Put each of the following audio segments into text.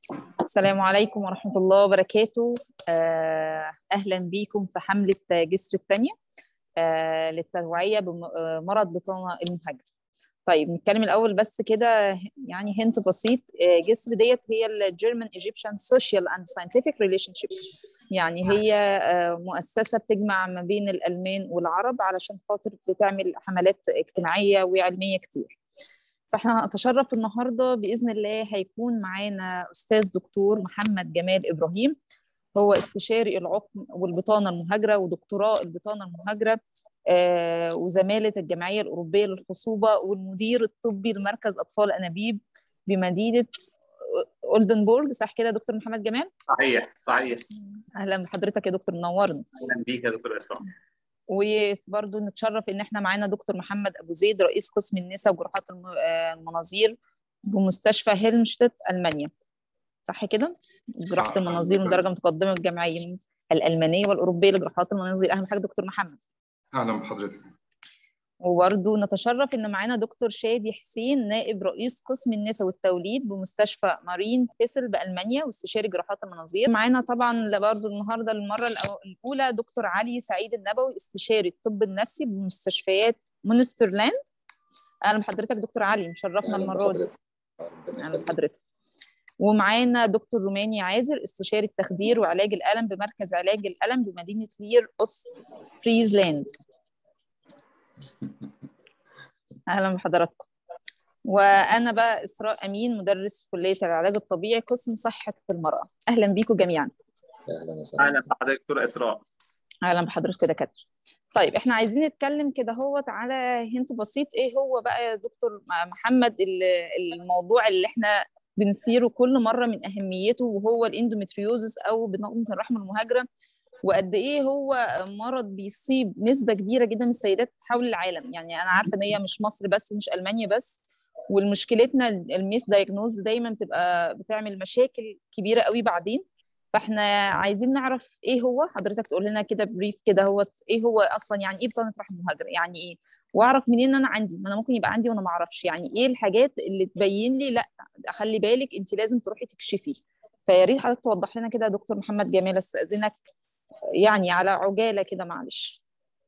السلام عليكم ورحمة الله وبركاته أهلا بكم في حملة جسر الثانية للتوعية بمرض بطانة المهاجر طيب نتكلم الأول بس كده يعني هنت بسيط جسر ديت هي الجيرمان ايجيبشن سوشيال اند ساينتفك ريليشن شيب يعني هي مؤسسة بتجمع ما بين الألمان والعرب علشان خاطر بتعمل حملات اجتماعية وعلمية كتير فاحنا هنتشرف النهارده باذن الله هيكون معانا استاذ دكتور محمد جمال ابراهيم هو استشاري العقم والبطانه المهاجره ودكتوراه البطانه المهاجره آه وزماله الجمعيه الاوروبيه للخصوبه والمدير الطبي لمركز اطفال انابيب بمدينه اولدنبورغ صح كده دكتور محمد جمال؟ صحيح صحيح اهلا بحضرتك يا دكتور منورنا اهلا بيك يا دكتور اسراء وبرضه نتشرف ان احنا معانا دكتور محمد ابو زيد رئيس قسم النساء وجراحات المناظير بمستشفى هيلمشتت المانيا صح كده جراحه المناظير من درجه متقدمه الجمعيه الالمانيه والاوروبيه لجراحات المناظير اهم حاجه دكتور محمد اهلا بحضرتك وبرضه نتشرف ان معانا دكتور شادي حسين نائب رئيس قسم النساء والتوليد بمستشفى مارين فيسل بالمانيا واستشاري جراحات المناظير معانا طبعا برضه النهارده المره الاولى دكتور علي سعيد النبوي استشاري الطب النفسي بمستشفيات مونسترلاند اهلا بحضرتك دكتور علي مشرفنا المره دي اهلا بحضرتك ومعانا دكتور روماني عازر استشاري التخدير وعلاج الالم بمركز علاج الالم بمدينه لير اوست فريزلاند اهلا بحضراتكم وانا بقى اسراء امين مدرس في كليه العلاج الطبيعي قسم صحه المراه اهلا بيكم جميعا اهلا وسهلا اهلا بحضرتك دكتور اسراء اهلا بحضرتك دكاتره طيب احنا عايزين نتكلم كده هوت على هنت بسيط ايه هو بقى يا دكتور محمد الموضوع اللي احنا بنثيره كل مره من اهميته وهو الاندومتريوزس او بطانه الرحم المهاجره وقد ايه هو مرض بيصيب نسبه كبيره جدا من السيدات حول العالم يعني انا عارفه ان هي مش مصر بس ومش المانيا بس والمشكلتنا الميس دايجنوز دايما بتبقى بتعمل مشاكل كبيره قوي بعدين فاحنا عايزين نعرف ايه هو حضرتك تقول لنا كده بريف كده هو ايه هو اصلا يعني ايه بطانه رحم مهاجره يعني ايه واعرف منين انا عندي ما انا ممكن يبقى عندي وانا ما اعرفش يعني ايه الحاجات اللي تبين لي لا خلي بالك انت لازم تروحي تكشفي فيا ريت حضرتك توضح لنا كده يا دكتور محمد جمال استاذنك يعني على عجاله كده معلش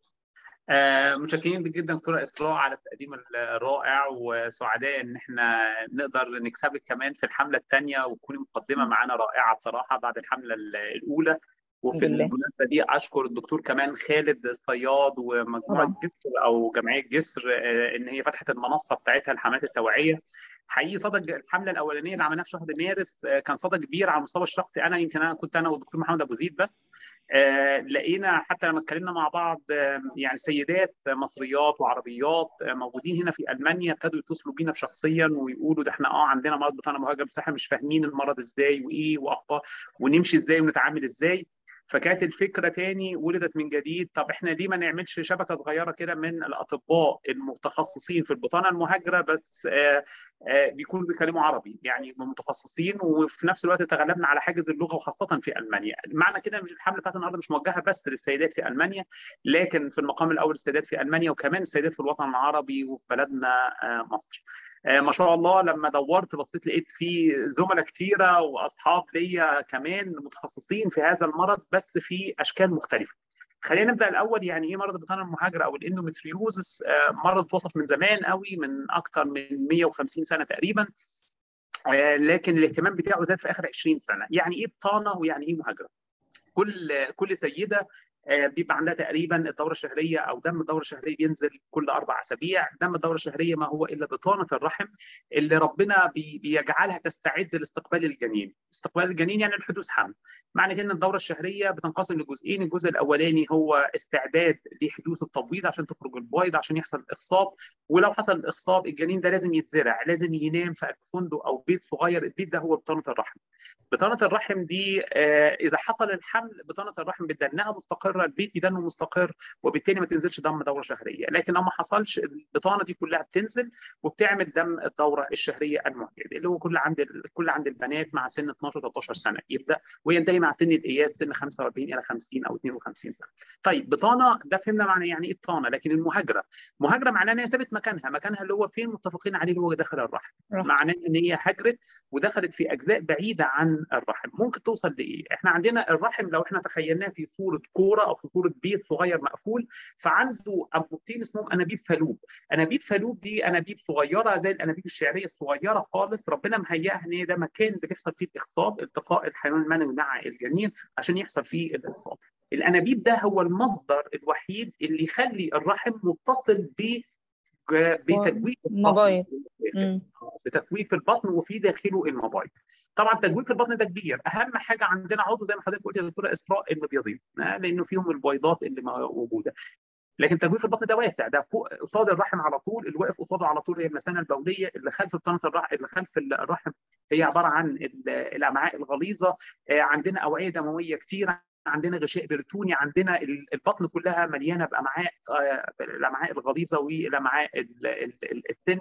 آه متشكرين جدا دكتوره اسراء على التقديم الرائع وسعداء ان احنا نقدر نكسبك كمان في الحمله الثانيه وتكوني مقدمه معانا رائعه بصراحه بعد الحمله الاولى وفي المناسبه دي اشكر الدكتور كمان خالد الصياد ومجموعه جسر او جمعيه جسر ان هي فتحت المنصه بتاعتها الحملات التوعيه حقيقي صدى الحمله الاولانيه اللي عملناها في شهر مارس كان صدى كبير على المستوى الشخصي انا يمكن انا كنت انا والدكتور محمد ابو زيد بس لقينا حتى لما اتكلمنا مع بعض يعني سيدات مصريات وعربيات موجودين هنا في المانيا ابتدوا يتصلوا بينا شخصيا ويقولوا ده احنا اه عندنا مرض بطانه مهاجر بس احنا مش فاهمين المرض ازاي وايه واخطاء ونمشي ازاي ونتعامل ازاي فكانت الفكره تاني ولدت من جديد طب احنا ليه ما نعملش شبكه صغيره كده من الاطباء المتخصصين في البطانه المهاجره بس آآ آآ بيكونوا بيتكلموا عربي يعني متخصصين وفي نفس الوقت تغلبنا على حاجز اللغه وخاصه في المانيا معنى كده مش الحمله بتاعت النهارده مش موجهه بس للسيدات في المانيا لكن في المقام الاول السيدات في المانيا وكمان السيدات في الوطن العربي وفي بلدنا مصر ما شاء الله لما دورت بصيت لقيت في زملاء كتيره واصحاب ليا كمان متخصصين في هذا المرض بس في اشكال مختلفه. خلينا نبدا الاول يعني ايه مرض البطانه المهاجره او الاندومتريوزس مرض اتوصف من زمان قوي من اكثر من 150 سنه تقريبا لكن الاهتمام بتاعه زاد في اخر 20 سنه يعني ايه بطانه ويعني ايه مهاجره كل كل سيده بيبقى عندها تقريبا الدوره الشهريه او دم الدوره الشهريه بينزل كل اربع اسابيع، دم الدوره الشهريه ما هو الا بطانه الرحم اللي ربنا بي بيجعلها تستعد لاستقبال الجنين، استقبال الجنين يعني الحدوث حمل. معنى كده ان الدوره الشهريه بتنقسم لجزئين، الجزء الاولاني هو استعداد لحدوث التبويض عشان تخرج البويضه عشان يحصل الاخصاب، ولو حصل الاخصاب الجنين ده لازم يتزرع، لازم ينام في فندق او بيت صغير، البيت ده هو بطانه الرحم. بطانه الرحم دي اذا حصل الحمل بطانه الرحم بتدنها مستقره مستقره البيتي دمه مستقر وبالتالي ما تنزلش دم دوره شهريه لكن لو ما حصلش البطانه دي كلها بتنزل وبتعمل دم الدوره الشهريه المعتاد اللي هو كل عند كل عند البنات مع سن 12 13 سنه يبدا وينتهي مع سن القياس سن 45 الى 50 او 52 سنه. طيب بطانه ده فهمنا معنى يعني ايه بطانه لكن المهاجره مهاجره معناها ان هي سابت مكانها مكانها اللي هو فين متفقين عليه اللي هو داخل الرحم معناه ان هي هاجرت ودخلت في اجزاء بعيده عن الرحم ممكن توصل لايه؟ احنا عندنا الرحم لو احنا تخيلناه في صوره كوره او في صوره بيت صغير مقفول فعنده انبوبتين اسمهم انابيب فالوب انابيب فالوب دي انابيب صغيره زي الانابيب الشعريه الصغيره خالص ربنا مهيئها ان ده مكان بيحصل فيه الاخصاب التقاء الحيوان المنوي مع الجنين عشان يحصل فيه الاخصاب الانابيب ده هو المصدر الوحيد اللي يخلي الرحم متصل ب بتجويف مبايض بتجويف البطن وفي داخله المبايض طبعا تجويف البطن ده كبير اهم حاجه عندنا عضو زي ما حضرتك قلت يا دكتوره اسراء المبيضين لانه فيهم البيضات اللي موجوده لكن تجويف البطن ده واسع ده فوق قصاد الرحم على طول اللي واقف قصاده على طول هي المثانه البوليه اللي خلف بطانه الرحم اللي خلف الرحم هي عباره عن الامعاء الغليظه عندنا اوعيه دمويه كتيره عندنا غشاء بريتوني عندنا البطن كلها مليانه بامعاء الامعاء الغليظه والامعاء التن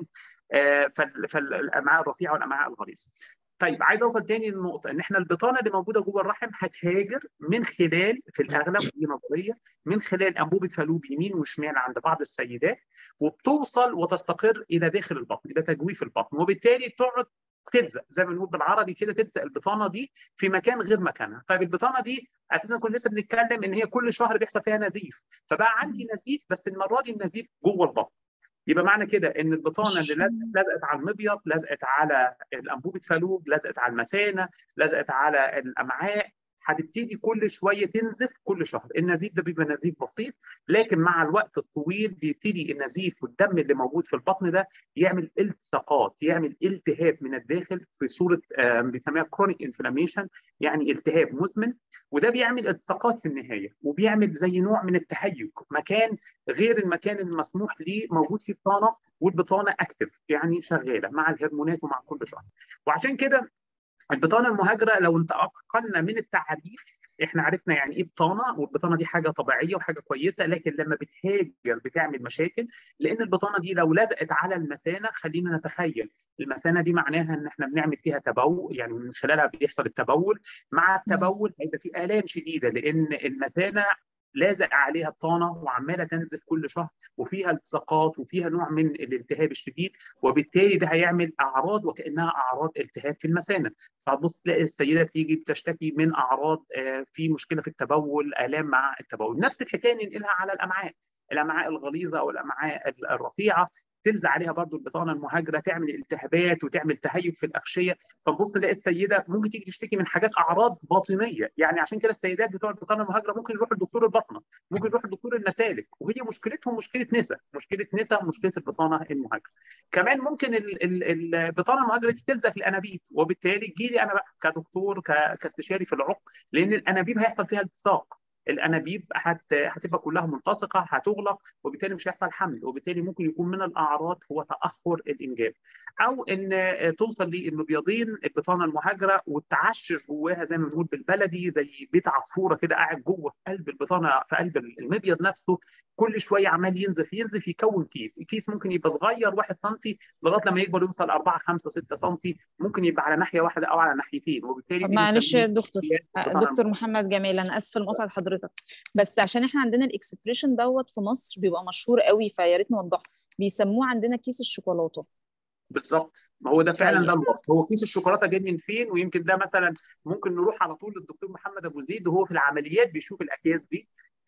فالامعاء الرفيعه والامعاء الغليظه طيب عايز اوصل تاني للنقطه ان احنا البطانه اللي موجوده جوه الرحم هتهاجر من خلال في الاغلب دي نظريه من خلال انبوبه فالوب يمين وشمال عند بعض السيدات وبتوصل وتستقر الى داخل البطن الى تجويف البطن وبالتالي تقعد تلزق زي ما بنقول بالعربي كده تلزق البطانه دي في مكان غير مكانها طيب البطانه دي اساسا كنا لسه بنتكلم ان هي كل شهر بيحصل فيها نزيف فبقى عندي نزيف بس المره دي النزيف جوه البطن يبقى معنى كده ان البطانه اللي لزقت على المبيض لزقت على الانبوبه فالوب لزقت على المثانه لزقت على الامعاء هتبتدي كل شويه تنزف كل شهر النزيف ده بيبقى نزيف بسيط لكن مع الوقت الطويل بيبتدي النزيف والدم اللي موجود في البطن ده يعمل التصاقات يعمل التهاب من الداخل في صوره بنسميها كرونيك انفلاميشن يعني التهاب مزمن وده بيعمل التصاقات في النهايه وبيعمل زي نوع من التهيج مكان غير المكان المسموح ليه موجود فيه بطانه والبطانه اكتف يعني شغاله مع الهرمونات ومع كل شهر وعشان كده البطانه المهاجره لو انتقلنا من التعريف احنا عرفنا يعني ايه بطانه والبطانه دي حاجه طبيعيه وحاجه كويسه لكن لما بتهاجر بتعمل مشاكل لان البطانه دي لو لزقت على المثانه خلينا نتخيل المثانه دي معناها ان احنا بنعمل فيها تبول يعني من خلالها بيحصل التبول مع التبول هيبقى في الام شديده لان المثانه لازق عليها بطانه وعماله تنزف كل شهر وفيها التصاقات وفيها نوع من الالتهاب الشديد وبالتالي ده هيعمل اعراض وكانها اعراض التهاب في المثانه فهتبص تلاقي السيده بتيجي بتشتكي من اعراض في مشكله في التبول الام مع التبول نفس الحكايه ننقلها على الامعاء الامعاء الغليظه او الامعاء الرفيعه تلزق عليها برضو البطانه المهاجره تعمل التهابات وتعمل تهيج في الاغشيه فنبص نلاقي السيده ممكن تيجي تشتكي من حاجات اعراض باطنيه يعني عشان كده السيدات بتوع البطانه المهاجره ممكن يروحوا لدكتور البطنه ممكن يروحوا لدكتور النسالك وهي مشكلتهم مشكله نسا مشكله نسا مشكله البطانه المهاجره كمان ممكن البطانه المهاجره دي تلزق في الانابيب وبالتالي تجي لي انا بقى كدكتور كاستشاري في العقم لان الانابيب هيحصل فيها التصاق الانابيب هت... هتبقى كلها ملتصقه هتغلق وبالتالي مش هيحصل حمل وبالتالي ممكن يكون من الاعراض هو تاخر الانجاب او ان توصل للمبيضين البطانه المهاجره والتعشش جواها زي ما بنقول بالبلدي زي بيت عصفوره كده قاعد جوه في قلب البطانه في قلب المبيض نفسه كل شويه عمال ينزف ينزف يكون كيس الكيس ممكن يبقى صغير 1 سم لغايه لما يكبر يوصل 4 5 6 سم ممكن يبقى على ناحيه واحده او على ناحيتين وبالتالي معلش يا دكتور دكتور محمد جمال انا اسفه المقاطعه لحضرتك بس عشان احنا عندنا الاكسبريشن دوت في مصر بيبقى مشهور قوي فيا ريت نوضحه بيسموه عندنا كيس الشوكولاته بالظبط ما هو ده فعلا ده الوصف هو كيس الشوكولاته جاي من فين ويمكن ده مثلا ممكن نروح على طول للدكتور محمد ابو زيد وهو في العمليات بيشوف الاكياس دي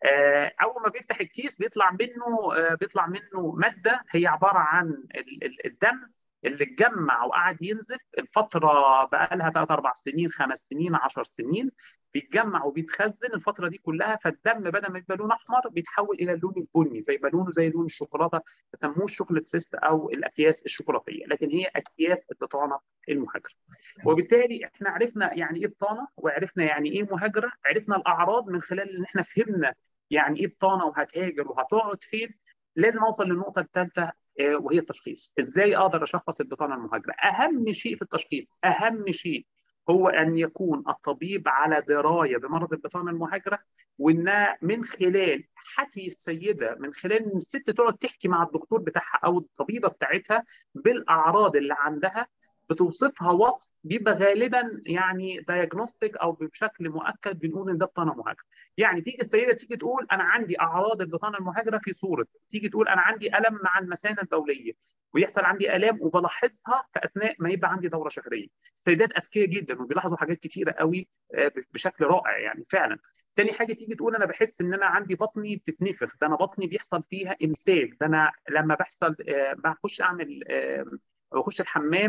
اول ما بيفتح الكيس بيطلع منه بيطلع منه ماده هي عباره عن الدم اللي اتجمع وقعد ينزف الفتره بقى لها 3 4 سنين 5 سنين 10 سنين بيتجمع وبيتخزن الفتره دي كلها فالدم بدل ما يبقى لونه احمر بيتحول الى اللون البني فيبقى لونه زي لون الشوكولاته فسموه الشوكولات سيست او الاكياس الشوكولاتيه لكن هي اكياس البطانه المهاجره وبالتالي احنا عرفنا يعني ايه بطانه وعرفنا يعني ايه مهاجره عرفنا الاعراض من خلال ان احنا فهمنا يعني ايه بطانه وهتهاجر وهتقعد فين لازم اوصل للنقطه الثالثه وهي التشخيص ازاي اقدر اشخص البطانه المهاجره اهم شيء في التشخيص اهم شيء هو ان يكون الطبيب على درايه بمرض البطانه المهاجره وان من خلال حكي السيده من خلال ان الست تقعد تحكي مع الدكتور بتاعها او الطبيبه بتاعتها بالاعراض اللي عندها بتوصفها وصف بيبقى غالبا يعني دايجنوستيك او بشكل مؤكد بنقول ان ده بطانه مهاجره. يعني تيجي السيده تيجي تقول انا عندي اعراض البطانه المهاجره في صوره، تيجي تقول انا عندي الم مع المثانه البوليه ويحصل عندي الام وبلاحظها في اثناء ما يبقى عندي دوره شهريه. السيدات اذكياء جدا وبيلاحظوا حاجات كتيره قوي بشكل رائع يعني فعلا. تاني حاجه تيجي تقول انا بحس ان انا عندي بطني بتتنفخ ده انا بطني بيحصل فيها امساك ده انا لما بحصل آه بخش اعمل آه بخش الحمام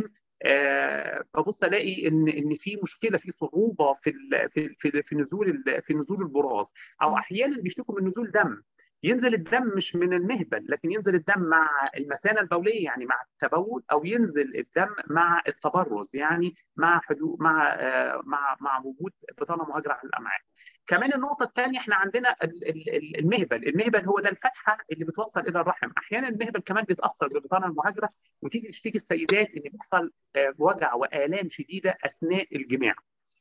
أه ببص الاقي ان ان في مشكله في صعوبه في ال في في, في نزول في نزول البراز او احيانا بيشتكوا من نزول دم ينزل الدم مش من المهبل لكن ينزل الدم مع المثانه البوليه يعني مع التبول او ينزل الدم مع التبرز يعني مع حدوث مع آه مع مع وجود بطانه مهاجره على الامعاء كمان النقطة الثانية احنا عندنا المهبل، المهبل هو ده الفتحة اللي بتوصل إلى الرحم، أحيانا المهبل كمان بيتأثر بالبطانة المهاجرة وتيجي تشتكي السيدات إن بيحصل وجع وآلام شديدة أثناء الجماع.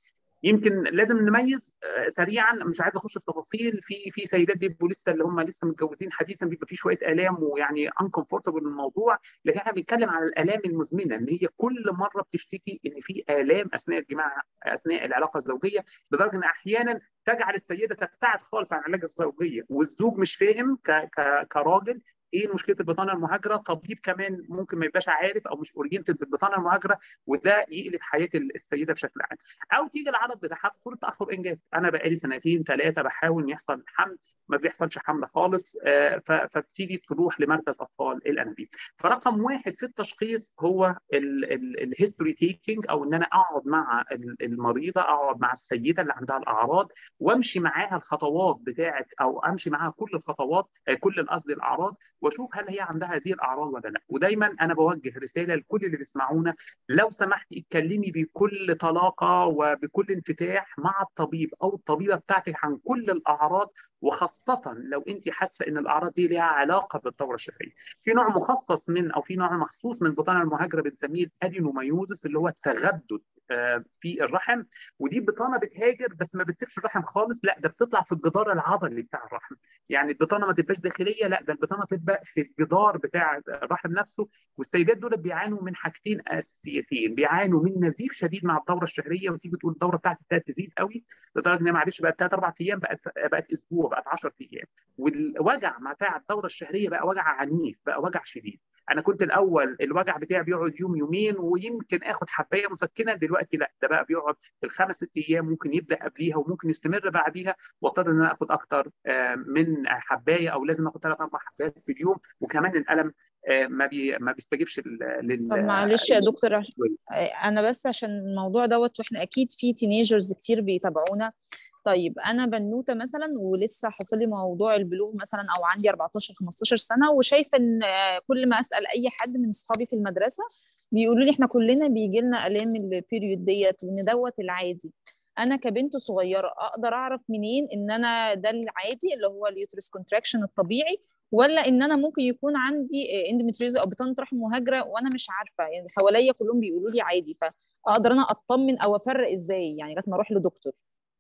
يمكن لازم نميز سريعا مش عايز اخش في تفاصيل في في سيدات بيبقوا لسه اللي هم لسه متجوزين حديثا بيبقى في شويه الام ويعني انكمفورتبل الموضوع لكن احنا بنتكلم على الالام المزمنه ان هي كل مره بتشتكي ان في الام اثناء الجماع اثناء العلاقه الزوجيه لدرجه ان احيانا تجعل السيده تبتعد خالص عن العلاج الزوجيه والزوج مش فاهم ك ك كراجل ايه مشكله البطانه المهاجره طبيب كمان ممكن ما يبقاش عارف او مش اورينتد بالبطانه المهاجره وده يقلب حياه السيده بشكل عام او تيجي العرض بتاعها في صوره تاخر انجاب انا بقالي سنتين ثلاثه بحاول ان يحصل حمل ما بيحصلش حمل خالص فبتيجي تروح لمركز اطفال الانابيب فرقم واحد في التشخيص هو الهيستوري تيكينج او ان انا اقعد مع المريضه اقعد مع السيده اللي عندها الاعراض وامشي معاها الخطوات بتاعه او امشي معاها كل الخطوات كل قصدي الاعراض واشوف هل هي عندها هذه الاعراض ولا لا ودايما انا بوجه رساله لكل اللي بيسمعونا لو سمحتي اتكلمي بكل طلاقه وبكل انفتاح مع الطبيب او الطبيبه بتاعتك عن كل الاعراض وخاصة لو أنت حاسة إن الأعراض دي ليها علاقة بالدورة الشهرية. في نوع مخصص من أو في نوع مخصوص من البطانة المهاجرة بنسميه الأدينوميوزس اللي هو التغدد في الرحم ودي بطانه بتهاجر بس ما بتسيبش الرحم خالص لا ده بتطلع في الجدار العضلي بتاع الرحم يعني البطانه ما تبقاش داخليه لا ده البطانه تبقى في الجدار بتاع الرحم نفسه والسيدات دول بيعانوا من حاجتين اساسيتين بيعانوا من نزيف شديد مع الدوره الشهريه وتيجي تقول الدوره بتاعتي ابتدت تزيد قوي لدرجه ان معلش بقت ثلاث اربع ايام بقت بقت اسبوع بقت 10 ايام والوجع بتاع الدوره الشهريه بقى وجع عنيف بقى وجع شديد انا كنت الاول الوجع بتاعي بيقعد يوم يومين ويمكن اخد حبايه مسكنه دلوقتي لا ده بقى بيقعد الخمس ست ايام ممكن يبدا قبليها وممكن يستمر بعديها واضطر ان انا اخد اكتر من حبايه او لازم اخد ثلاث اربع حبايات في اليوم وكمان الالم ما بي ما بيستجيبش لل طب معلش يا دكتور انا بس عشان الموضوع دوت واحنا اكيد في تينيجرز كتير بيتابعونا طيب انا بنوته مثلا ولسه حاصل لي موضوع البلوغ مثلا او عندي 14 15 سنه وشايفه ان كل ما اسال اي حد من اصحابي في المدرسه بيقولوا لي احنا كلنا بيجي لنا الام البيريود ديت وان دوت العادي انا كبنت صغيره اقدر اعرف منين ان انا ده العادي اللي هو اليوترس كونتراكشن الطبيعي ولا ان انا ممكن يكون عندي اندوميتريوز او بطانه رحم مهاجره وانا مش عارفه يعني حواليا كلهم بيقولوا لي عادي فاقدر انا اطمن او افرق ازاي يعني لغايه ما اروح لدكتور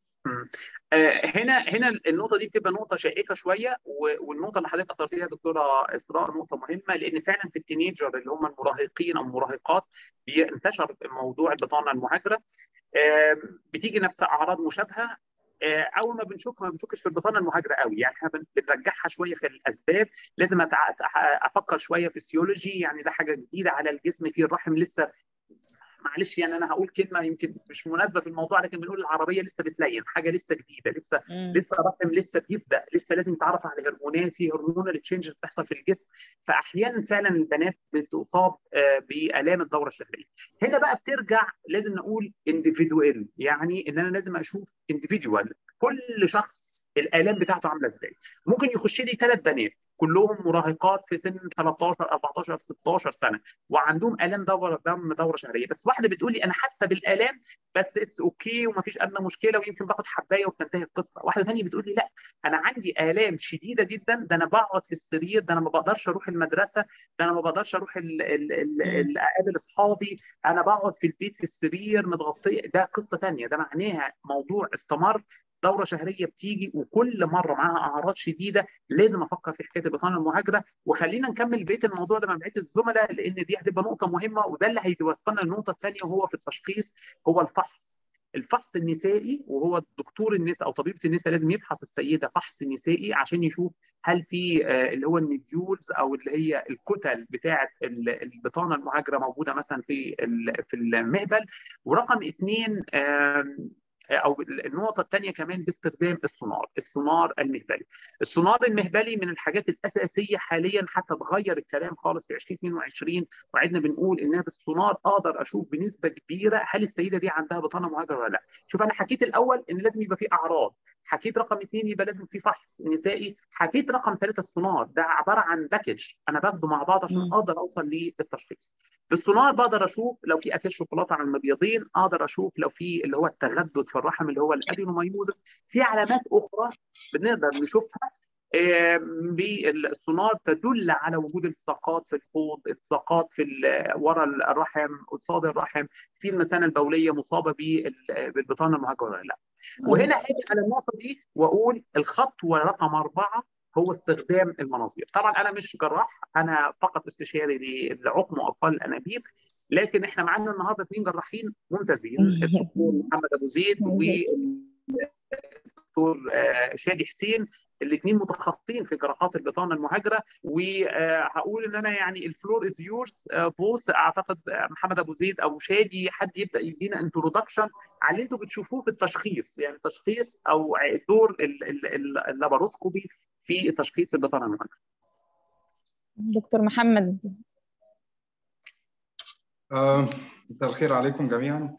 هنا هنا النقطه دي بتبقى نقطه شائكه شويه والنقطه اللي حضرتك اثرتيها دكتوره اسراء نقطه مهمه لان فعلا في التينيجر اللي هم المراهقين او المراهقات بينتشر موضوع البطانه المهاجره بتيجي نفس اعراض مشابهه اول ما بنشوفها ما بنشوفش في البطانه المهاجره قوي يعني احنا بنرجعها شويه في الاسباب لازم افكر شويه فيسيولوجي يعني ده حاجه جديده على الجسم في الرحم لسه معلش يعني انا هقول كلمه يمكن مش مناسبه في الموضوع لكن بنقول العربيه لسه بتلين حاجه لسه جديده لسه مم. لسه رقم لسه بيبدا لسه لازم يتعرف على هرمونات في هرمونال تشينجز بتحصل في الجسم فاحيانا فعلا البنات بتصاب بالام الدوره الشهريه هنا بقى بترجع لازم نقول انديفيدوال يعني ان انا لازم اشوف انديفيدوال كل شخص الالام بتاعته عامله ازاي ممكن يخش لي ثلاث بنات كلهم مراهقات في سن 13 14 16 سنه وعندهم الام دوره دم دوره شهريه بس واحده بتقول لي انا حاسه بالالام بس اتس اوكي وما فيش ادنى مشكله ويمكن باخد حبايه وبتنتهي القصه واحده ثانيه بتقول لي لا انا عندي الام شديده جدا ده انا بقعد في السرير ده انا ما بقدرش اروح المدرسه ده انا ما بقدرش اروح اقابل اصحابي انا بقعد في البيت في السرير متغطيه ده قصه ثانيه ده معناها موضوع استمر دوره شهريه بتيجي وكل مره معاها اعراض شديده لازم افكر في حكايه البطانه المهاجره وخلينا نكمل بقيه الموضوع ده مع بقيه الزملاء لان دي هتبقى نقطه مهمه وده اللي هيوصلنا للنقطه الثانيه وهو في التشخيص هو الفحص الفحص النسائي وهو دكتور النساء او طبيبه النساء لازم يفحص السيده فحص نسائي عشان يشوف هل في اللي هو النيديولز او اللي هي الكتل بتاعه البطانه المهاجره موجوده مثلا في في المهبل ورقم اثنين او النقطه الثانيه كمان باستخدام السونار السونار المهبلي السونار المهبلي من الحاجات الاساسيه حاليا حتى تغير الكلام خالص في 2022 وعدنا بنقول انها بالسونار اقدر اشوف بنسبه كبيره هل السيده دي عندها بطانه مهاجره ولا لا شوف انا حكيت الاول ان لازم يبقى في اعراض حكيت رقم اثنين يبقى لازم في فحص نسائي حكيت رقم ثلاثه السونار ده عباره عن باكج انا باخده مع بعض عشان م. اقدر اوصل للتشخيص بالسونار بقدر اشوف لو في اكل شوكولاته على المبيضين اقدر اشوف لو في اللي هو التغدد في الرحم اللي هو الادينومايوزس في علامات اخرى بنقدر نشوفها بالسونار تدل على وجود التصاقات في الحوض التصاقات في ورا الرحم قصاد الرحم في المثانه البوليه مصابه بالبطانه المهاجره ولا لا وهنا هاجي على النقطه دي واقول الخطوه رقم اربعه هو استخدام المناظير طبعا انا مش جراح انا فقط استشاري لعقم واطفال الانابيب لكن احنا معانا النهارده اثنين جراحين ممتازين الدكتور محمد ابو زيد والدكتور شادي حسين الاثنين متخصصين في جراحات البطانه المهاجره وهقول ان انا يعني الفلور از يورز بوس اعتقد محمد ابو زيد او شادي حد يبدا يدينا انترودكشن على اللي انتم بتشوفوه في التشخيص يعني التشخيص او دور اللاباروسكوبي في تشخيص البطانه المهاجره. دكتور محمد مساء الخير عليكم جميعا.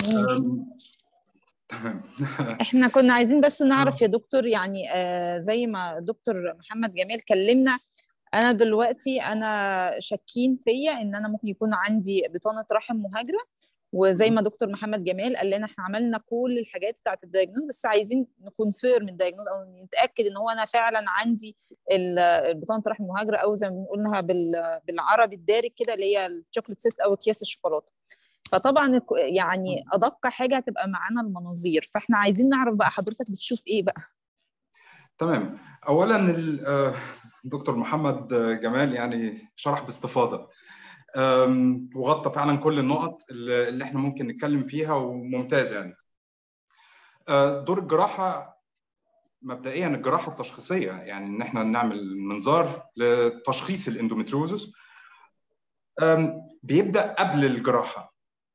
تمام احنا كنا عايزين بس نعرف يا دكتور يعني آه زي ما دكتور محمد جمال كلمنا انا دلوقتي انا شاكين فيا ان انا ممكن يكون عندي بطانه رحم مهاجره وزي ما دكتور محمد جمال قال لنا احنا عملنا كل الحاجات بتاعت الدايجنوز بس عايزين نكونفيرم الدايجنوز او نتاكد ان هو انا فعلا عندي البطانه رحم مهاجره او زي ما بنقولها بالعربي الدارج كده اللي هي الشوكليت سيس او اكياس الشوكولاته فطبعا يعني ادق حاجه هتبقى معانا المناظير فاحنا عايزين نعرف بقى حضرتك بتشوف ايه بقى تمام اولا الدكتور محمد جمال يعني شرح باستفاضه وغطى فعلا كل النقط اللي احنا ممكن نتكلم فيها وممتاز يعني دور الجراحه مبدئيا الجراحه التشخيصيه يعني ان احنا نعمل منظار لتشخيص الاندومتروزس بيبدا قبل الجراحه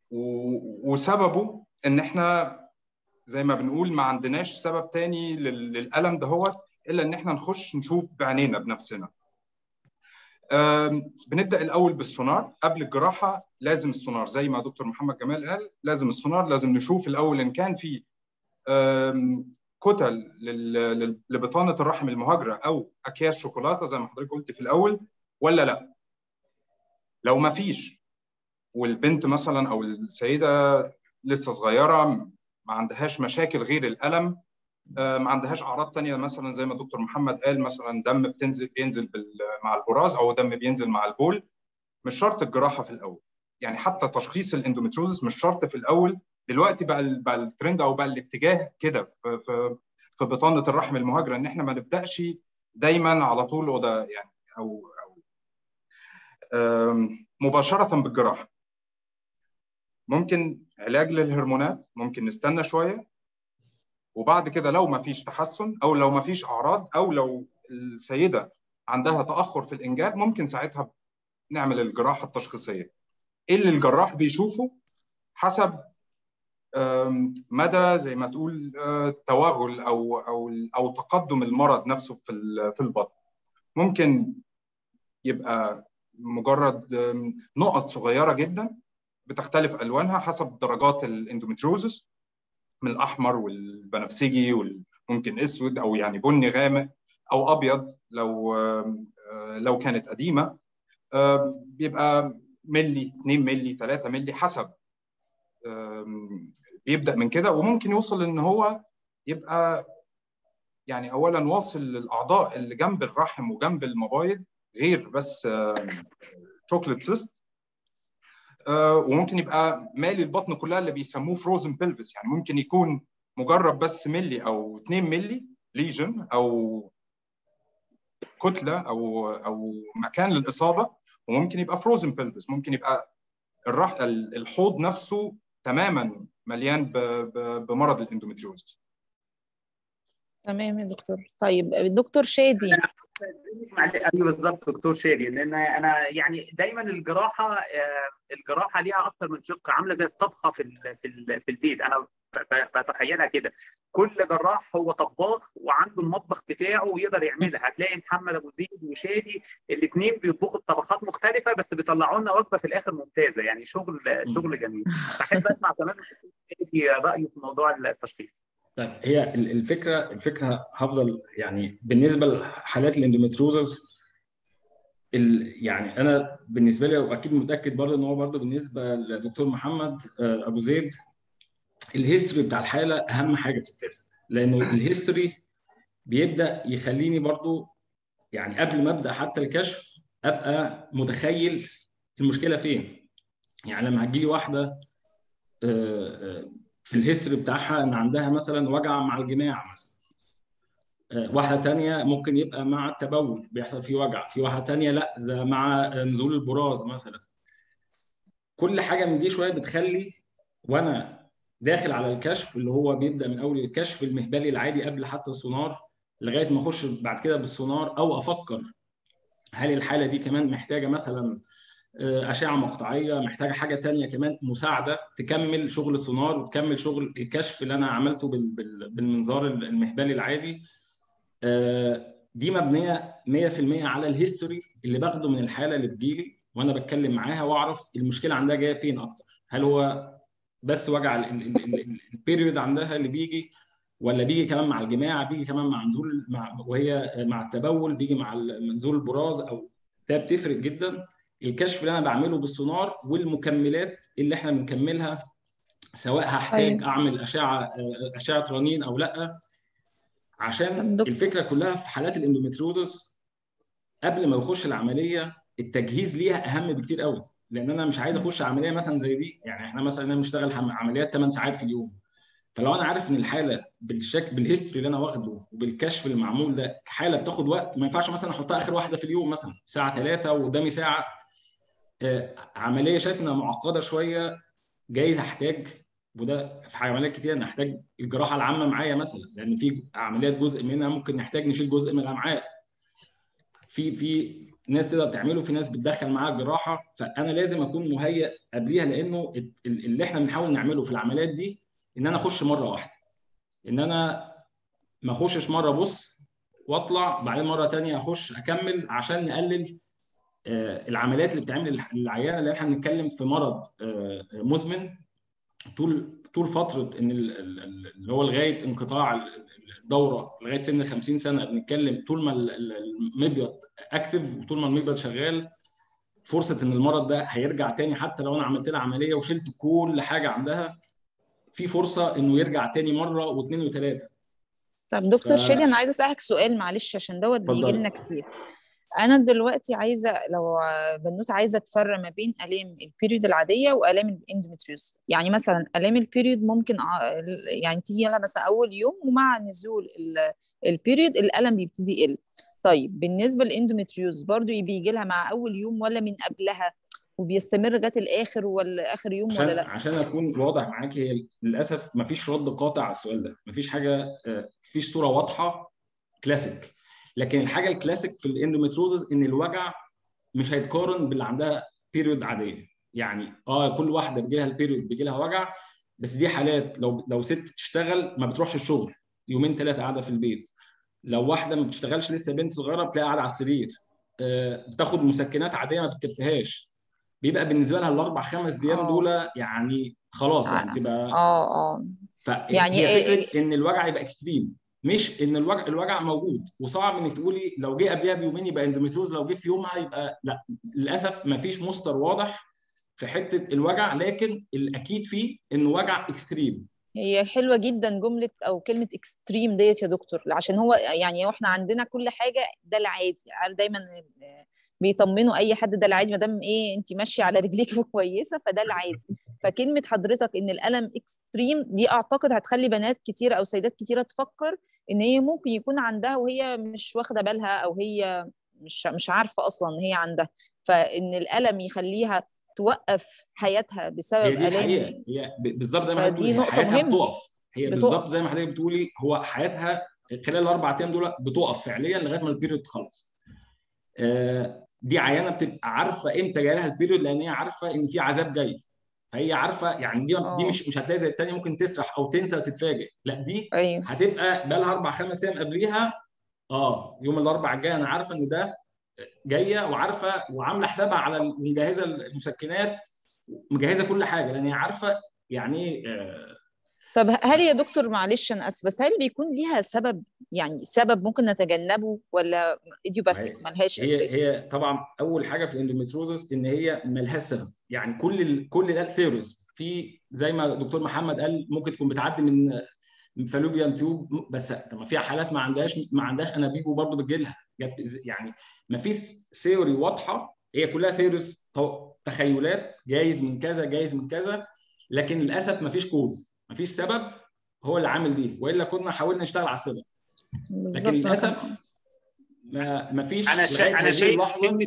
وسببه ان احنا زي ما بنقول ما عندناش سبب تاني للالم دهوت الا ان احنا نخش نشوف بعينينا بنفسنا بنبدا الاول بالسونار قبل الجراحه لازم السونار زي ما دكتور محمد جمال قال لازم السونار لازم نشوف الاول ان كان في كتل لبطانه الرحم المهاجره او اكياس شوكولاته زي ما حضرتك قلت في الاول ولا لا لو ما فيش والبنت مثلا او السيده لسه صغيره ما عندهاش مشاكل غير الالم ما عندهاش اعراض تانية مثلا زي ما دكتور محمد قال مثلا دم بتنزل بينزل مع البراز او دم بينزل مع البول مش شرط الجراحه في الاول يعني حتى تشخيص الاندومتروزس مش شرط في الاول دلوقتي بقى بقى الترند او بقى الاتجاه كده في, في في بطانه الرحم المهاجره ان احنا ما نبداش دايما على طول وده يعني او او مباشره بالجراحه ممكن علاج للهرمونات ممكن نستنى شويه وبعد كده لو ما فيش تحسن او لو ما فيش اعراض او لو السيده عندها تاخر في الانجاب ممكن ساعتها نعمل الجراحه التشخيصيه ايه اللي الجراح بيشوفه حسب مدى زي ما تقول توغل او او او تقدم المرض نفسه في في البطن ممكن يبقى مجرد نقط صغيره جدا بتختلف الوانها حسب درجات الاندومتروزس من الاحمر والبنفسجي وممكن اسود او يعني بني غامق او ابيض لو لو كانت قديمه بيبقى ملي 2 ملي 3 ملي حسب بيبدا من كده وممكن يوصل ان هو يبقى يعني اولا واصل للاعضاء اللي جنب الرحم وجنب المبايض غير بس شوكليت سيست وممكن يبقى مالي البطن كلها اللي بيسموه فروزن بلفس يعني ممكن يكون مجرد بس ملي او 2 ملي ليجن او كتله او او مكان للاصابه وممكن يبقى فروزن بلفس ممكن يبقى الرح الحوض نفسه تماما مليان بمرض الاندوميتريوزس تمام يا دكتور طيب دكتور شادي ايوه بالظبط دكتور شادي لان انا يعني دايما الجراحه الجراحه ليها اكثر من شق عامله زي الطبخه في في في البيت انا بتخيلها كده كل جراح هو طباخ وعنده المطبخ بتاعه ويقدر يعملها هتلاقي محمد ابو زيد وشادي الاثنين بيطبخوا بطبخات مختلفه بس بيطلعوا لنا وجبه في الاخر ممتازه يعني شغل شغل جميل بحب اسمع كمان رايه في موضوع التشخيص طيب هي الفكره الفكره هفضل يعني بالنسبه لحالات الاندوميتروزس يعني انا بالنسبه لي واكيد متاكد برضه ان هو برضه بالنسبه لدكتور محمد ابو زيد الهيستوري بتاع الحاله اهم حاجه بتتاخد لانه الهيستوري بيبدا يخليني برضه يعني قبل ما ابدا حتى الكشف ابقى متخيل المشكله فين يعني لما هتجي لي واحده في الهيستوري بتاعها ان عندها مثلا وجع مع الجماع مثلا واحده تانية ممكن يبقى مع التبول بيحصل فيه وجع في واحده تانية لا ده مع نزول البراز مثلا كل حاجه من دي شويه بتخلي وانا داخل على الكشف اللي هو بيبدا من اول الكشف المهبلي العادي قبل حتى السونار لغايه ما اخش بعد كده بالسونار او افكر هل الحاله دي كمان محتاجه مثلا اشعه مقطعيه محتاجه حاجه تانية كمان مساعده تكمل شغل السونار وتكمل شغل الكشف اللي انا عملته بالمنظار المهبلي العادي دي مبنيه 100% على الهيستوري اللي باخده من الحاله اللي بتجيلي وانا بتكلم معاها واعرف المشكله عندها جايه فين اكتر هل هو بس وجع البيريود عندها اللي بيجي ولا بيجي كمان مع الجماع بيجي كمان مع نزول مع وهي مع التبول بيجي مع نزول البراز او ده بتفرق جدا الكشف اللي انا بعمله بالسونار والمكملات اللي احنا بنكملها سواء هحتاج أيوة. اعمل اشعه اشعه رنين او لا عشان الفكره كلها في حالات الاندوميتريوزس قبل ما بخش العمليه التجهيز ليها اهم بكتير قوي لان انا مش عايز اخش عمليه مثلا زي دي يعني احنا مثلا بنشتغل عمليات 8 ساعات في اليوم فلو انا عارف ان الحاله بالشكل بالهيستوري اللي انا واخده وبالكشف اللي معمول ده حاله بتاخد وقت ما ينفعش مثلا احطها اخر واحده في اليوم مثلا الساعه 3 وقدامي ساعه عمليه شايف انها معقده شويه جايز احتاج وده في عمليات كتير نحتاج الجراحه العامه معايا مثلا لان في عمليات جزء منها ممكن نحتاج نشيل جزء من الامعاء في في ناس تقدر تعمله في ناس بتدخل معاها الجراحه فانا لازم اكون مهيئ قبليها لانه اللي احنا بنحاول نعمله في العمليات دي ان انا اخش مره واحده ان انا ما اخشش مره بص واطلع بعدين مره ثانيه اخش اكمل عشان نقلل العمليات اللي بتعمل للعيانه اللي احنا بنتكلم في مرض مزمن طول طول فتره ان اللي هو لغايه انقطاع الدوره لغايه سن 50 سنه بنتكلم طول ما المبيض اكتف وطول ما المبيض شغال فرصه ان المرض ده هيرجع تاني حتى لو انا عملت لها عمليه وشلت كل حاجه عندها في فرصه انه يرجع تاني مره واثنين وثلاثه طب دكتور ف... شادي انا عايزه اسالك سؤال معلش عشان دوت بيجي لنا كتير انا دلوقتي عايزه لو بنوت عايزه تفرق ما بين الام البيريود العاديه والام الاندوميتريوز يعني مثلا الام البيريود ممكن يعني تيجي لها مثلا اول يوم ومع نزول البيريود الالم بيبتدي يقل طيب بالنسبه للاندوميتريوز برضو بيجي لها مع اول يوم ولا من قبلها وبيستمر لغايه الاخر ولا اخر يوم عشان ولا لا عشان اكون واضح معاك هي للاسف ما فيش رد قاطع على السؤال ده ما فيش حاجه فيش صوره واضحه كلاسيك لكن الحاجه الكلاسيك في الاندوميتروزز ان الوجع مش هيتقارن باللي عندها بيريود عاديه يعني اه كل واحده بيجي لها البيريود بيجي لها وجع بس دي حالات لو لو ست بتشتغل ما بتروحش الشغل يومين ثلاثه قاعده في البيت لو واحده ما بتشتغلش لسه بنت صغيره بتلاقي قاعده على السرير آه بتاخد مسكنات عاديه ما بتكفيهاش بيبقى بالنسبه لها الاربع خمس ايام دول يعني خلاص يعني تبقى اه اه يعني هي فكره ان الوجع يبقى اكستريم مش ان الوجع الوجع موجود وصعب انك تقولي لو جه قبلها بيومين يبقى اندوميتروز لو جه في يومها يبقى لا للاسف ما فيش مصدر واضح في حته الوجع لكن الاكيد فيه انه وجع اكستريم هي حلوه جدا جمله او كلمه اكستريم ديت يا دكتور عشان هو يعني احنا عندنا كل حاجه ده العادي عارف دايما بيطمنوا اي حد ده العادي ما دام ايه انت ماشيه على رجليك كويسه فده العادي فكلمه حضرتك ان الالم اكستريم دي اعتقد هتخلي بنات كتيره او سيدات كتيره تفكر ان هي ممكن يكون عندها وهي مش واخده بالها او هي مش مش عارفه اصلا ان هي عندها فان الالم يخليها توقف حياتها بسبب هي دي الام الحقيقه هي ب- بالظبط زي ما حضرتك فدي بتقولي نقطة حياتها مهمة. بتقف هي بتقف. بالظبط زي ما حضرتك بتقولي هو حياتها خلال الاربع ايام دول بتقف فعليا لغايه ما البيريود تخلص آه، دي عيانه بتبقى عارفه امتى جاي لها البيريود لان هي عارفه ان في عذاب جاي فهي عارفه يعني دي دي آه. مش مش هتلاقي زي الثانيه ممكن تسرح او تنسى وتتفاجئ لا دي ايوه هتبقى بقى لها اربع خمس ايام قبليها اه يوم الاربع الجاي انا عارفه ان ده جايه وعارفه وعامله حسابها على مجهزه المسكنات مجهزه كل حاجه لان هي عارفه يعني ايه آه، طب هل يا دكتور معلش انا اسف بس هل بيكون ليها سبب يعني سبب ممكن نتجنبه ولا ايديوباثيك هي- ملهاش هي اسباب هي طبعا اول حاجه في الاندوميتروزس ان هي ملهاش سبب يعني كل ال كل الثيوريز في زي ما الدكتور محمد قال ممكن تكون بتعدي من من فالوبيان تيوب بس طب ما في حالات ما عندهاش ما عندهاش انابيب وبرضه بتجيلها جت إز- يعني ما فيش ثيوري واضحه هي كلها ثيوريز تخيلات جايز من كذا جايز من كذا لكن للاسف ما فيش كوز ما فيش سبب هو اللي عامل دي والا كنا حاولنا نشتغل على السبب بالظبط لكن أنا للاسف كان- ما ما فيش انا شا... لغاية انا هذه شايف اللحظة- كلمه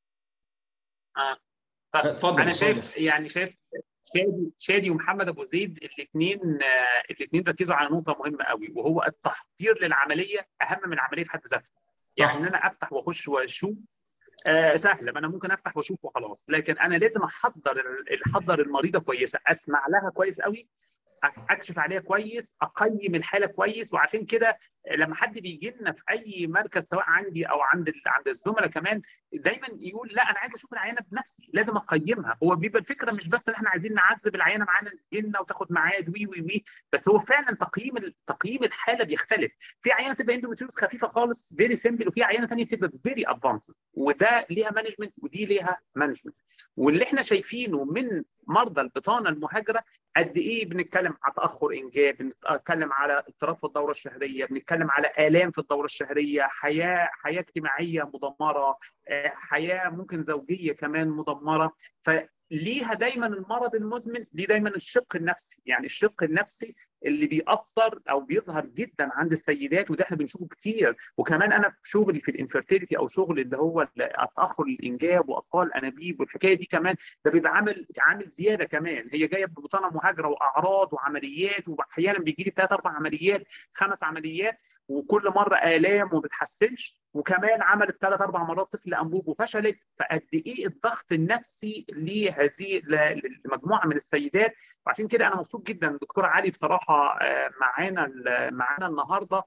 آه. طب اتفضل انا اتفضل. شايف يعني شايف شادي شادي ومحمد ابو زيد الاثنين الاثنين ركزوا على نقطه مهمه قوي وهو التحضير للعمليه اهم من العمليه في حد ذاتها يعني ان انا افتح واخش واشوف آه سهله ما انا ممكن افتح واشوف وخلاص لكن انا لازم احضر ال- احضر المريضه كويسه اسمع لها كويس قوي اكشف عليها كويس اقيم الحاله كويس وعشان كده لما حد بيجي لنا في اي مركز سواء عندي او عند ال- عند الزملاء كمان دايما يقول لا انا عايز اشوف العيانه بنفسي لازم اقيمها هو بيبقى الفكره مش بس ان احنا عايزين نعذب العيانه معانا تجيلنا وتاخد ميعاد وي وي وي بس هو فعلا تقييم ال- تقييم الحاله بيختلف في عيانه تبقى اندوميتريوز خفيفه خالص فيري سيمبل وفي عيانه ثانيه تبقى فيري ادفانسد وده ليها مانجمنت ودي ليها مانجمنت واللي احنا شايفينه من مرضى البطانه المهاجره قد ايه بنتكلم على تاخر انجاب بنتكلم على اضطراب في الدوره الشهريه بنتكلم على الام في الدوره الشهريه حياه حياه اجتماعيه مدمره آه، حياه ممكن زوجيه كمان مدمره فليها دايما المرض المزمن ليه دايما الشق النفسي يعني الشق النفسي اللي بيأثر او بيظهر جدا عند السيدات وده احنا بنشوفه كتير وكمان انا في شغلي في الانفيرتيليتي او شغل اللي هو التاخر الانجاب واطفال انابيب والحكايه دي كمان ده بيبقى عامل عامل زياده كمان هي جايه ببطانه مهاجره واعراض وعمليات واحيانا بيجي لي ثلاث اربع عمليات خمس عمليات وكل مره الام وما بتحسنش وكمان عملت ثلاث اربع مرات طفل انبوب وفشلت فقد ايه الضغط النفسي لهذه ل- لمجموعه من السيدات وعشان كده انا مبسوط جدا دكتور علي بصراحه آه، معانا ال- معانا النهارده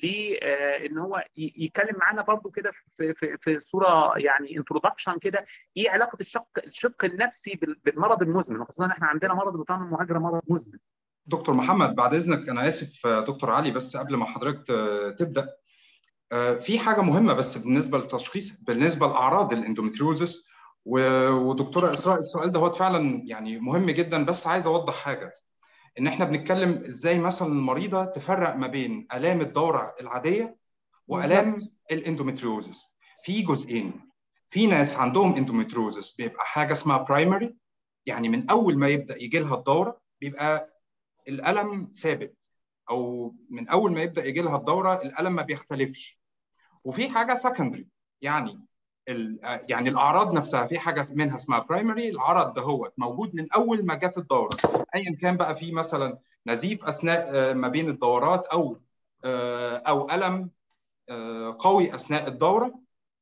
لان هو ي- يتكلم معانا برضو كده في في في صوره يعني انترودكشن كده ايه علاقه الشق الشق النفسي بال- بالمرض المزمن وخاصه احنا عندنا مرض البطانه المهاجره مرض مزمن دكتور محمد بعد اذنك انا اسف آه، دكتور علي بس قبل ما حضرتك ت- تبدا آه، في حاجه مهمه بس بالنسبه للتشخيص بالنسبه لاعراض الاندوميتريوزس و- ودكتوره اسراء السؤال ده هو فعلا يعني مهم جدا بس عايز اوضح حاجه ان احنا بنتكلم ازاي مثلا المريضه تفرق ما بين الام الدوره العاديه والام الاندوميتريوزس في جزئين في ناس عندهم اندوميتريوزس بيبقى حاجه اسمها برايمري يعني من اول ما يبدا يجي لها الدوره بيبقى الالم ثابت او من اول ما يبدا يجي لها الدوره الالم ما بيختلفش وفي حاجه سكندري يعني ال- يعني الاعراض نفسها في حاجه منها اسمها برايمري العرض ده هو موجود من اول ما جت الدوره ايا كان بقى في مثلا نزيف اثناء آه، ما بين الدورات او آه، او الم آه، قوي اثناء الدوره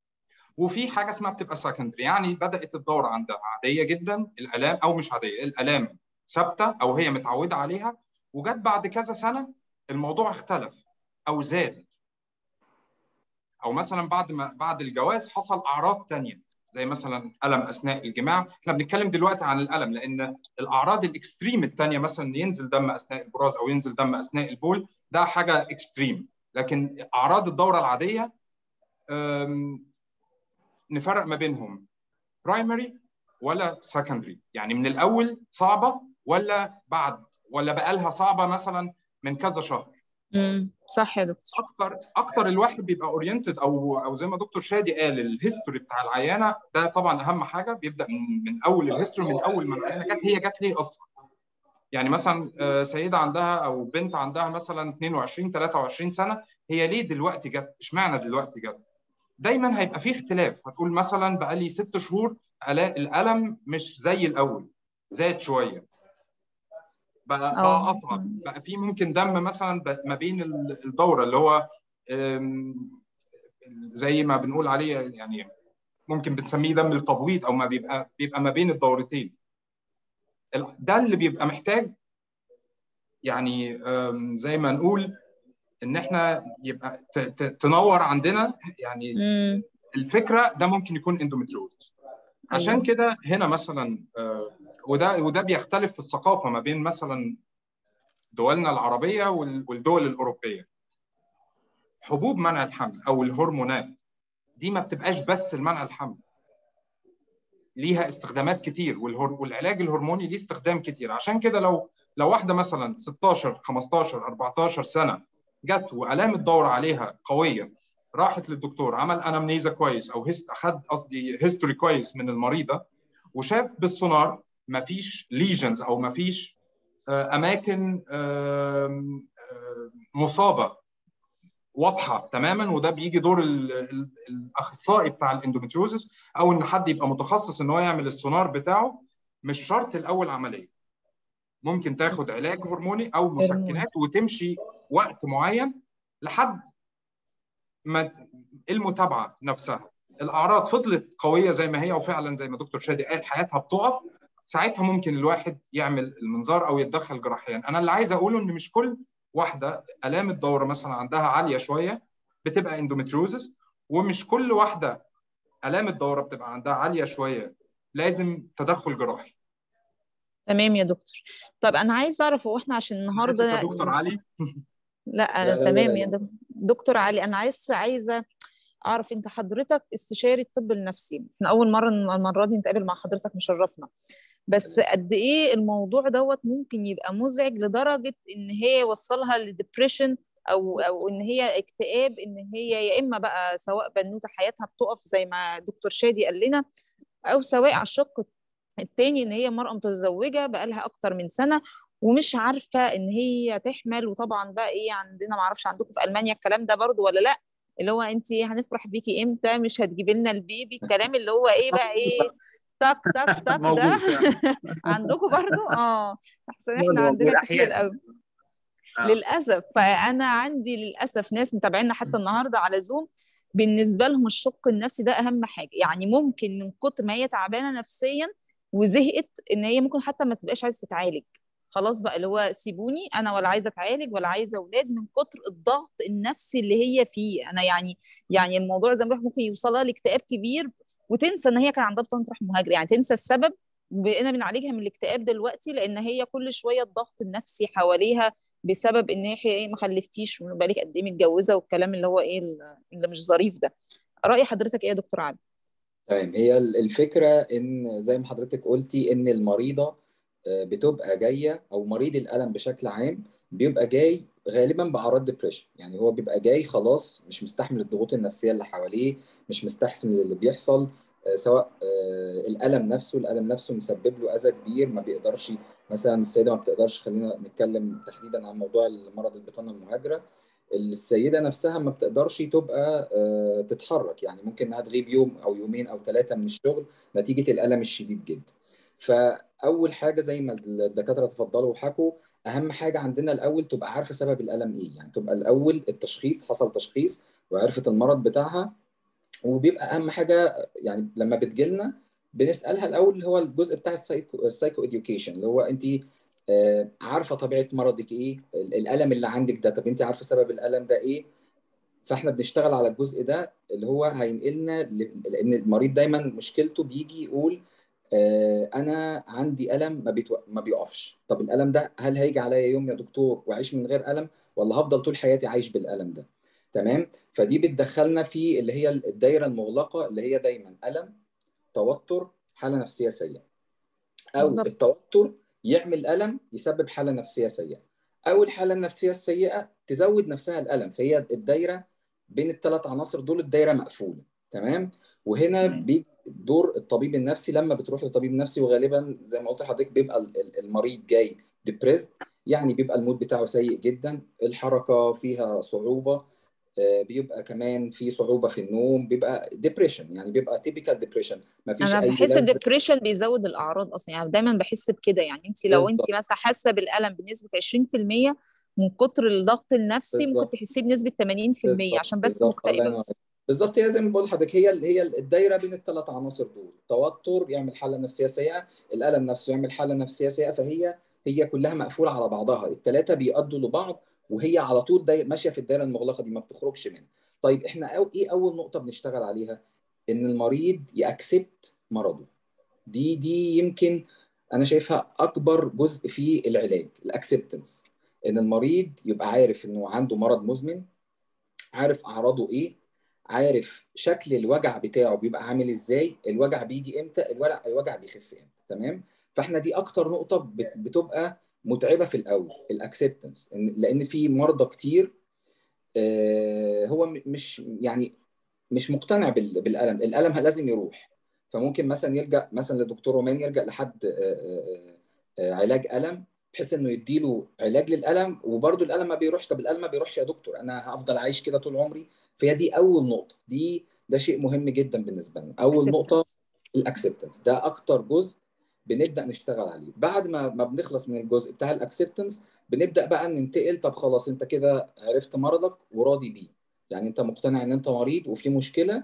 وفي حاجه اسمها بتبقى سكندري يعني بدات الدوره عندها عاديه جدا الالام او مش عاديه الالام ثابته او هي متعوده عليها وجت بعد كذا سنه الموضوع اختلف او زاد او مثلا بعد ما بعد الجواز حصل اعراض تانية زي مثلا الم اثناء الجماع احنا بنتكلم دلوقتي عن الالم لان الاعراض الاكستريم التانية مثلا ينزل دم اثناء البراز او ينزل دم اثناء البول ده حاجه اكستريم لكن اعراض الدوره العاديه نفرق ما بينهم برايمري ولا سكندري يعني من الاول صعبه ولا بعد ولا بقالها صعبه مثلا من كذا شهر امم صح يا دكتور اكتر اكتر الواحد بيبقى اورينتد او او زي ما دكتور شادي قال الهيستوري بتاع العيانه ده طبعا اهم حاجه بيبدا من, من اول الهيستوري من اول ما العيانه جت هي جت ليه اصلا يعني مثلا سيده عندها او بنت عندها مثلا 22 23 سنه هي ليه دلوقتي جت اشمعنى دلوقتي جت دايما هيبقى فيه اختلاف هتقول مثلا بقى لي ست شهور الالم مش زي الاول زاد شويه بقى بقى اصعب بقى في ممكن دم مثلا ما بين الدوره اللي هو زي ما بنقول عليه يعني ممكن بنسميه دم التبويض او ما بيبقى بيبقى ما بين الدورتين ده اللي بيبقى محتاج يعني زي ما نقول ان احنا يبقى تنور عندنا يعني مم. الفكره ده ممكن يكون اندومتريوز عشان كده هنا مثلا وده وده بيختلف في الثقافه ما بين مثلا دولنا العربيه والدول الاوروبيه حبوب منع الحمل او الهرمونات دي ما بتبقاش بس المنع الحمل ليها استخدامات كتير والعلاج الهرموني ليه استخدام كتير عشان كده لو لو واحده مثلا 16 15 14 سنه جت والام الدوره عليها قويه راحت للدكتور عمل انامنيزا كويس او اخذ قصدي هيستوري كويس من المريضه وشاف بالسونار ما فيش ليجنز او ما فيش اماكن مصابه واضحه تماما وده بيجي دور الاخصائي بتاع الاندومتريوزس او ان حد يبقى متخصص ان هو يعمل السونار بتاعه مش شرط الاول عمليه ممكن تاخد علاج هرموني او مسكنات وتمشي وقت معين لحد ما المتابعه نفسها الاعراض فضلت قويه زي ما هي وفعلا زي ما دكتور شادي قال حياتها بتقف ساعتها ممكن الواحد يعمل المنظار او يتدخل جراحيا انا اللي عايز اقوله ان مش كل واحده الام الدوره مثلا عندها عاليه شويه بتبقى اندومتريوزس ومش كل واحده الام الدوره بتبقى عندها عاليه شويه لازم تدخل جراحي تمام يا دكتور طب انا عايز اعرف هو احنا عشان النهارده يا دكتور علي لا انا تمام يا دكتور علي انا عايز عايزه اعرف انت حضرتك استشاري الطب النفسي احنا اول مره المره دي نتقابل مع حضرتك مشرفنا بس قد ايه الموضوع دوت ممكن يبقى مزعج لدرجه ان هي يوصلها لديبريشن او او ان هي اكتئاب ان هي يا اما بقى سواء بنوته حياتها بتقف زي ما دكتور شادي قال لنا او سواء على الشق التاني ان هي مرأة متزوجة بقالها اكتر من سنة ومش عارفة ان هي تحمل وطبعا بقى ايه عندنا معرفش عندكم في المانيا الكلام ده برضو ولا لا اللي هو انت هنفرح بيكي امتى مش هتجيبي لنا البيبي الكلام اللي هو ايه بقى ايه تك تك تك ده عندكم برضو اه احسن احنا عندنا كتير قوي آه. للاسف فانا عندي للاسف ناس متابعينا حتى النهارده على زوم بالنسبه لهم الشق النفسي ده اهم حاجه يعني ممكن من كتر ما هي تعبانه نفسيا وزهقت ان هي ممكن حتى ما تبقاش عايزه تتعالج خلاص بقى اللي هو سيبوني انا ولا عايزه اتعالج ولا عايزه اولاد من كتر الضغط النفسي اللي هي فيه انا يعني يعني الموضوع زي ما ممكن يوصلها لاكتئاب كبير وتنسى ان هي كان عندها بطانه رحم مهاجر يعني تنسى السبب بقينا بنعالجها من الاكتئاب دلوقتي لان هي كل شويه الضغط النفسي حواليها بسبب ان هي ما خلفتيش وبقالك قد ايه متجوزه والكلام اللي هو ايه اللي مش ظريف ده راي حضرتك ايه يا دكتور علي تمام هي الفكره ان زي ما حضرتك قلتي ان المريضه بتبقى جايه او مريض الالم بشكل عام بيبقى جاي غالبا باعراض ديبريشن يعني هو بيبقى جاي خلاص مش مستحمل الضغوط النفسيه اللي حواليه مش مستحمل اللي بيحصل سواء الالم نفسه الالم نفسه مسبب له اذى كبير ما بيقدرش مثلا السيده ما بتقدرش خلينا نتكلم تحديدا عن موضوع مرض البطانه المهاجره السيده نفسها ما بتقدرش تبقى تتحرك يعني ممكن انها تغيب يوم او يومين او ثلاثه من الشغل نتيجه الالم الشديد جدا فاول حاجه زي ما الدكاتره تفضلوا وحكوا اهم حاجه عندنا الاول تبقى عارفه سبب الالم ايه يعني تبقى الاول التشخيص حصل تشخيص وعرفت المرض بتاعها وبيبقى اهم حاجه يعني لما بتجيلنا بنسالها الاول اللي هو الجزء بتاع السايكو السايكو اديوكيشن اللي هو انت عارفه طبيعه مرضك ايه الالم اللي عندك ده طب انت عارفه سبب الالم ده ايه فاحنا بنشتغل على الجزء ده اللي هو هينقلنا لان المريض دايما مشكلته بيجي يقول انا عندي الم ما, بيتو... ما بيقفش طب الالم ده هل هيجي عليا يوم يا دكتور واعيش من غير الم ولا هفضل طول حياتي عايش بالالم ده تمام فدي بتدخلنا في اللي هي الدايره المغلقه اللي هي دايما الم توتر حاله نفسيه سيئه او بالظبط. التوتر يعمل الم يسبب حاله نفسيه سيئه او الحاله النفسيه السيئه تزود نفسها الالم فهي الدايره بين الثلاث عناصر دول الدايره مقفوله تمام وهنا تمام. بيجي دور الطبيب النفسي لما بتروح لطبيب نفسي وغالبا زي ما قلت لحضرتك بيبقى ال- ال- المريض جاي ديبريسد يعني بيبقى المود بتاعه سيء جدا الحركه فيها صعوبه آه، بيبقى كمان في صعوبه في النوم بيبقى ديبريشن يعني بيبقى تيبيكال ديبريشن مفيش انا اي بحس لذة. الدبريشن بيزود الاعراض اصلا يعني دايما بحس بكده يعني انت لو انت بالظبط. مثلا حاسه بالالم بنسبه 20% من كتر الضغط النفسي ممكن بالظبط. تحسيه بنسبه 80% بالظبط. عشان بس بالظبط. الله مكتئبه ينور بس بالظبط هي زي ما بقول لحضرتك هي هي الدايره بين الثلاث عناصر دول توتر يعمل حاله نفسيه سيئه الالم نفسه يعمل حاله نفسيه سيئه فهي هي كلها مقفوله على بعضها الثلاثه بيؤدوا لبعض وهي على طول داي... ماشيه في الدايره المغلقه دي ما بتخرجش منها طيب احنا أو ايه اول نقطه بنشتغل عليها ان المريض ياكسبت مرضه دي دي يمكن انا شايفها اكبر جزء في العلاج الاكسبتنس ان المريض يبقى عارف انه عنده مرض مزمن عارف اعراضه ايه عارف شكل الوجع بتاعه بيبقى عامل ازاي الوجع بيجي امتى الوجع الوجع بيخف امتى تمام فاحنا دي اكتر نقطه بت- بتبقى متعبه في الاول الاكسبتنس لان في مرضى كتير آه، هو م- مش يعني مش مقتنع بال- بالالم الالم لازم يروح فممكن مثلا يلجا مثلا لدكتور رومان يلجا لحد آه، آه، آه، علاج الم بحيث انه يديله علاج للالم وبرده الالم ما بيروحش طب الالم ما بيروحش يا دكتور انا هفضل عايش كده طول عمري فهي دي اول نقطه دي ده شيء مهم جدا بالنسبه لنا اول نقطه acceptance. الاكسبتنس ده اكتر جزء بنبدا نشتغل عليه بعد ما ما بنخلص من الجزء بتاع الاكسبتنس بنبدا بقى ننتقل طب خلاص انت كده عرفت مرضك وراضي بيه يعني انت مقتنع ان انت مريض وفي مشكله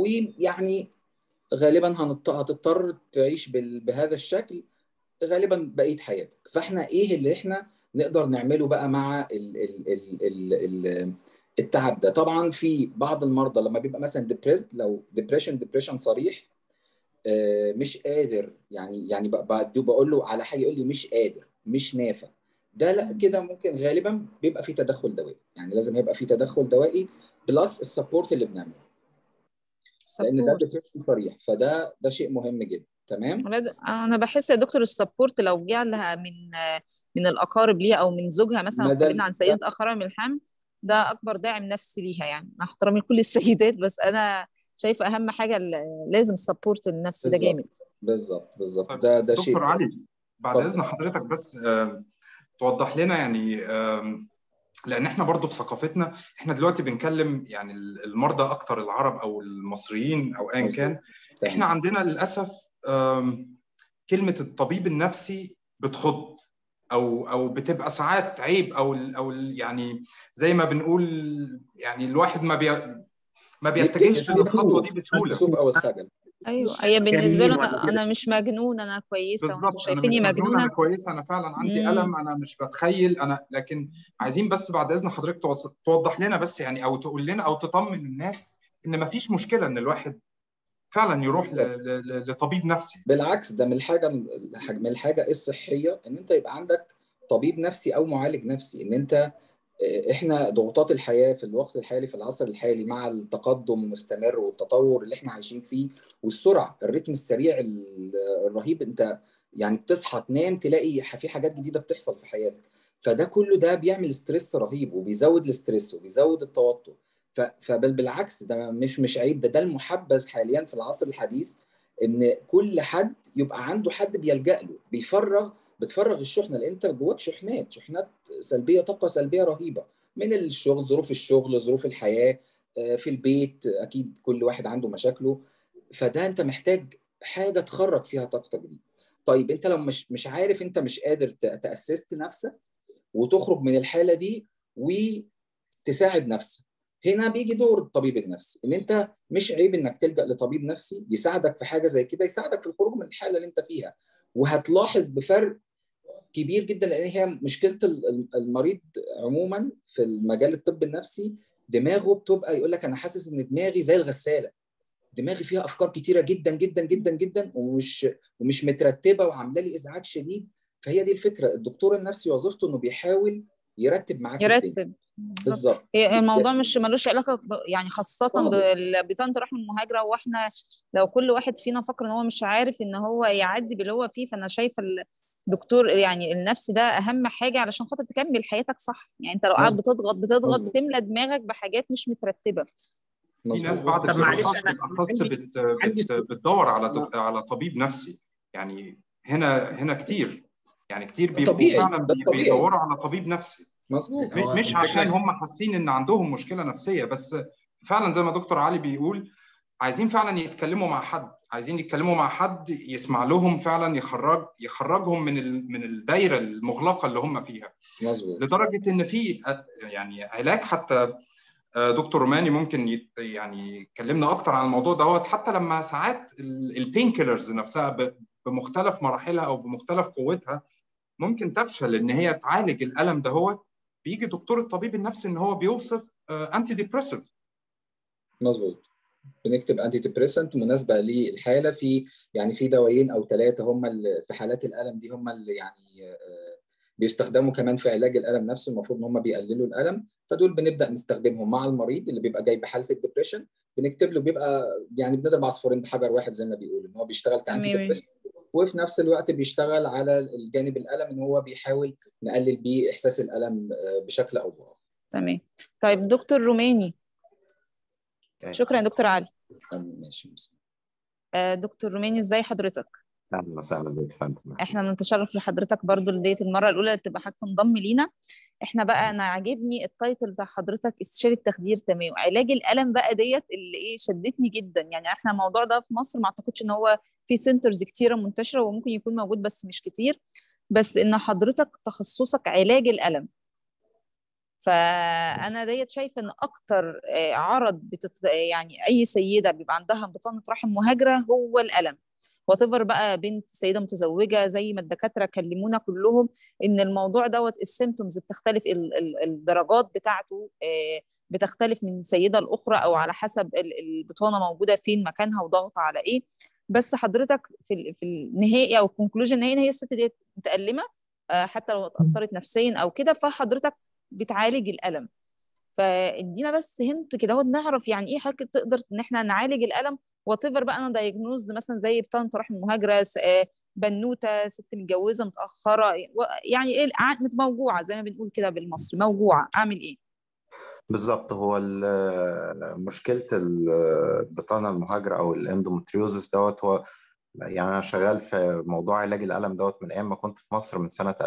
ويعني غالبا هنضط- هتضطر تعيش بال- بهذا الشكل غالبا بقيه حياتك فاحنا ايه اللي احنا نقدر نعمله بقى مع ال ال ال ال ال التعب ده طبعا في بعض المرضى لما بيبقى مثلا ديبريسد لو ديبريشن ديبريشن صريح آه، مش قادر يعني يعني ب- ب- بقول له على حاجه يقول لي مش قادر مش نافع ده لا كده ممكن غالبا بيبقى في تدخل دوائي يعني لازم يبقى في تدخل دوائي بلس السبورت اللي بنعمله لان ده Support. ديبريشن صريح فده ده شيء مهم جدا تمام ولاد- انا بحس يا دكتور السبورت لو جه لها من من الاقارب ليها او من زوجها مثلا ما لو ده- اتكلمنا عن سيدة اخرى من الحمل ده اكبر داعم نفسي ليها يعني مع احترامي لكل السيدات بس انا شايفه اهم حاجه ال- لازم السبورت النفسي ده بالظبط. جامد بالظبط بالظبط طيب، ده ده شيء دكتور علي بعد اتفضل. اذن حضرتك بس آه، توضح لنا يعني آم، لان احنا برضو في ثقافتنا احنا دلوقتي بنكلم يعني المرضى اكتر العرب او المصريين او ايا مظبوط. كان تمام. احنا عندنا للاسف آم، كلمه الطبيب النفسي بتخض او او بتبقى ساعات عيب او ال- او ال- يعني زي ما بنقول يعني الواحد ما بي ما بيتجهش يتكسف للخطوه دي الكسوف بسهوله الكسوف او الخجل ايوه هي بالنسبه له جميل انا, ولا أنا مش مجنون انا كويسه وانتوا بالظبط انا شايفيني مش مجنون انا مجنونه كويسه انا فعلا عندي مم. الم انا مش بتخيل انا لكن عايزين بس بعد اذن حضرتك توص- توضح لنا بس يعني او تقول لنا او تطمن الناس ان ما فيش مشكله ان الواحد فعلا يروح ل- ل- ل- لطبيب نفسي بالعكس ده من الحاجه من الحاجه الصحيه ان انت يبقى عندك طبيب نفسي او معالج نفسي ان انت احنا ضغوطات الحياه في الوقت الحالي في العصر الحالي مع التقدم المستمر والتطور اللي احنا عايشين فيه والسرعه الريتم السريع ال- الرهيب انت يعني بتصحى تنام تلاقي في حاجات جديده بتحصل في حياتك فده كله ده بيعمل ستريس رهيب وبيزود الاستريس وبيزود التوتر ف- فبل بالعكس ده مش مش عيب ده ده المحبذ حاليا في العصر الحديث ان كل حد يبقى عنده حد بيلجأ له بيفرغ بتفرغ الشحنه لان انت جواك شحنات شحنات سلبيه طاقه سلبيه رهيبه من الشغل ظروف الشغل ظروف الحياه آه، في البيت اكيد كل واحد عنده مشاكله فده انت محتاج حاجه تخرج فيها طاقتك دي طيب انت لو مش مش عارف انت مش قادر ت- تاسست نفسك وتخرج من الحاله دي وتساعد نفسك هنا بيجي دور الطبيب النفسي ان انت مش عيب انك تلجا لطبيب نفسي يساعدك في حاجه زي كده يساعدك في الخروج من الحاله اللي انت فيها وهتلاحظ بفرق كبير جدا لان هي مشكله ال- المريض عموما في المجال الطب النفسي دماغه بتبقى يقول لك انا حاسس ان دماغي زي الغساله دماغي فيها افكار كتيره جدا جدا جدا جدا ومش ومش مترتبه وعامله لي ازعاج شديد فهي دي الفكره الدكتور النفسي وظيفته انه بيحاول يرتب معاك الدنيا. يرتب بالظبط بالظبط هي الموضوع مش ملوش علاقه ب- يعني خاصه خالص. ببطانه الرحم المهاجره واحنا لو كل واحد فينا فكر ان هو مش عارف ان هو يعدي باللي هو فيه فانا شايفه الدكتور يعني النفسي ده اهم حاجه علشان خاطر تكمل حياتك صح يعني انت لو قاعد مظبوط. بتضغط بتضغط مظبوط. بتملى دماغك بحاجات مش مترتبه في ناس مظبوط بعد طب معلش الجراحات أنا بالاخص عندي- بت... عندي بت... بتدور على طب... على طبيب نفسي يعني هنا هنا كتير يعني كتير بيبقوا طبيعي، فعلا ده بي- طبيعي. بيدوروا على طبيب نفسي مظبوط هو مش الفكرة- عشان هم حاسين ان عندهم مشكله نفسيه بس فعلا زي ما دكتور علي بيقول عايزين فعلا يتكلموا مع حد عايزين يتكلموا مع حد يسمع لهم فعلا يخرج يخرجهم من ال... من الدايره المغلقه اللي هم فيها مظبوط لدرجه ان في يعني علاج حتى آه، دكتور روماني ممكن يت يعني يكلمنا اكتر عن الموضوع دوت حتى لما ساعات البين كيلرز نفسها ب- بمختلف مراحلها او بمختلف قوتها ممكن تفشل ان هي تعالج الالم دهوت بيجي دكتور الطبيب النفسي ان هو بيوصف انتي ديبريسيف مظبوط بنكتب انتي ديبريسنت مناسبه للحاله في يعني في دوايين او ثلاثه هم اللي في حالات الالم دي هم اللي يعني آه، بيستخدموا كمان في علاج الالم نفسه المفروض ان هم بيقللوا الالم فدول بنبدا نستخدمهم مع المريض اللي بيبقى جاي بحاله الدبريشن بنكتب له بيبقى يعني بنضرب عصفورين بحجر واحد زي ما بيقولوا ان هو بيشتغل كانتي تمام. ديبريسنت وفي نفس الوقت بيشتغل على الجانب الالم ان هو بيحاول نقلل بيه احساس الالم آه، بشكل او باخر تمام طيب دكتور روماني أوكي. شكرا يا دكتور علي ماشي آه، دكتور روماني ازاي حضرتك اهلا وسهلا زي الفندم احنا بنتشرف لحضرتك برضو لديت المره الاولى اللي تبقى حضرتك تنضم لينا احنا بقى انا عاجبني التايتل بتاع حضرتك استشاري التخدير تمام علاج الالم بقى ديت اللي ايه شدتني جدا يعني احنا الموضوع ده في مصر ما اعتقدش ان هو في سنترز كتيره منتشره وممكن يكون موجود بس مش كتير بس ان حضرتك تخصصك علاج الالم فانا ديت شايفه ان اكتر آه، عرض بتت... يعني اي سيده بيبقى عندها بطانه رحم مهاجره هو الالم وتفر بقى بنت سيده متزوجه زي ما الدكاتره كلمونا كلهم ان الموضوع دوت السيمتومز بتختلف ال- ال- الدرجات بتاعته آه، بتختلف من سيده لاخرى او على حسب ال- البطانه موجوده فين مكانها وضغط على ايه بس حضرتك في ال- في النهائي او الكونكلوجن النهائي إن هي الست دي متالمه آه، حتى لو اتاثرت نفسيا او كده فحضرتك بتعالج الالم فادينا بس هنت كده هو نعرف يعني ايه حضرتك تقدر ان احنا نعالج الالم وات بقى انا دايجنوز مثلا زي بطانه رحم مهاجره س- آه، بنوته ست متجوزه متاخره و- يعني ايه ع- موجوعه زي ما بنقول كده بالمصري موجوعه اعمل ايه؟ بالظبط هو ال- مشكله البطانه المهاجره او الاندومتريوزس دوت هو يعني انا شغال في موضوع علاج الالم دوت من ايام ما كنت في مصر من سنه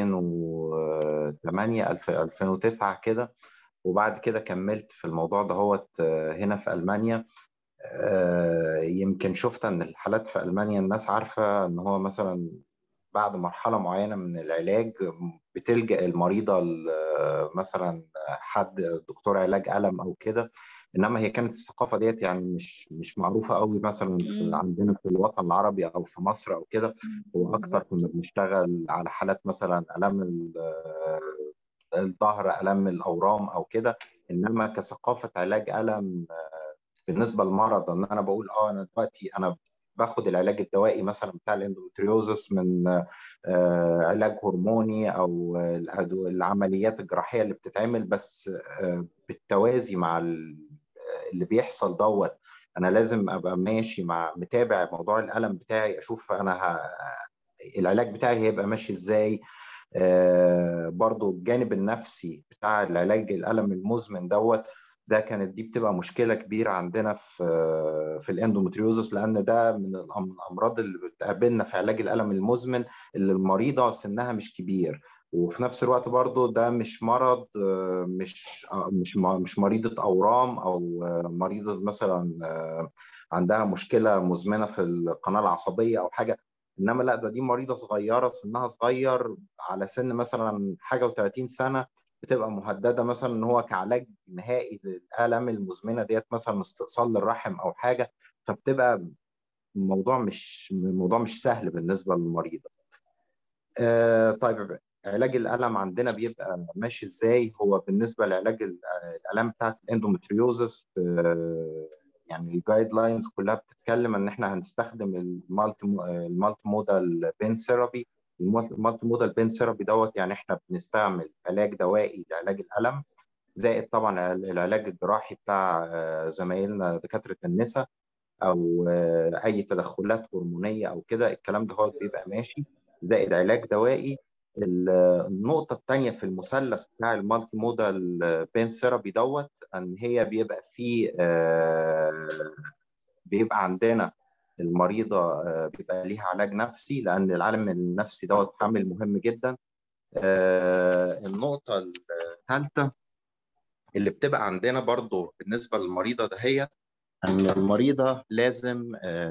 2008 2000 2009 كده وبعد كده كملت في الموضوع دهوت هنا في المانيا آه، يمكن شفت ان الحالات في المانيا الناس عارفه ان هو مثلا بعد مرحله معينه من العلاج بتلجا المريضه ل- مثلا حد دكتور علاج الم او كده انما هي كانت الثقافه ديت يعني مش مش معروفه قوي مثلا في مم. عندنا في الوطن العربي او في مصر او كده هو اكثر بالظبط. كنا بنشتغل على حالات مثلا الام ال- الظهر الم الاورام او كده انما كثقافه علاج الم بالنسبه للمرض ان انا بقول اه انا دلوقتي انا باخد العلاج الدوائي مثلا بتاع الاندومتريوزس من آه، علاج هرموني او الأدو- العمليات الجراحيه اللي بتتعمل بس آه، بالتوازي مع ال- اللي بيحصل دوت انا لازم ابقى ماشي مع متابع موضوع الالم بتاعي اشوف انا ه... العلاج بتاعي هيبقى ماشي ازاي آه، برضو الجانب النفسي بتاع العلاج الالم المزمن دوت ده كانت دي بتبقى مشكله كبيره عندنا في في الاندومتريوزس لان ده من الأم- الامراض اللي بتقابلنا في علاج الالم المزمن اللي المريضه سنها مش كبير وفي نفس الوقت برضو ده مش مرض آه، مش آه، مش م- مش مريضه اورام او آه، مريضه مثلا آه، عندها مشكله مزمنه في القناه العصبيه او حاجه انما لا ده دي مريضه صغيره سنها صغير على سن مثلا حاجه و30 سنه بتبقى مهدده مثلا ان هو كعلاج نهائي للالام المزمنه ديت مثلا استئصال للرحم او حاجه فبتبقى الموضوع مش الموضوع مش سهل بالنسبه للمريضه. آه طيب علاج الالم عندنا بيبقى ماشي ازاي؟ هو بالنسبه لعلاج ال- الالام بتاعت الاندومتريوزس آه يعني الجايد لاينز كلها بتتكلم ان احنا هنستخدم المالتي المالتي مودال بين ثيرابي المالتي مودال بين ثيرابي دوت يعني احنا بنستعمل علاج دوائي لعلاج الالم زائد طبعا العلاج الجراحي بتاع زمايلنا دكاتره النساء او اي تدخلات هرمونيه او كده الكلام ده هو بيبقى ماشي زائد علاج دوائي النقطة الثانية في المثلث بتاع المالتي مودال بين ثيرابي دوت ان هي بيبقى فيه بيبقى عندنا المريضة بيبقى ليها علاج نفسي لأن العالم النفسي دوت عامل مهم جدا النقطة الثالثة اللي بتبقى عندنا برضو بالنسبة للمريضة دهيت ان المريضه لازم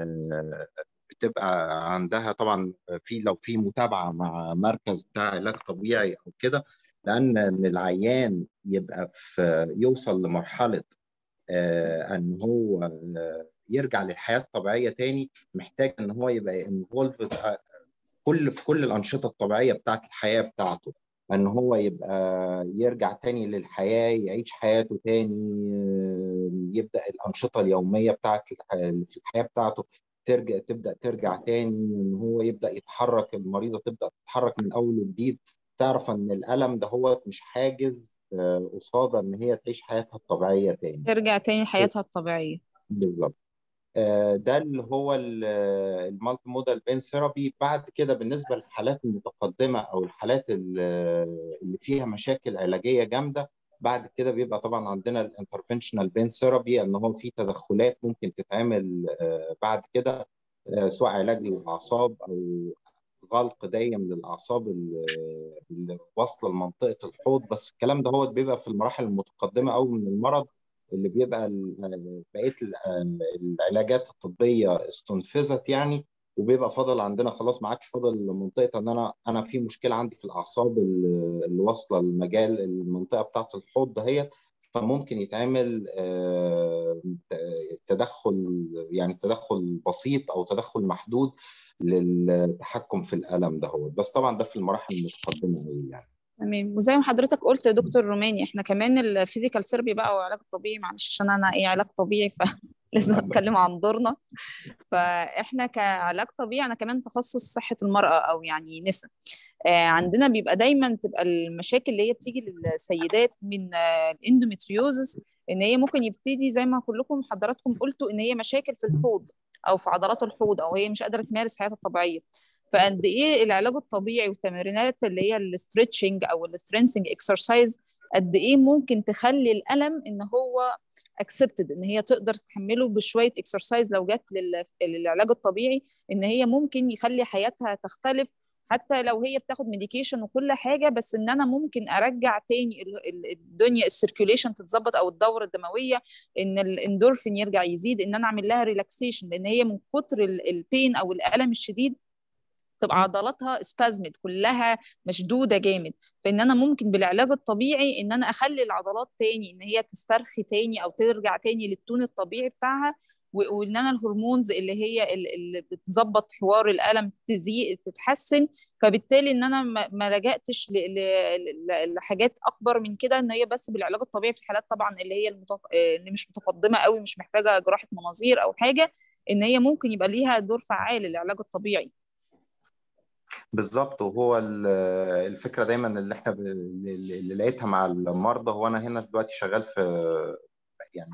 بتبقى عندها طبعا في لو في متابعه مع مركز بتاع علاج طبيعي او كده لان العيان يبقى في يوصل لمرحله ان هو يرجع للحياه الطبيعيه تاني محتاج ان هو يبقى انفولف كل في كل الانشطه الطبيعيه بتاعت الحياه بتاعته ان هو يبقى يرجع تاني للحياه يعيش حياته تاني يبدا الانشطه اليوميه بتاعت في الحياه بتاعته ترجع تبدا ترجع تاني ان هو يبدا يتحرك المريضه تبدا تتحرك من اول وجديد تعرف ان الالم ده هو مش حاجز قصادها ان هي تعيش حياتها الطبيعيه تاني ترجع تاني حياتها الطبيعيه بالظبط ده اللي هو المالتي مودال بين ثيرابي بعد كده بالنسبه للحالات المتقدمه او الحالات اللي فيها مشاكل علاجيه جامده بعد كده بيبقى طبعا عندنا الانترفنشنال بين ثيرابي ان هو في تدخلات ممكن تتعمل بعد كده سواء علاج للاعصاب او غلق دايم للاعصاب اللي واصله لمنطقه الحوض بس الكلام ده هو بيبقى في المراحل المتقدمه قوي من المرض اللي بيبقى بقيه العلاجات الطبيه استنفذت يعني وبيبقى فاضل عندنا خلاص ما عادش فاضل منطقه ان انا انا في مشكله عندي في الاعصاب اللي واصله المجال المنطقه بتاعه الحوض دهيت فممكن يتعمل تدخل يعني تدخل بسيط او تدخل محدود للتحكم في الالم دهوت بس طبعا ده في المراحل المتقدمه قوي يعني تمام وزي ما حضرتك قلت يا دكتور روماني احنا كمان الفيزيكال ثيرابي بقى والعلاج الطبيعي معلش عشان انا ايه علاج طبيعي فلازم اتكلم عن دورنا فاحنا كعلاج طبيعي انا كمان تخصص صحه المراه او يعني نساء آه عندنا بيبقى دايما تبقى المشاكل اللي هي بتيجي للسيدات من آه الاندوميتريوزس ان هي ممكن يبتدي زي ما كلكم حضراتكم قلتوا ان هي مشاكل في الحوض او في عضلات الحوض او هي مش قادره تمارس حياتها الطبيعيه فقد ايه العلاج الطبيعي والتمرينات اللي هي الاسترتشنج او السترينثنج اكسرسايز قد ايه ممكن تخلي الالم ان هو اكسبتد ان هي تقدر تتحمله بشويه اكسرسايز لو جت للعلاج الطبيعي ان هي ممكن يخلي حياتها تختلف حتى لو هي بتاخد ميديكيشن وكل حاجه بس ان انا ممكن ارجع تاني الدنيا السيركيوليشن تتظبط او الدوره الدمويه ان الاندورفين يرجع يزيد ان انا اعمل لها ريلاكسيشن لان هي من كتر البين او الالم الشديد تبقى عضلاتها سبازمد كلها مشدوده جامد فان انا ممكن بالعلاج الطبيعي ان انا اخلي العضلات تاني ان هي تسترخي تاني او ترجع تاني للتون الطبيعي بتاعها وان انا الهرمونز اللي هي اللي بتظبط حوار الالم تزيد تتحسن فبالتالي ان انا ما لجأتش لحاجات اكبر من كده ان هي بس بالعلاج الطبيعي في الحالات طبعا اللي هي المتق... اللي مش متقدمه قوي مش محتاجه جراحه مناظير او حاجه ان هي ممكن يبقى ليها دور فعال العلاج الطبيعي بالظبط وهو الفكره دايما اللي احنا اللي لقيتها مع المرضى هو انا هنا دلوقتي شغال في يعني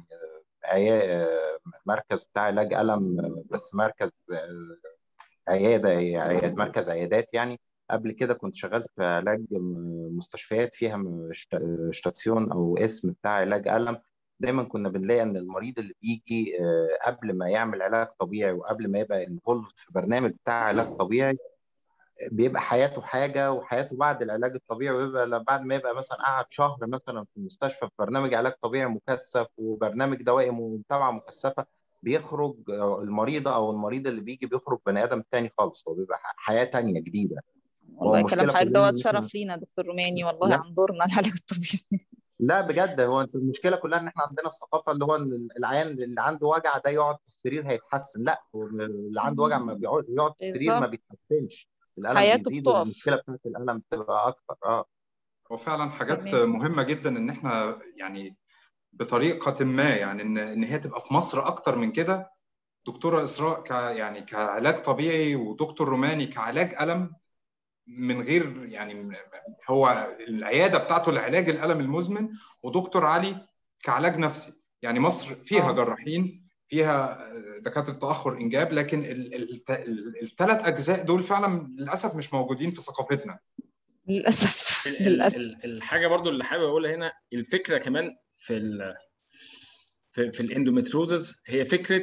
مركز بتاع علاج الم بس مركز عياده عياد مركز عيادات يعني قبل كده كنت شغال في علاج مستشفيات فيها شتاسيون او اسم بتاع علاج الم دايما كنا بنلاقي ان المريض اللي بيجي قبل ما يعمل علاج طبيعي وقبل ما يبقى انفولد في برنامج بتاع علاج طبيعي بيبقى حياته حاجه وحياته بعد العلاج الطبيعي ويبقى بعد ما يبقى مثلا قعد شهر مثلا في المستشفى في برنامج علاج طبيعي مكثف وبرنامج دوائي متابعه مكثفه بيخرج المريضه او المريض اللي بيجي بيخرج بني ادم تاني خالص هو بيبقى حياه تانيه جديده والله كلام حضرتك دوت شرف لينا دكتور روماني والله عن دورنا العلاج الطبيعي لا بجد هو انت المشكله كلها ان احنا عندنا الثقافه اللي هو العيان اللي عنده وجع ده يقعد في السرير هيتحسن لا اللي عنده وجع ما بيقعد يقعد في السرير ما بيتحسنش الالم حياته بيزيد بتقف. والمشكله بتاعت الالم بتبقى اكتر اه هو فعلا حاجات تمام. مهمه جدا ان احنا يعني بطريقه ما يعني ان ان هي تبقى في مصر اكتر من كده دكتوره اسراء ك يعني كعلاج طبيعي ودكتور روماني كعلاج الم من غير يعني هو العياده بتاعته لعلاج الالم المزمن ودكتور علي كعلاج نفسي يعني مصر فيها آه. جراحين فيها دكاتره تاخر انجاب لكن الثلاث اجزاء دول فعلا للاسف مش موجودين في ثقافتنا للاسف ال- ال- للاسف ال- الحاجه برضو اللي حابب اقولها هنا الفكره كمان في ال في, في الاندومتروزز هي فكره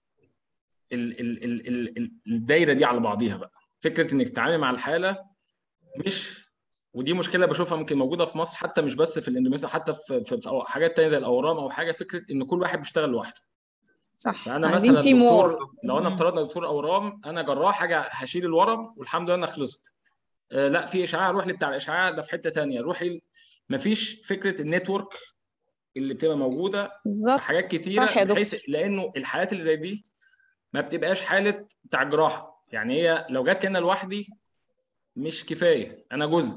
ال ال ال ال ال- الدايره دي على بعضيها بقى فكره انك تتعامل مع الحاله مش ودي مشكله بشوفها ممكن موجوده في مصر حتى مش بس في الاندومتروز حتى في, في, في أو- حاجات تانية زي الاورام او حاجه فكره ان كل واحد بيشتغل لوحده صح فانا عايزين مثلا تيم دكتور وورك لو انا افترضنا دكتور اورام انا جراح حاجه هشيل الورم والحمد لله انا خلصت آه، لا في اشعاع روح لي بتاع الاشعاع ده في حته ثانيه روحي مفيش فكره النتورك اللي بتبقى موجوده بالظبط في حاجات كتيره صح يا دكتور بحيث لانه الحالات اللي زي دي ما بتبقاش حاله بتاع جراحه يعني هي لو جت هنا لوحدي مش كفايه انا جزء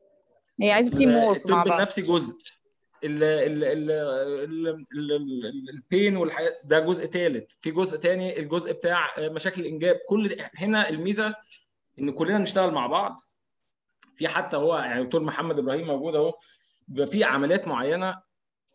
هي عايزه تيم وورك مع الطب بعض النفسي جزء ال ال ال ال ال ال البين والحاجات ده جزء ثالث في جزء ثاني الجزء بتاع مشاكل الانجاب كل ده- هنا الميزه ان كلنا نشتغل مع بعض في حتى هو يعني دكتور محمد ابراهيم موجود اهو بيبقى في عمليات معينه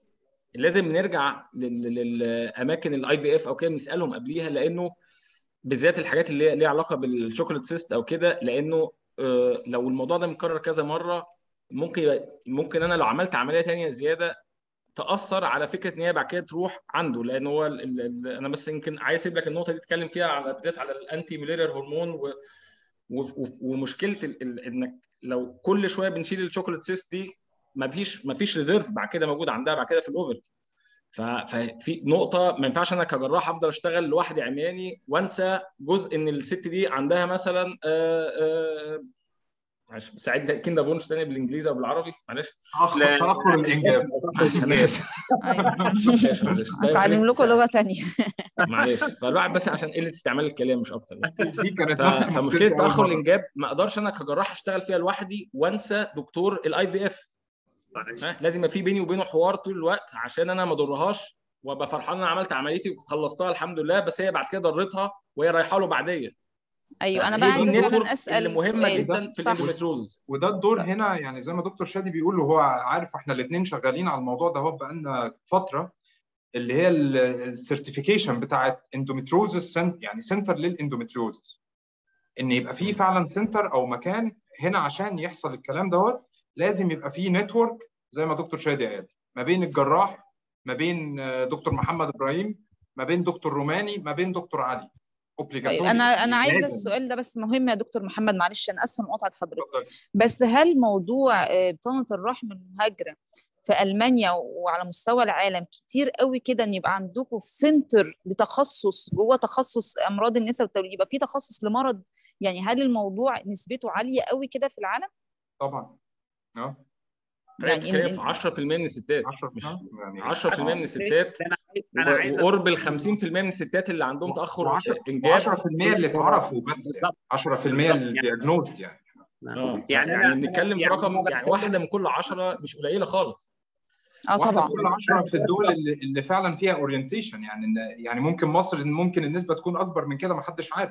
لازم نرجع لل- للاماكن الاي بي اف او كده نسالهم قبليها لانه بالذات الحاجات اللي ليها علاقه بالشوكولات سيست او كده لانه آه، لو الموضوع ده مكرر كذا مره ممكن يبقى- ممكن انا لو عملت عمليه تانية زياده تاثر على فكره ان هي بعد كده تروح عنده لان هو ال ال ال انا بس يمكن عايز اسيب لك النقطه دي تتكلم فيها على بالذات على الانتي ميليرير هرمون و و و ومشكله ال ال انك لو كل شويه بنشيل الشوكولات سيست دي ما فيش ما فيش ريزيرف بعد كده موجود عندها بعد كده في الاوفر ف- ففي نقطه ما ينفعش انا كجراح افضل اشتغل لوحدي عمياني وانسى جزء ان الست دي عندها مثلا آه، آه، معلش ساعدني كيندا فونش تاني بالانجليزي او بالعربي معلش تاخر لا. تاخر الانجاب معلش انا اسف أيوة. معلش معلش هتعلم لكم لغه تانية معلش فالواحد بس عشان قله استعمال الكلام مش اكتر يعني. دي كانت ف- نفس فمشكله مشكلتي أول تاخر مرة. الانجاب ما اقدرش انا كجراح اشتغل فيها لوحدي وانسى دكتور الاي في اف لازم يبقى في بيني وبينه حوار طول الوقت عشان انا ما اضرهاش وابقى فرحان ان انا عملت عمليتي وخلصتها الحمد لله بس هي بعد كده ضرتها وهي رايحه له بعديا ايوه انا هي بقى دي عايزه النتورك فعلا اسال اللي مهمه سؤال جدا في صح الاندوميتروزس وده الدور هنا يعني زي ما دكتور شادي بيقول وهو عارف احنا الاثنين شغالين على الموضوع ده هو بقالنا فتره اللي هي السيرتيفيكيشن بتاعت اندوميتروزس يعني سنتر للاندوميتروزس ان يبقى فيه فعلا سنتر او مكان هنا عشان يحصل الكلام دوت لازم يبقى فيه نتورك زي ما دكتور شادي قال ما بين الجراح ما بين دكتور محمد ابراهيم ما بين دكتور روماني ما بين دكتور علي طيب انا انا عايزه السؤال ده بس مهم يا دكتور محمد معلش انا اسفه مقاطعه حضرتك بس هل موضوع بطانه الرحم المهاجره في المانيا وعلى مستوى العالم كتير قوي كده ان يبقى عندكم في سنتر لتخصص جوه تخصص امراض النساء والتوليد يبقى في تخصص لمرض يعني هل الموضوع نسبته عاليه قوي كده في العالم؟ طبعا اه يعني في 10% من الستات 10 مش يعني 10% من الستات انا عايز وقرب ال 50% من الستات اللي عندهم تاخر انجاب 10% اللي اتعرفوا بس 10% اللي دياجنوزد يعني اه يعني يعني بنتكلم في رقم يعني واحده من كل 10 مش قليله خالص اه طبعا واحده كل 10 في الدول اللي, اللي فعلا فيها اورينتيشن يعني يعني ممكن مصر ممكن النسبه تكون اكبر من كده ما حدش عارف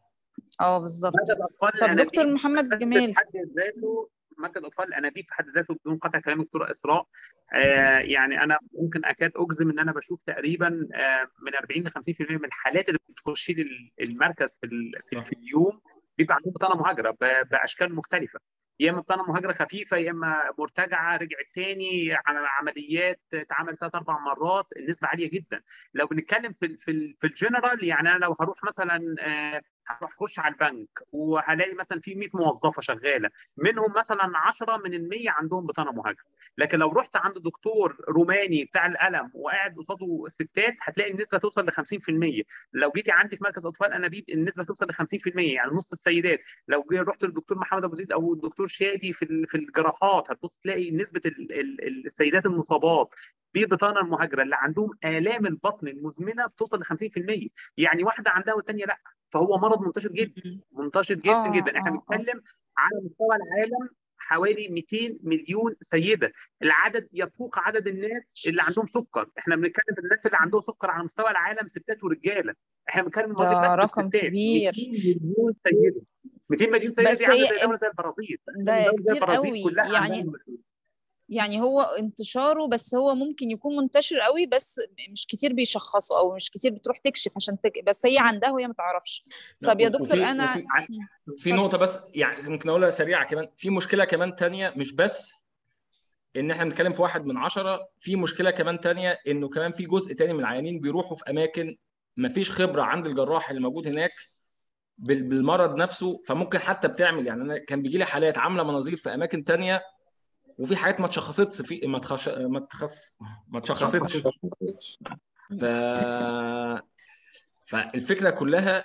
اه بالظبط طب دكتور محمد جمال حد ذاته مركز اطفال الانابيب في حد ذاته بدون قطع كلام الدكتوره اسراء آه يعني انا ممكن اكاد اجزم ان انا بشوف تقريبا آه من 40 ل 50% من الحالات اللي بتخش لي المركز في, في اليوم بيبقى عندهم بطانه مهاجره باشكال مختلفه يا اما بطانه مهاجره خفيفه يا اما مرتجعه رجعت تاني على عمليات اتعمل ثلاث اربع مرات النسبه عاليه جدا لو بنتكلم في في, في الجنرال يعني انا لو هروح مثلا آه هروح اخش على البنك وهلاقي مثلا في 100 موظفه شغاله منهم مثلا 10 من ال 100 عندهم بطانه مهاجره لكن لو رحت عند دكتور روماني بتاع الالم وقاعد قصاده ستات هتلاقي النسبه توصل ل 50% لو جيتي عندي في مركز اطفال انابيب النسبه توصل ل 50% يعني نص السيدات لو رحت للدكتور محمد ابو زيد او الدكتور شادي في في الجراحات هتبص تلاقي نسبه السيدات المصابات ببطانه المهاجره اللي عندهم الام البطن المزمنه بتوصل ل 50% يعني واحده عندها والثانيه لا فهو مرض منتشر جدا منتشر جدا آه جدا احنا بنتكلم على مستوى العالم حوالي 200 مليون سيده العدد يفوق عدد الناس اللي عندهم سكر احنا بنتكلم في الناس اللي عندهم سكر على مستوى العالم ستات ورجاله احنا بنتكلم ده رقم كبير مليون سيده 200 مليون سيده بس دي عامله هي زي دوله زي البرازيل ده دوله زي كتير البرازيل قوي كلها يعني عندها يعني هو انتشاره بس هو ممكن يكون منتشر قوي بس مش كتير بيشخصوا او مش كتير بتروح تكشف عشان تك... بس هي عندها وهي ما تعرفش لا، طب يا و- دكتور وفي- انا وفي- في نقطة بس يعني ممكن أقولها سريعة كمان في مشكلة كمان تانية مش بس إن إحنا بنتكلم في واحد من عشرة في مشكلة كمان تانية إنه كمان في جزء تاني من العيانين بيروحوا في أماكن مفيش خبرة عند الجراح اللي موجود هناك بال- بالمرض نفسه فممكن حتى بتعمل يعني أنا كان بيجي لي حالات عاملة مناظير في أماكن تانية وفي حاجات ما اتشخصتش في ما تخش ما تخص ما اتشخصتش ف... فالفكره كلها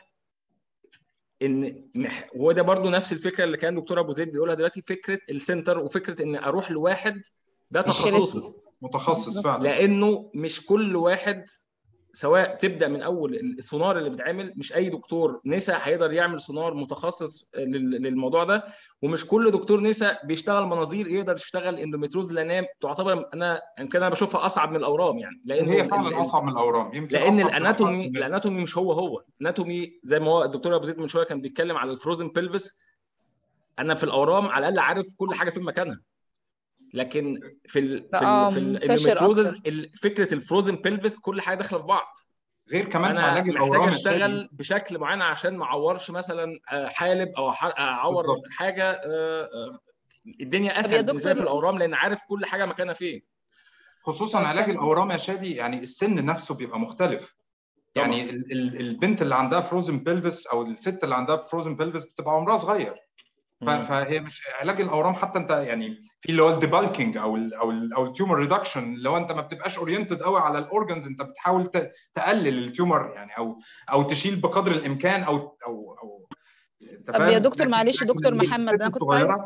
ان مح... وهو ده برضو نفس الفكره اللي كان دكتور ابو زيد بيقولها دلوقتي فكره السنتر وفكره ان اروح لواحد ده تخصصه متخصص فعلا لانه مش كل واحد سواء تبدا من اول السونار اللي بيتعمل مش اي دكتور نسا هيقدر يعمل سونار متخصص لل- للموضوع ده ومش كل دكتور نسا بيشتغل مناظير يقدر يشتغل اندوميتروز لان تعتبر انا يمكن انا بشوفها اصعب من الاورام يعني لان هي فعلا اصعب من الاورام يمكن لان أصعب من الاناتومي الأورام بالنسبة. الاناتومي مش هو هو الاناتومي زي ما هو الدكتور ابو زيد من شويه كان بيتكلم على الفروزن بيلفس انا في الاورام على الاقل عارف كل حاجه فين مكانها لكن في ال في آه، ال في منتشر الاندوميتروزز أكتر. ال- فكره الفروزن بيلفس كل حاجه داخله في بعض غير كمان في انا علاج محتاج الاورام يا اشتغل شادي. بشكل معين عشان ما اعورش مثلا آه، حالب او أح- اعور بالظبط. حاجه آه، آه، الدنيا يا اسهل بالنسبه لي في دكتور- الاورام لان عارف كل حاجه مكانها فين خصوصا طب علاج تمام. الاورام يا شادي يعني السن نفسه بيبقى مختلف يعني ال- ال- البنت اللي عندها فروزن بيلفس او الست اللي عندها فروزن بيلفس بتبقى عمرها صغير ف- فهي مش علاج الاورام حتى انت يعني في اللي هو الديبالكينج او ال او ال او التيومر ريدكشن اللي هو انت ما بتبقاش اورينتد قوي على الاورجنز انت بتحاول ت- تقلل التيومر يعني او او تشيل بقدر الامكان او او او انت طب فاهم؟ يا دكتور لكن- معلش لكن دكتور الست محمد انا كنت الصغيرة عايز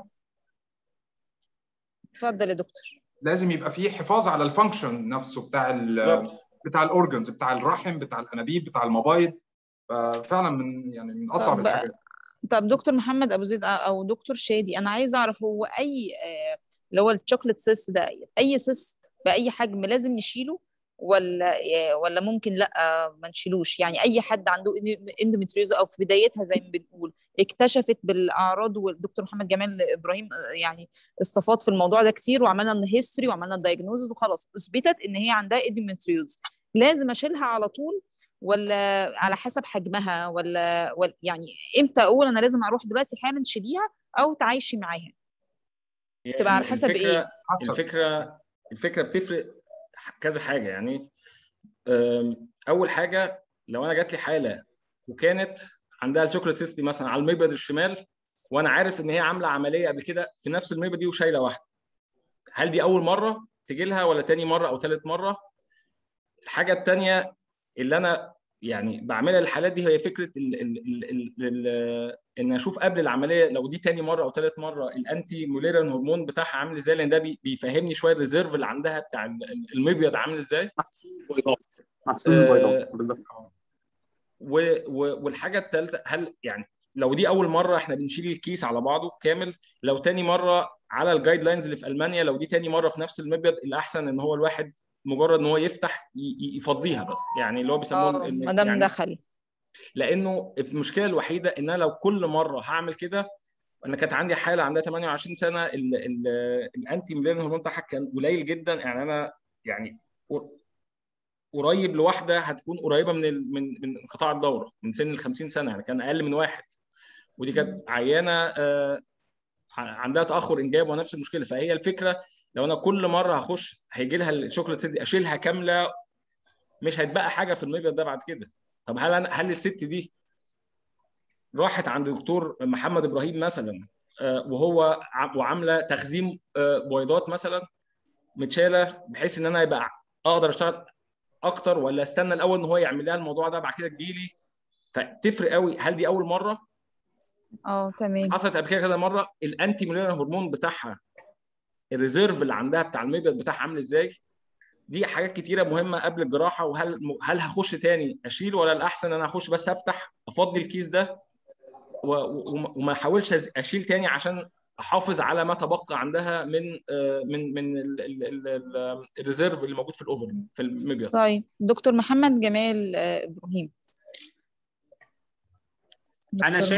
اتفضل يا دكتور لازم يبقى فيه حفاظ على الفانكشن نفسه بتاع ال بالظبط بتاع الاورجنز بتاع الرحم بتاع الانابيب بتاع المبايض ففعلا من يعني من اصعب طب الحاجات طب دكتور محمد ابو زيد او دكتور شادي انا عايز اعرف هو اي آه، اللي هو الشوكليت سيست ده اي سيست باي حجم لازم نشيله ولا آه، ولا ممكن لا ما نشيلوش يعني اي حد عنده اندوميتريوز او في بدايتها زي ما بنقول اكتشفت بالاعراض والدكتور محمد جمال ابراهيم آه، يعني استفاض في الموضوع ده كتير وعملنا هيستوري وعملنا دايجنوزز وخلاص اثبتت ان هي عندها اندوميتريوز لازم اشيلها على طول ولا على حسب حجمها ولا, ولا يعني امتى اقول انا لازم اروح دلوقتي حالا تشيليها او تعايشي معاها تبقى على حسب الفكرة- ايه حسب الفكره الفكره بتفرق كذا حاجه يعني أم، اول حاجه لو انا جات لي حاله وكانت عندها الشوكولا سيستي مثلا على المبيض الشمال وانا عارف ان هي عامله عمليه قبل كده في نفس المبيض دي وشايله واحده هل دي اول مره تجي لها ولا تاني مره او ثالث مره الحاجه الثانيه اللي انا يعني بعملها للحالات دي هي فكره ال ال ال ال ال ان اشوف قبل العمليه لو دي تاني مره او ثالث مره الانتي موليران هرمون بتاعها عامل ازاي لان ده بي- بيفهمني شويه الريزيرف اللي عندها بتاع ال- ال- المبيض عامل ازاي محسوب آه، البيضاء بالظبط و و والحاجه الثالثه هل يعني لو دي اول مره احنا بنشيل الكيس على بعضه كامل لو تاني مره على الجايد لاينز اللي في المانيا لو دي تاني مره في نفس المبيض الاحسن ان هو الواحد مجرد ان هو يفتح ي- ي- يفضيها بس يعني اللي هو بيسموه اه إن- ما دام يعني دخل لانه المشكله الوحيده ان انا لو كل مره هعمل كده انا كانت عندي حاله عندها 28 سنه ال ال الانتي ميلان هرمون بتاعها كان قليل جدا يعني انا يعني قر- قريب لواحده هتكون قريبه من ال من من انقطاع الدوره من سن ال 50 سنه يعني كان اقل من واحد ودي كانت عيانه آه، ع- عندها تاخر انجاب ونفس المشكله فهي الفكره لو انا كل مره هخش هيجي لها الشوكولاته سيدي اشيلها كامله مش هيتبقى حاجه في المبيض ده بعد كده طب هل انا هل الست دي راحت عند دكتور محمد ابراهيم مثلا آه، وهو ع- وعامله تخزين آه، بويضات مثلا متشاله بحيث ان انا يبقى اقدر اشتغل اكتر ولا استنى الاول ان هو يعمل لها الموضوع ده بعد كده تجيلي فتفرق قوي هل دي اول مره اه تمام حصلت قبل كده كذا مره الانتي مولينر هرمون بتاعها الريزيرف اللي عندها بتاع المبيض بتاعها عامل ازاي دي حاجات كتيره مهمه قبل الجراحه وهل هل هخش تاني اشيل ولا الاحسن انا اخش بس افتح افضي الكيس ده و- و- وما احاولش أز- اشيل تاني عشان احافظ على ما تبقى عندها من آه، من من ال- ال- ال- ال- الريزيرف اللي موجود في الاوفر في المبيض طيب دكتور محمد جمال آه، ابراهيم انا دكتور شايف محمد.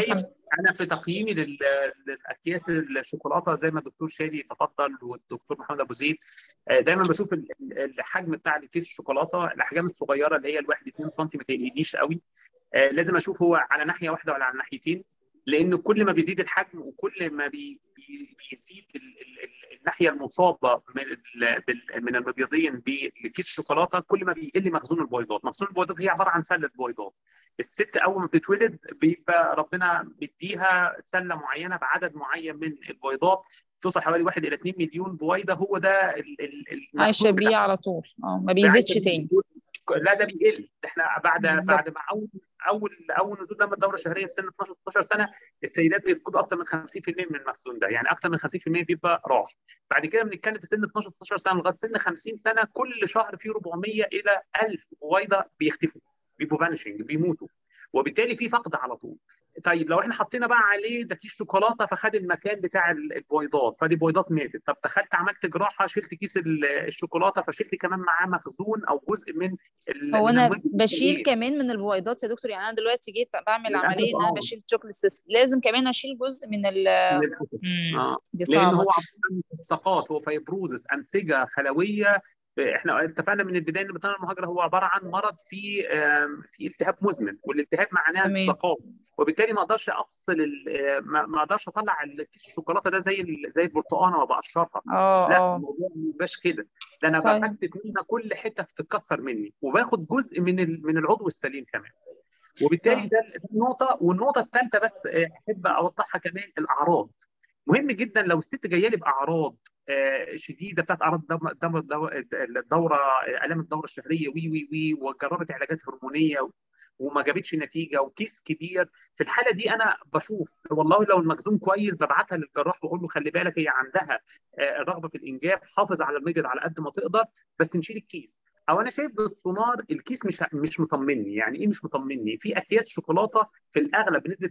انا في تقييمي لل- للاكياس الشوكولاته زي ما الدكتور شادي تفضل والدكتور محمد ابو زيد آه، دايما بشوف ال- ال- الحجم بتاع الكيس الشوكولاته الاحجام الصغيره اللي هي الواحد 2 سم ما تقلقنيش قوي آه، لازم اشوف هو على ناحيه واحده ولا على ناحيتين لان كل ما بيزيد الحجم وكل ما بي بي- بيزيد ال- ال- ال- الناحيه المصابه من ال- بال- من المبيضين بكيس الشوكولاته كل ما بيقل مخزون البويضات، مخزون البويضات هي عباره عن سله بويضات. الست اول ما بتتولد بيبقى ربنا بيديها سله معينه بعدد معين من البويضات توصل حوالي 1 الى 2 مليون بويضه هو ده ال- ال- المخزون عايشه بتاعها. بيه على طول اه ما بيزيدش عايشة تاني لا ده بيقل ده احنا بعد بالظبط. بعد ما اول اول اول نزول دم الدوره الشهريه في سن 12 16 سنه السيدات بيفقدوا اكثر من 50% من المخزون ده يعني اكثر من 50% بيبقى راح بعد كده بنتكلم في سن 12 16 سنه لغايه سن 50 سنه كل شهر فيه 400 الى 1000 بويضه بيختفوا بيبقوا فانشنج بيموتوا وبالتالي في فقد على طول طيب لو احنا حطينا بقى عليه ده كيس شوكولاته فخد المكان بتاع ال- البويضات فدي بويضات ماتت طب دخلت عملت جراحه شلت كيس ال- الشوكولاته فشلت كمان معاه مخزون او جزء من ال- هو من انا المبيض بشيل السليم. كمان من البويضات يا دكتور يعني انا دلوقتي جيت بعمل للأسف عمليه ان انا آه. بشيل شوكليت سيست لازم كمان اشيل جزء من ال للأسف. مم. اه دي لان صعبه هو عباره عن التصاقات هو فيبروزس انسجه خلويه احنا اتفقنا من البدايه ان البطانه المهاجره هو عباره عن مرض في آم، في التهاب مزمن والالتهاب معناه تمام. التصاقات وبالتالي ما اقدرش افصل ال- آه، ما ما اقدرش اطلع الكيس الشوكولاته ده زي ال- زي البرتقانه وبقشرها اه لا اه الموضوع ما بيبقاش كده ده انا طيب. بفتت منها كل حته بتتكسر مني وباخد جزء من ال- من العضو السليم كمان وبالتالي طيب. ده ده النقطه والنقطه الثالثه بس آه، احب اوضحها كمان الاعراض مهم جدا لو الست جايه لي باعراض آه، شديده بتاعت اعراض دم دم دم- الدوره الام الدوره الشهريه وي وي وي وجربت علاجات هرمونيه وما جابتش نتيجه وكيس كبير في الحاله دي انا بشوف والله لو المخزون كويس ببعتها للجراح واقول له خلي بالك هي عندها آه، رغبه في الانجاب حافظ على المبيض على قد ما تقدر بس نشيل الكيس او انا شايف بالسونار الكيس مش مش مطمني يعني ايه مش مطمني في اكياس شوكولاته في الاغلب بنسبه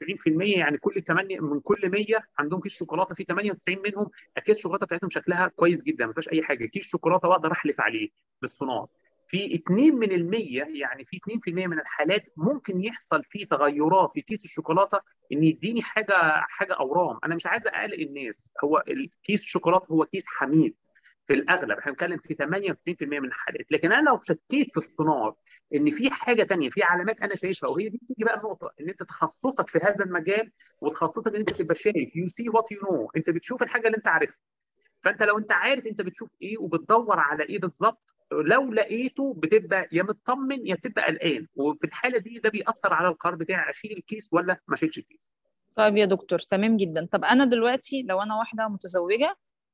98% يعني كل 8 من كل 100 عندهم كيس شوكولاته في 98 منهم اكياس الشوكولاته بتاعتهم شكلها كويس جدا ما فيهاش اي حاجه كيس شوكولاته بقدر احلف عليه بالسونار في 2 من المية يعني في 2% من الحالات ممكن يحصل فيه تغيرات في كيس الشوكولاته ان يديني حاجه حاجه اورام انا مش عايز اقلق الناس هو الكيس الشوكولاته هو كيس حميد في الاغلب احنا بنتكلم في 98% من الحالات لكن انا لو شكيت في السونار ان في حاجه تانية في علامات انا شايفها وهي دي بتيجي بقى النقطه ان انت تخصصك في هذا المجال وتخصصك ان انت تبقى شايف يو سي وات يو نو انت بتشوف الحاجه اللي انت عارفها فانت لو انت عارف انت بتشوف ايه وبتدور على ايه بالظبط لو لقيته بتبقى يا مطمن يا بتبقى قلقان وفي الحاله دي ده بيأثر على القرار بتاعي اشيل الكيس ولا ما اشيلش الكيس طيب يا دكتور تمام جدا طب انا دلوقتي لو انا واحده متزوجه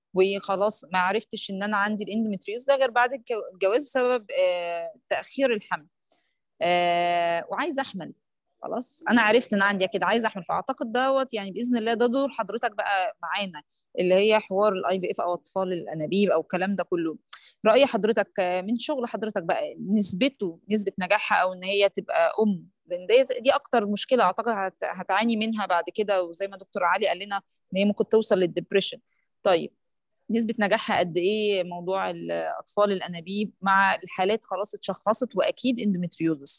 وخلاص ما عرفتش ان انا عندي الاندوميتريوز ده غير بعد الجو- الجواز بسبب آه، تاخير الحمل آه، وعايزه احمل خلاص انا عرفت ان عندي كده عايزه احمل فاعتقد دوت يعني باذن الله ده دور حضرتك بقى معانا اللي هي حوار الاي في اف او اطفال الانابيب او الكلام ده كله راي حضرتك آه، من شغل حضرتك بقى نسبته نسبه نجاحها او ان هي تبقى ام لان دي, دي اكتر مشكله اعتقد هت- هتعاني منها بعد كده وزي ما دكتور علي قال لنا ان هي ممكن توصل للدبريشن طيب نسبة نجاحها قد ايه موضوع الاطفال الانابيب مع الحالات خلاص اتشخصت واكيد اندوميتريوزس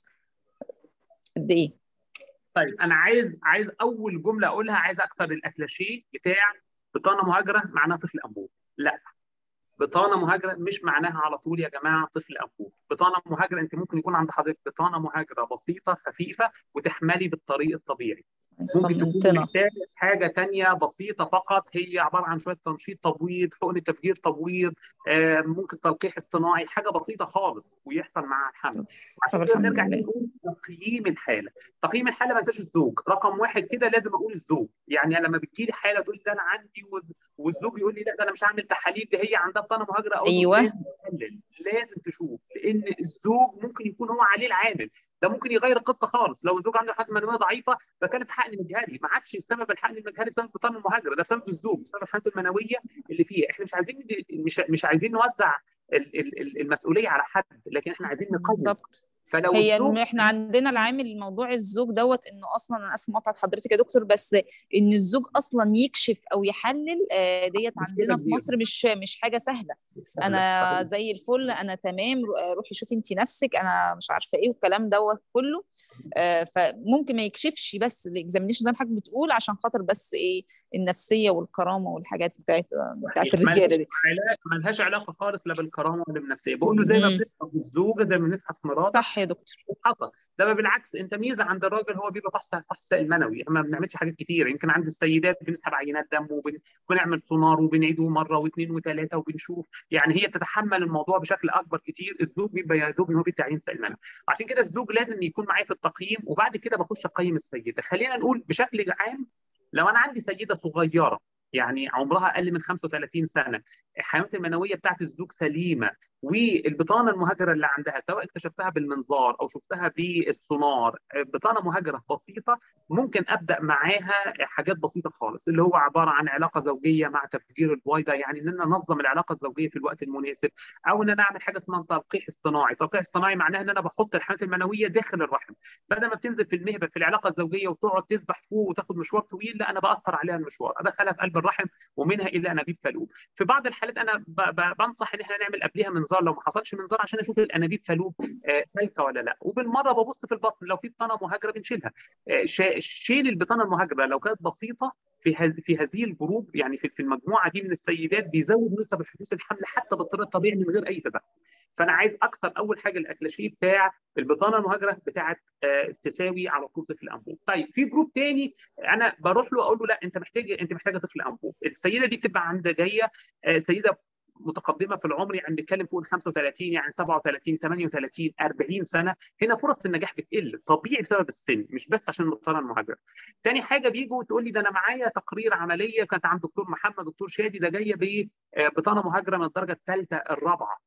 قد ايه طيب انا عايز عايز اول جمله اقولها عايز اكسر الاكلاشيه بتاع بطانه مهاجره معناها طفل انبوب لا بطانه مهاجره مش معناها على طول يا جماعه طفل انبوب بطانه مهاجره انت ممكن يكون عند حضرتك بطانه مهاجره بسيطه خفيفه وتحملي بالطريق الطبيعي ممكن تكون طمنتنا محتاجه حاجه تانية بسيطه فقط هي عباره عن شويه تنشيط تبويض حقن تفجير تبويض آه، ممكن تلقيح اصطناعي حاجه بسيطه خالص ويحصل معاها الحمل عشان طب كده الحمد بنرجع لله نقول تقييم الحاله تقييم الحاله ما انساش الزوج رقم واحد كده لازم اقول الزوج يعني لما بتجي لي حاله تقول ده انا عندي و- والزوج يقول لي لا ده انا مش هعمل تحاليل ده هي عندها بطانه مهاجره اقول له ايوه لازم تحلل لازم تشوف لان الزوج ممكن يكون هو عليه العامل ده ممكن يغير القصه خالص لو الزوج عنده حاله منويه ضعيفه فكان في حقن مجهري ما عادش سبب الحقن المجهري بسبب البطانه المهاجره ده بسبب الزوج بسبب حالته المنويه اللي فيها احنا مش عايزين ندي- مش مش عايزين نوزع ال- ال- ال- المسؤوليه على حد لكن احنا عايزين نقيم بالظبط فلو هي الزوج الم- احنا عندنا العامل موضوع الزوج دوت انه اصلا انا اسف مقاطعه حضرتك يا دكتور بس ان الزوج اصلا يكشف او يحلل آه، ديت مشكلة عندنا في كبيرة. مصر مش مش حاجه سهله سهلة، انا صحيح. زي الفل انا تمام رو- روحي شوفي انت نفسك انا مش عارفه ايه والكلام دوت كله آه، فممكن ما يكشفش بس الاكزامينيشن زي ما حضرتك بتقول عشان خاطر بس ايه النفسيه والكرامه والحاجات بتاعت بتاعت الرجاله دي علاقة ملهاش علاقة خالص لا بالكرامة ولا بالنفسية بقول له زي ما مم. بنفحص الزوجة زي ما بنفحص مراتك صح يا دكتور حصل ده بقى بالعكس انت ميزه عند الراجل هو بيبقى فحص فحص سائل منوي احنا ما بنعملش حاجات كتير يمكن عند السيدات بنسحب عينات دم وبنعمل سونار وبنعيده مره واثنين وثلاثه وبنشوف يعني هي بتتحمل الموضوع بشكل اكبر كتير الزوج بيبقى يا دوب ان هو بيتعين سائل منوي عشان كده الزوج لازم يكون معايا في التقييم وبعد كده بخش اقيم السيده خلينا نقول بشكل عام لو انا عندي سيده صغيره يعني عمرها اقل من 35 سنه الحيوانات المنويه بتاعت الزوج سليمه والبطانه المهاجره اللي عندها سواء اكتشفتها بالمنظار او شفتها بالسونار بطانه مهاجره بسيطه ممكن ابدا معاها حاجات بسيطه خالص اللي هو عباره عن علاقه زوجيه مع تفجير البويضه يعني ان انا انظم العلاقه الزوجيه في الوقت المناسب او ان انا اعمل حاجه اسمها تلقيح اصطناعي، تلقيح اصطناعي معناها ان انا بحط الحيوانات المنويه داخل الرحم بدل ما بتنزل في المهبل في العلاقه الزوجيه وتقعد تسبح فوق وتاخد مشوار طويل لا انا باثر عليها المشوار ادخلها في قلب الرحم ومنها الى انابيب فالوب في بعض الحالات انا ب ب بنصح ان احنا نعمل قبلها منظار لو ما حصلش منظار عشان اشوف الانابيب فالوب آه سالكه ولا لا وبالمره ببص في البطن لو في بطانه مهاجره بنشيلها آه شيل البطانه المهاجره لو كانت بسيطه في هذه في هذه الجروب يعني في المجموعه دي من السيدات بيزود نسب حدوث الحمل حتى بالطريقه الطبيعي من غير اي تدخل فانا عايز اكسر اول حاجه الاكلاشيه بتاع البطانه المهاجره بتاعه آه تساوي على طول طفل انبوب طيب في جروب تاني انا بروح له اقول له لا انت محتاج انت محتاجه طفل انبوب السيده دي بتبقى عندها جايه آه سيده متقدمه في العمر يعني بنتكلم فوق ال 35 يعني 37 38 40 سنه هنا فرص النجاح بتقل طبيعي بسبب السن مش بس عشان البطانه المهاجره. تاني حاجه بيجوا تقول لي ده انا معايا تقرير عمليه كانت عند دكتور محمد دكتور شادي ده جايه ببطانه مهاجره من الدرجه الثالثه الرابعه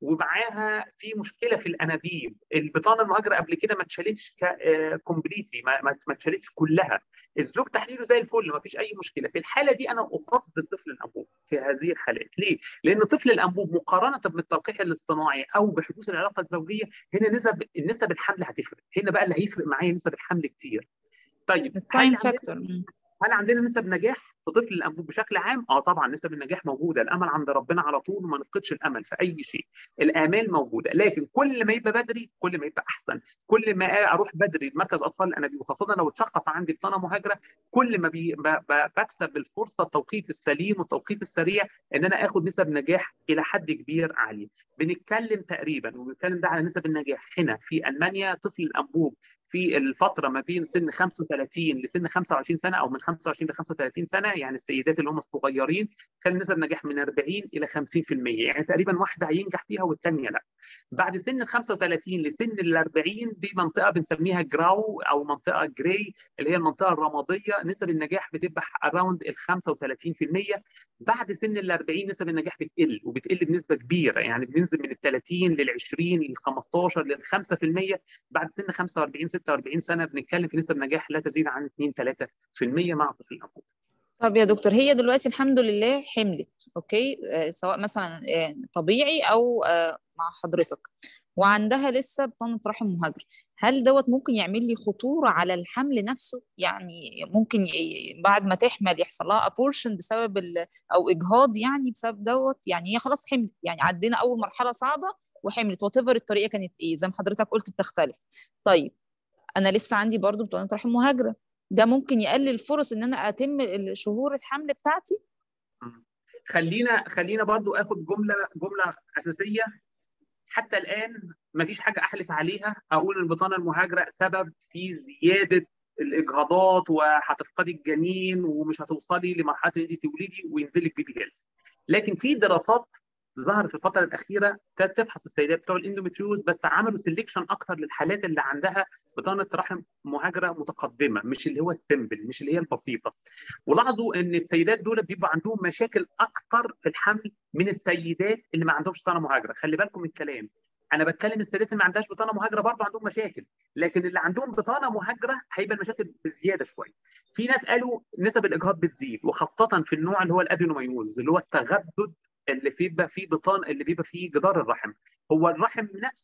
ومعاها في مشكله في الانابيب البطانه المهاجره قبل كده ما اتشالتش كومبليتلي ما, ما اتشالتش كلها الزوج تحليله زي الفل ما فيش اي مشكله في الحاله دي انا افضل طفل الانبوب في هذه الحالات ليه لان طفل الانبوب مقارنه بالتلقيح الاصطناعي او بحدوث العلاقه الزوجيه هنا نسب نسب الحمل هتفرق هنا بقى اللي هيفرق معايا نسب الحمل كتير طيب التايم فاكتور هل عندنا نسب نجاح في طفل الانبوب بشكل عام؟ اه طبعا نسب النجاح موجوده، الامل عند ربنا على طول وما نفقدش الامل في اي شيء. الامال موجوده، لكن كل ما يبقى بدري كل ما يبقى احسن، كل ما اروح بدري لمركز اطفال الانابيب وخاصه لو اتشخص عندي بطانه مهاجره كل ما بي ب ب بكسب الفرصه التوقيت السليم والتوقيت السريع ان انا اخد نسب نجاح الى حد كبير عاليه. بنتكلم تقريبا وبنتكلم ده على نسب النجاح هنا في المانيا طفل الانبوب في الفتره ما بين سن 35 لسن 25 سنه او من 25 ل 35 سنه يعني السيدات اللي هم الصغيرين كان نسب نجاح من 40 الى 50% يعني تقريبا واحده هينجح فيها والثانيه لا. بعد سن ال 35 لسن ال 40 دي منطقه بنسميها جراو او منطقه جراي اللي هي المنطقه الرماديه نسب النجاح بتبقى اراوند ال 35% بعد سن ال 40 نسب النجاح بتقل وبتقل بنسبه كبيره يعني بننزل من ال 30 لل 20 لل 15 لل 5% بعد سن 45 46 سنه بنتكلم في نسب نجاح لا تزيد عن 2 3% مع طفل الانبوب. طب يا دكتور هي دلوقتي الحمد لله حملت اوكي آه سواء مثلا آه طبيعي او آه مع حضرتك وعندها لسه بطانه رحم مهاجر هل دوت ممكن يعمل لي خطوره على الحمل نفسه يعني ممكن بعد ما تحمل يحصل لها ابورشن بسبب او اجهاض يعني بسبب دوت يعني هي خلاص حملت يعني عدينا اول مرحله صعبه وحملت وات الطريقه كانت ايه زي ما حضرتك قلت بتختلف طيب انا لسه عندي برضو بطانه رحم مهاجره ده ممكن يقلل فرص ان انا اتم شهور الحمل بتاعتي خلينا خلينا برضو اخد جمله جمله اساسيه حتى الان ما فيش حاجه احلف عليها اقول البطانه المهاجره سبب في زياده الاجهاضات وهتفقدي الجنين ومش هتوصلي لمرحله ان انت تولدي وينزل لك بيبي هيلث لكن في دراسات ظهرت في الفتره الاخيره تفحص السيدات بتوع الاندوميتريوز بس عملوا سيلكشن اكتر للحالات اللي عندها بطانه رحم مهاجره متقدمه مش اللي هو السمبل مش اللي هي البسيطه ولاحظوا ان السيدات دول بيبقى عندهم مشاكل اكتر في الحمل من السيدات اللي ما عندهمش بطانه مهاجره خلي بالكم من الكلام انا بتكلم السيدات اللي ما عندهاش بطانه مهاجره برضه عندهم مشاكل لكن اللي عندهم بطانه مهاجره هيبقى المشاكل بزياده شويه في ناس قالوا نسب الاجهاض بتزيد وخاصه في النوع اللي هو الادينوميوز اللي هو التغدد اللي بيبقى فيه بطان اللي بيبقى فيه جدار الرحم هو الرحم نفسه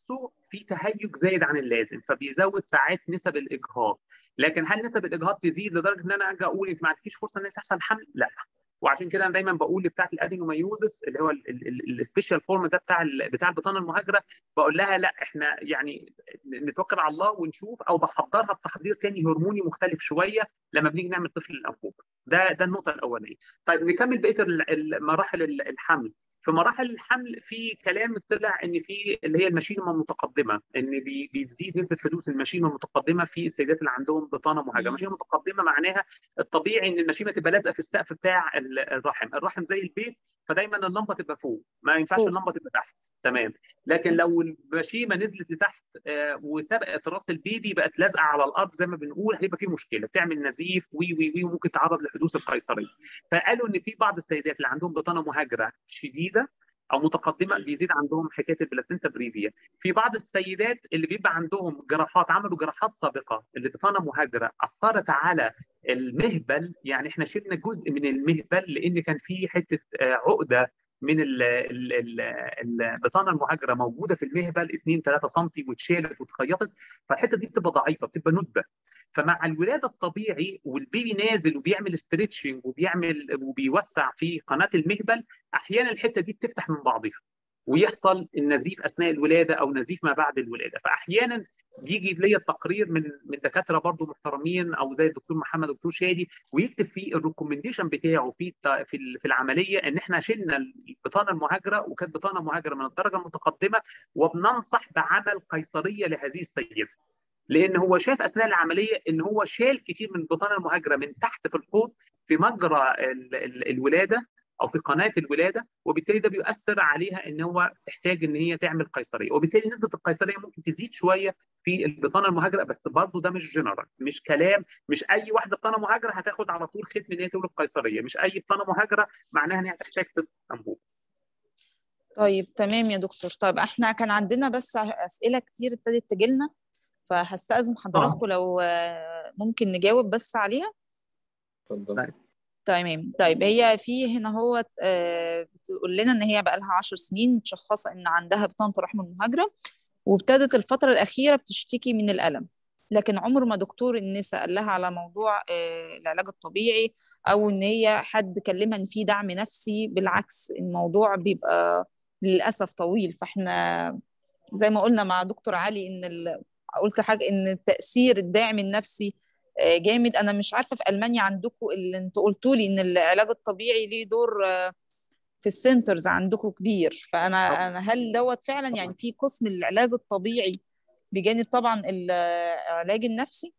في تهيج زايد عن اللازم فبيزود ساعات نسب الاجهاض لكن هل نسب الاجهاض تزيد لدرجه ان انا اجي اقول انت ما عندكيش فرصه ان تحصل حمل؟ لا وعشان كده انا دايما بقول بتاعه الادينوميوزس اللي هو السبيشال فورم ده بتاع بتاع البطانه المهاجره بقول لها لا احنا يعني نتوكل على الله ونشوف او بحضرها بتحضير تاني هرموني مختلف شويه لما بنيجي نعمل طفل الانبوب ده ده النقطه الاولانيه طيب نكمل بقيه مراحل الحمل في مراحل الحمل في كلام طلع ان في اللي هي المشيمه المتقدمه ان بتزيد نسبه حدوث المشيمه المتقدمه في السيدات اللي عندهم بطانه مهاجره، مشيمه متقدمه معناها الطبيعي ان المشيمه تبقى لازقه في السقف بتاع الرحم، الرحم زي البيت فدايما اللمبه تبقى فوق، ما ينفعش اللمبه تبقى تحت، تمام، لكن لو المشيمه نزلت لتحت آه وسبقت راس البيبي بقت لازقه على الارض زي ما بنقول هيبقى في مشكله، تعمل نزيف وي وي وي وممكن تعرض لحدوث القيصريه. فقالوا ان في بعض السيدات اللي عندهم بطانه مهاجره شديده او متقدمه بيزيد عندهم حكايه البلاسينتا بريفيا في بعض السيدات اللي بيبقى عندهم جراحات عملوا جراحات سابقه اللي بطانه مهاجره اثرت على المهبل يعني احنا شلنا جزء من المهبل لان كان في حته عقده من البطانه المهاجره موجوده في المهبل 2 3 سم واتشالت واتخيطت فالحته دي بتبقى ضعيفه بتبقى ندبه فمع الولاده الطبيعي والبيبي نازل وبيعمل ستريتشنج وبيعمل وبيوسع في قناه المهبل احيانا الحته دي بتفتح من بعضها ويحصل النزيف اثناء الولاده او نزيف ما بعد الولاده فاحيانا بيجي ليا التقرير من من دكاتره برضو محترمين او زي الدكتور محمد والدكتور شادي ويكتب في الريكومنديشن بتاعه في في في العمليه ان احنا شلنا البطانه المهاجره وكانت بطانه مهاجره من الدرجه المتقدمه وبننصح بعمل قيصريه لهذه السيده لان هو شاف اثناء العمليه ان هو شال كتير من البطانه المهاجره من تحت في الحوض في مجرى ال ال الولاده او في قناه الولاده وبالتالي ده بيؤثر عليها ان هو تحتاج ان هي تعمل قيصريه وبالتالي نسبه القيصريه ممكن تزيد شويه في البطانه المهاجره بس برضه ده مش جنرال مش كلام مش اي واحده بطانه مهاجره هتاخد على طول ختم ان هي تولد قيصريه مش اي بطانه مهاجره معناها ان هي هتحتاج انبوب طيب تمام يا دكتور طيب احنا كان عندنا بس اسئله كتير ابتدت تجي لنا فهستأذن حضراتكم لو ممكن نجاوب بس عليها اتفضل تمام طيب هي في هنا هو بتقول لنا ان هي بقى لها 10 سنين متشخصه ان عندها بطانه الرحم المهاجره وابتدت الفتره الاخيره بتشتكي من الالم لكن عمر ما دكتور النساء قال لها على موضوع العلاج الطبيعي او ان هي حد كلمها ان في دعم نفسي بالعكس الموضوع بيبقى للاسف طويل فاحنا زي ما قلنا مع دكتور علي ان ال... قلت حاجه ان تاثير الداعم النفسي جامد انا مش عارفه في المانيا عندكم اللي انتوا قلتوا لي ان العلاج الطبيعي ليه دور في السنترز عندكم كبير فانا انا هل دوت فعلا يعني في قسم العلاج الطبيعي بجانب طبعا العلاج النفسي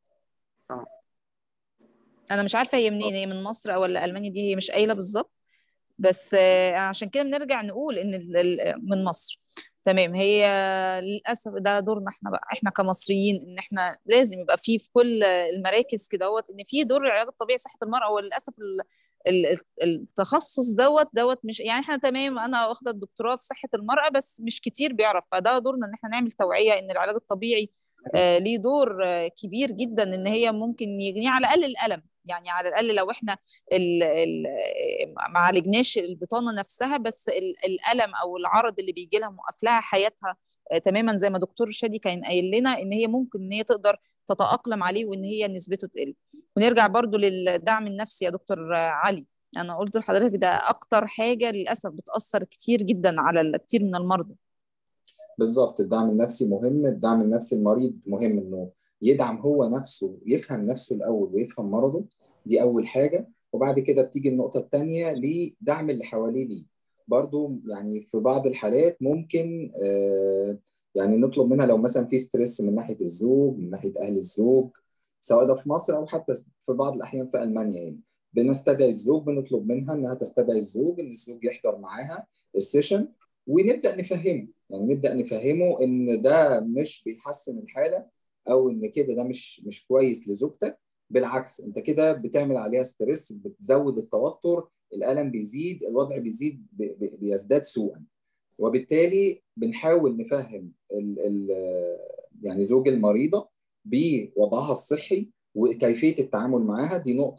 انا مش عارفه هي منين هي من مصر او ولا المانيا دي هي مش قايله بالظبط بس عشان كده بنرجع نقول ان من مصر تمام هي للاسف ده دورنا احنا بقى احنا كمصريين ان احنا لازم يبقى في في كل المراكز كدهوت ان في دور العلاج الطبيعي صحه المراه وللاسف التخصص دوت دوت مش يعني احنا تمام انا واخده الدكتوراه في صحه المراه بس مش كتير بيعرف فده دورنا ان احنا نعمل توعيه ان العلاج الطبيعي آه ليه دور آه كبير جدا ان هي ممكن يغني على الاقل الالم يعني على الاقل لو احنا ال ال ما عالجناش البطانه نفسها بس الالم او العرض اللي بيجي لها موقف لها حياتها آه تماما زي ما دكتور شادي كان قايل لنا ان هي ممكن ان هي تقدر تتاقلم عليه وان هي نسبته تقل ونرجع برضو للدعم النفسي يا دكتور علي انا قلت لحضرتك ده اكتر حاجه للاسف بتاثر كتير جدا على كتير من المرضى بالظبط الدعم النفسي مهم الدعم النفسي المريض مهم انه يدعم هو نفسه يفهم نفسه الاول ويفهم مرضه دي اول حاجه وبعد كده بتيجي النقطه الثانيه لدعم اللي حواليه ليه برضو يعني في بعض الحالات ممكن آه يعني نطلب منها لو مثلا في ستريس من ناحيه الزوج من ناحيه اهل الزوج سواء ده في مصر او حتى في بعض الاحيان في المانيا يعني بنستدعي الزوج بنطلب منها انها تستدعي الزوج ان الزوج يحضر معاها السيشن ونبدا نفهمه يعني نبدا نفهمه ان ده مش بيحسن الحاله او ان كده ده مش مش كويس لزوجتك بالعكس انت كده بتعمل عليها ستريس بتزود التوتر الالم بيزيد الوضع بيزيد بيزداد سوءا وبالتالي بنحاول نفهم ال ال يعني زوج المريضه بوضعها الصحي وكيفيه التعامل معاها دي نقطه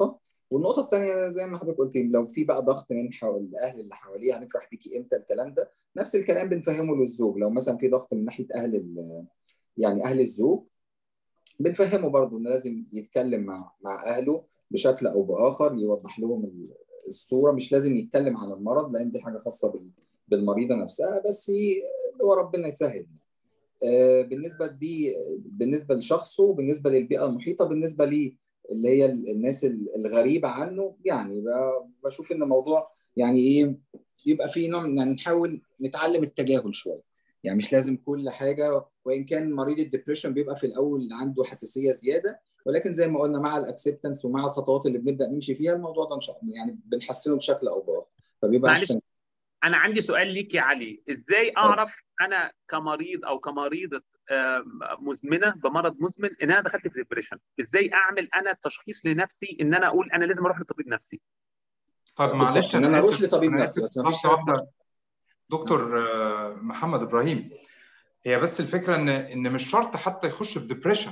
والنقطه الثانيه زي ما حضرتك قلت لو في بقى ضغط من حول الاهل اللي حواليه هنفرح بيكي امتى الكلام ده نفس الكلام بنفهمه للزوج لو مثلا في ضغط من ناحيه اهل يعني اهل الزوج بنفهمه برضه انه لازم يتكلم مع مع اهله بشكل او باخر يوضح لهم الصوره مش لازم يتكلم عن المرض لان دي حاجه خاصه بالمريضه نفسها بس هو ربنا يسهل بالنسبه دي بالنسبه لشخصه بالنسبه للبيئه المحيطه بالنسبه لي اللي هي الناس الغريبه عنه يعني بشوف ان الموضوع يعني ايه يبقى في نوع يعني نحاول نتعلم التجاهل شويه يعني مش لازم كل حاجه وان كان مريض الدبريشن بيبقى في الاول عنده حساسيه زياده ولكن زي ما قلنا مع الاكسبتنس ومع الخطوات اللي بنبدا نمشي فيها الموضوع ده ان شاء الله يعني بنحسنه بشكل او باخر فبيبقى معلش احسن انا عندي سؤال ليك يا علي ازاي اعرف انا كمريض او كمريضه مزمنه بمرض مزمن ان انا دخلت في ديبريشن ازاي اعمل انا التشخيص لنفسي ان انا اقول انا لازم اروح لطبيب نفسي طب معلش ان انا اروح آسف، لطبيب أنا نفسي آسف، بس ما فيش لحظة حاجه اسمها واحدة. دكتور آه، محمد ابراهيم هي بس الفكره ان ان مش شرط حتى يخش في ديبريشن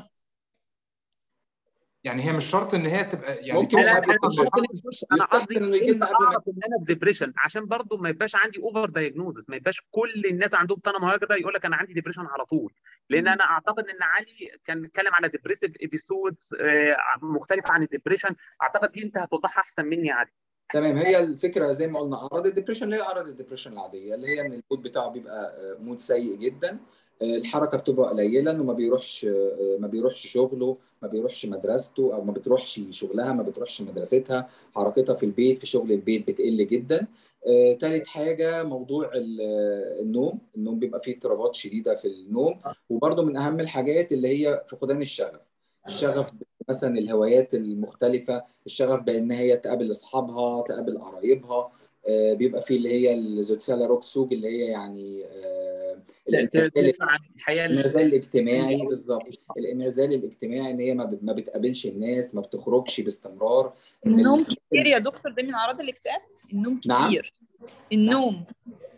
يعني هي مش شرط ان هي تبقى يعني ممكن توصل انا قبل انا مش للديبريشن. ممكن يخش انا يستحسن قصدي إنه يجي لنا امتى قبل ما- اعرف ان انا في ديبريشن عشان برضو ما يبقاش عندي اوفر دايجنوزس ما يبقاش كل الناس عندهم طنه مهاجره يقول لك انا عندي ديبريشن على طول لان مم. انا اعتقد ان علي كان اتكلم على ديبريسيف ابيسودز مختلفه عن الديبريشن اعتقد دي انت هتوضحها احسن مني يا علي تمام هي الفكره زي ما قلنا اعراض الدبريشن اللي هي اعراض الدبريشن العاديه اللي هي ان المود بتاعه بيبقى آه، مود سيء جدا آه، الحركه بتبقى قليله انه ما بيروحش آه، ما بيروحش شغله ما بيروحش مدرسته او ما بتروحش شغلها ما بتروحش مدرستها حركتها في البيت في شغل البيت بتقل جدا آه، تالت حاجه موضوع ال- آه، النوم النوم بيبقى فيه اضطرابات شديده في النوم وبرده من اهم الحاجات اللي هي فقدان الشغف الشغف مثلا الهوايات المختلفه الشغف بان هي تقابل اصحابها تقابل قرايبها آه، بيبقى فيه اللي هي الزوتسالا روكسوج اللي هي يعني آه، الانعزال تدفع عن الحياه الانعزال الاجتماعي بالظبط الانعزال الاجتماعي ان هي ما بت- ما بتقابلش الناس ما بتخرجش باستمرار إن النوم ال- كتير يا دكتور ده من اعراض الاكتئاب النوم نعم. كتير النوم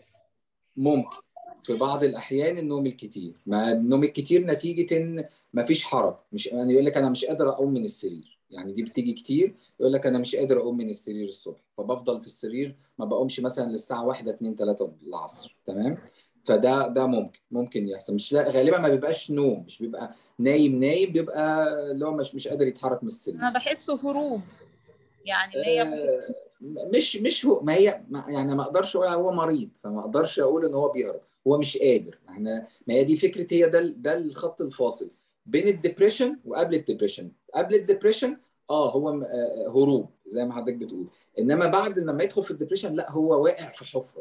ممكن في بعض الاحيان النوم الكتير ما النوم الكتير نتيجه ان ما فيش حركه مش يعني يقول لك انا مش قادر اقوم من السرير يعني دي بتيجي كتير يقول لك انا مش قادر اقوم من السرير الصبح فبفضل في السرير ما بقومش مثلا للساعه 1 2 3 العصر تمام فده ده ممكن ممكن يحصل مش لا غالبا ما بيبقاش نوم مش بيبقى نايم نايم بيبقى اللي هو مش مش قادر يتحرك من السرير انا بحسه هروب يعني اللي هي آه، مش مش هو ما هي ما يعني ما اقدرش اقول هو مريض فما اقدرش اقول ان هو بيهرب هو مش قادر احنا ما هي دي فكره هي ده ال- ده الخط الفاصل بين الدبريشن وقبل الدبريشن قبل الدبريشن اه هو م- آه، هروب زي ما حضرتك بتقول انما بعد لما يدخل في الدبريشن لا هو واقع في حفره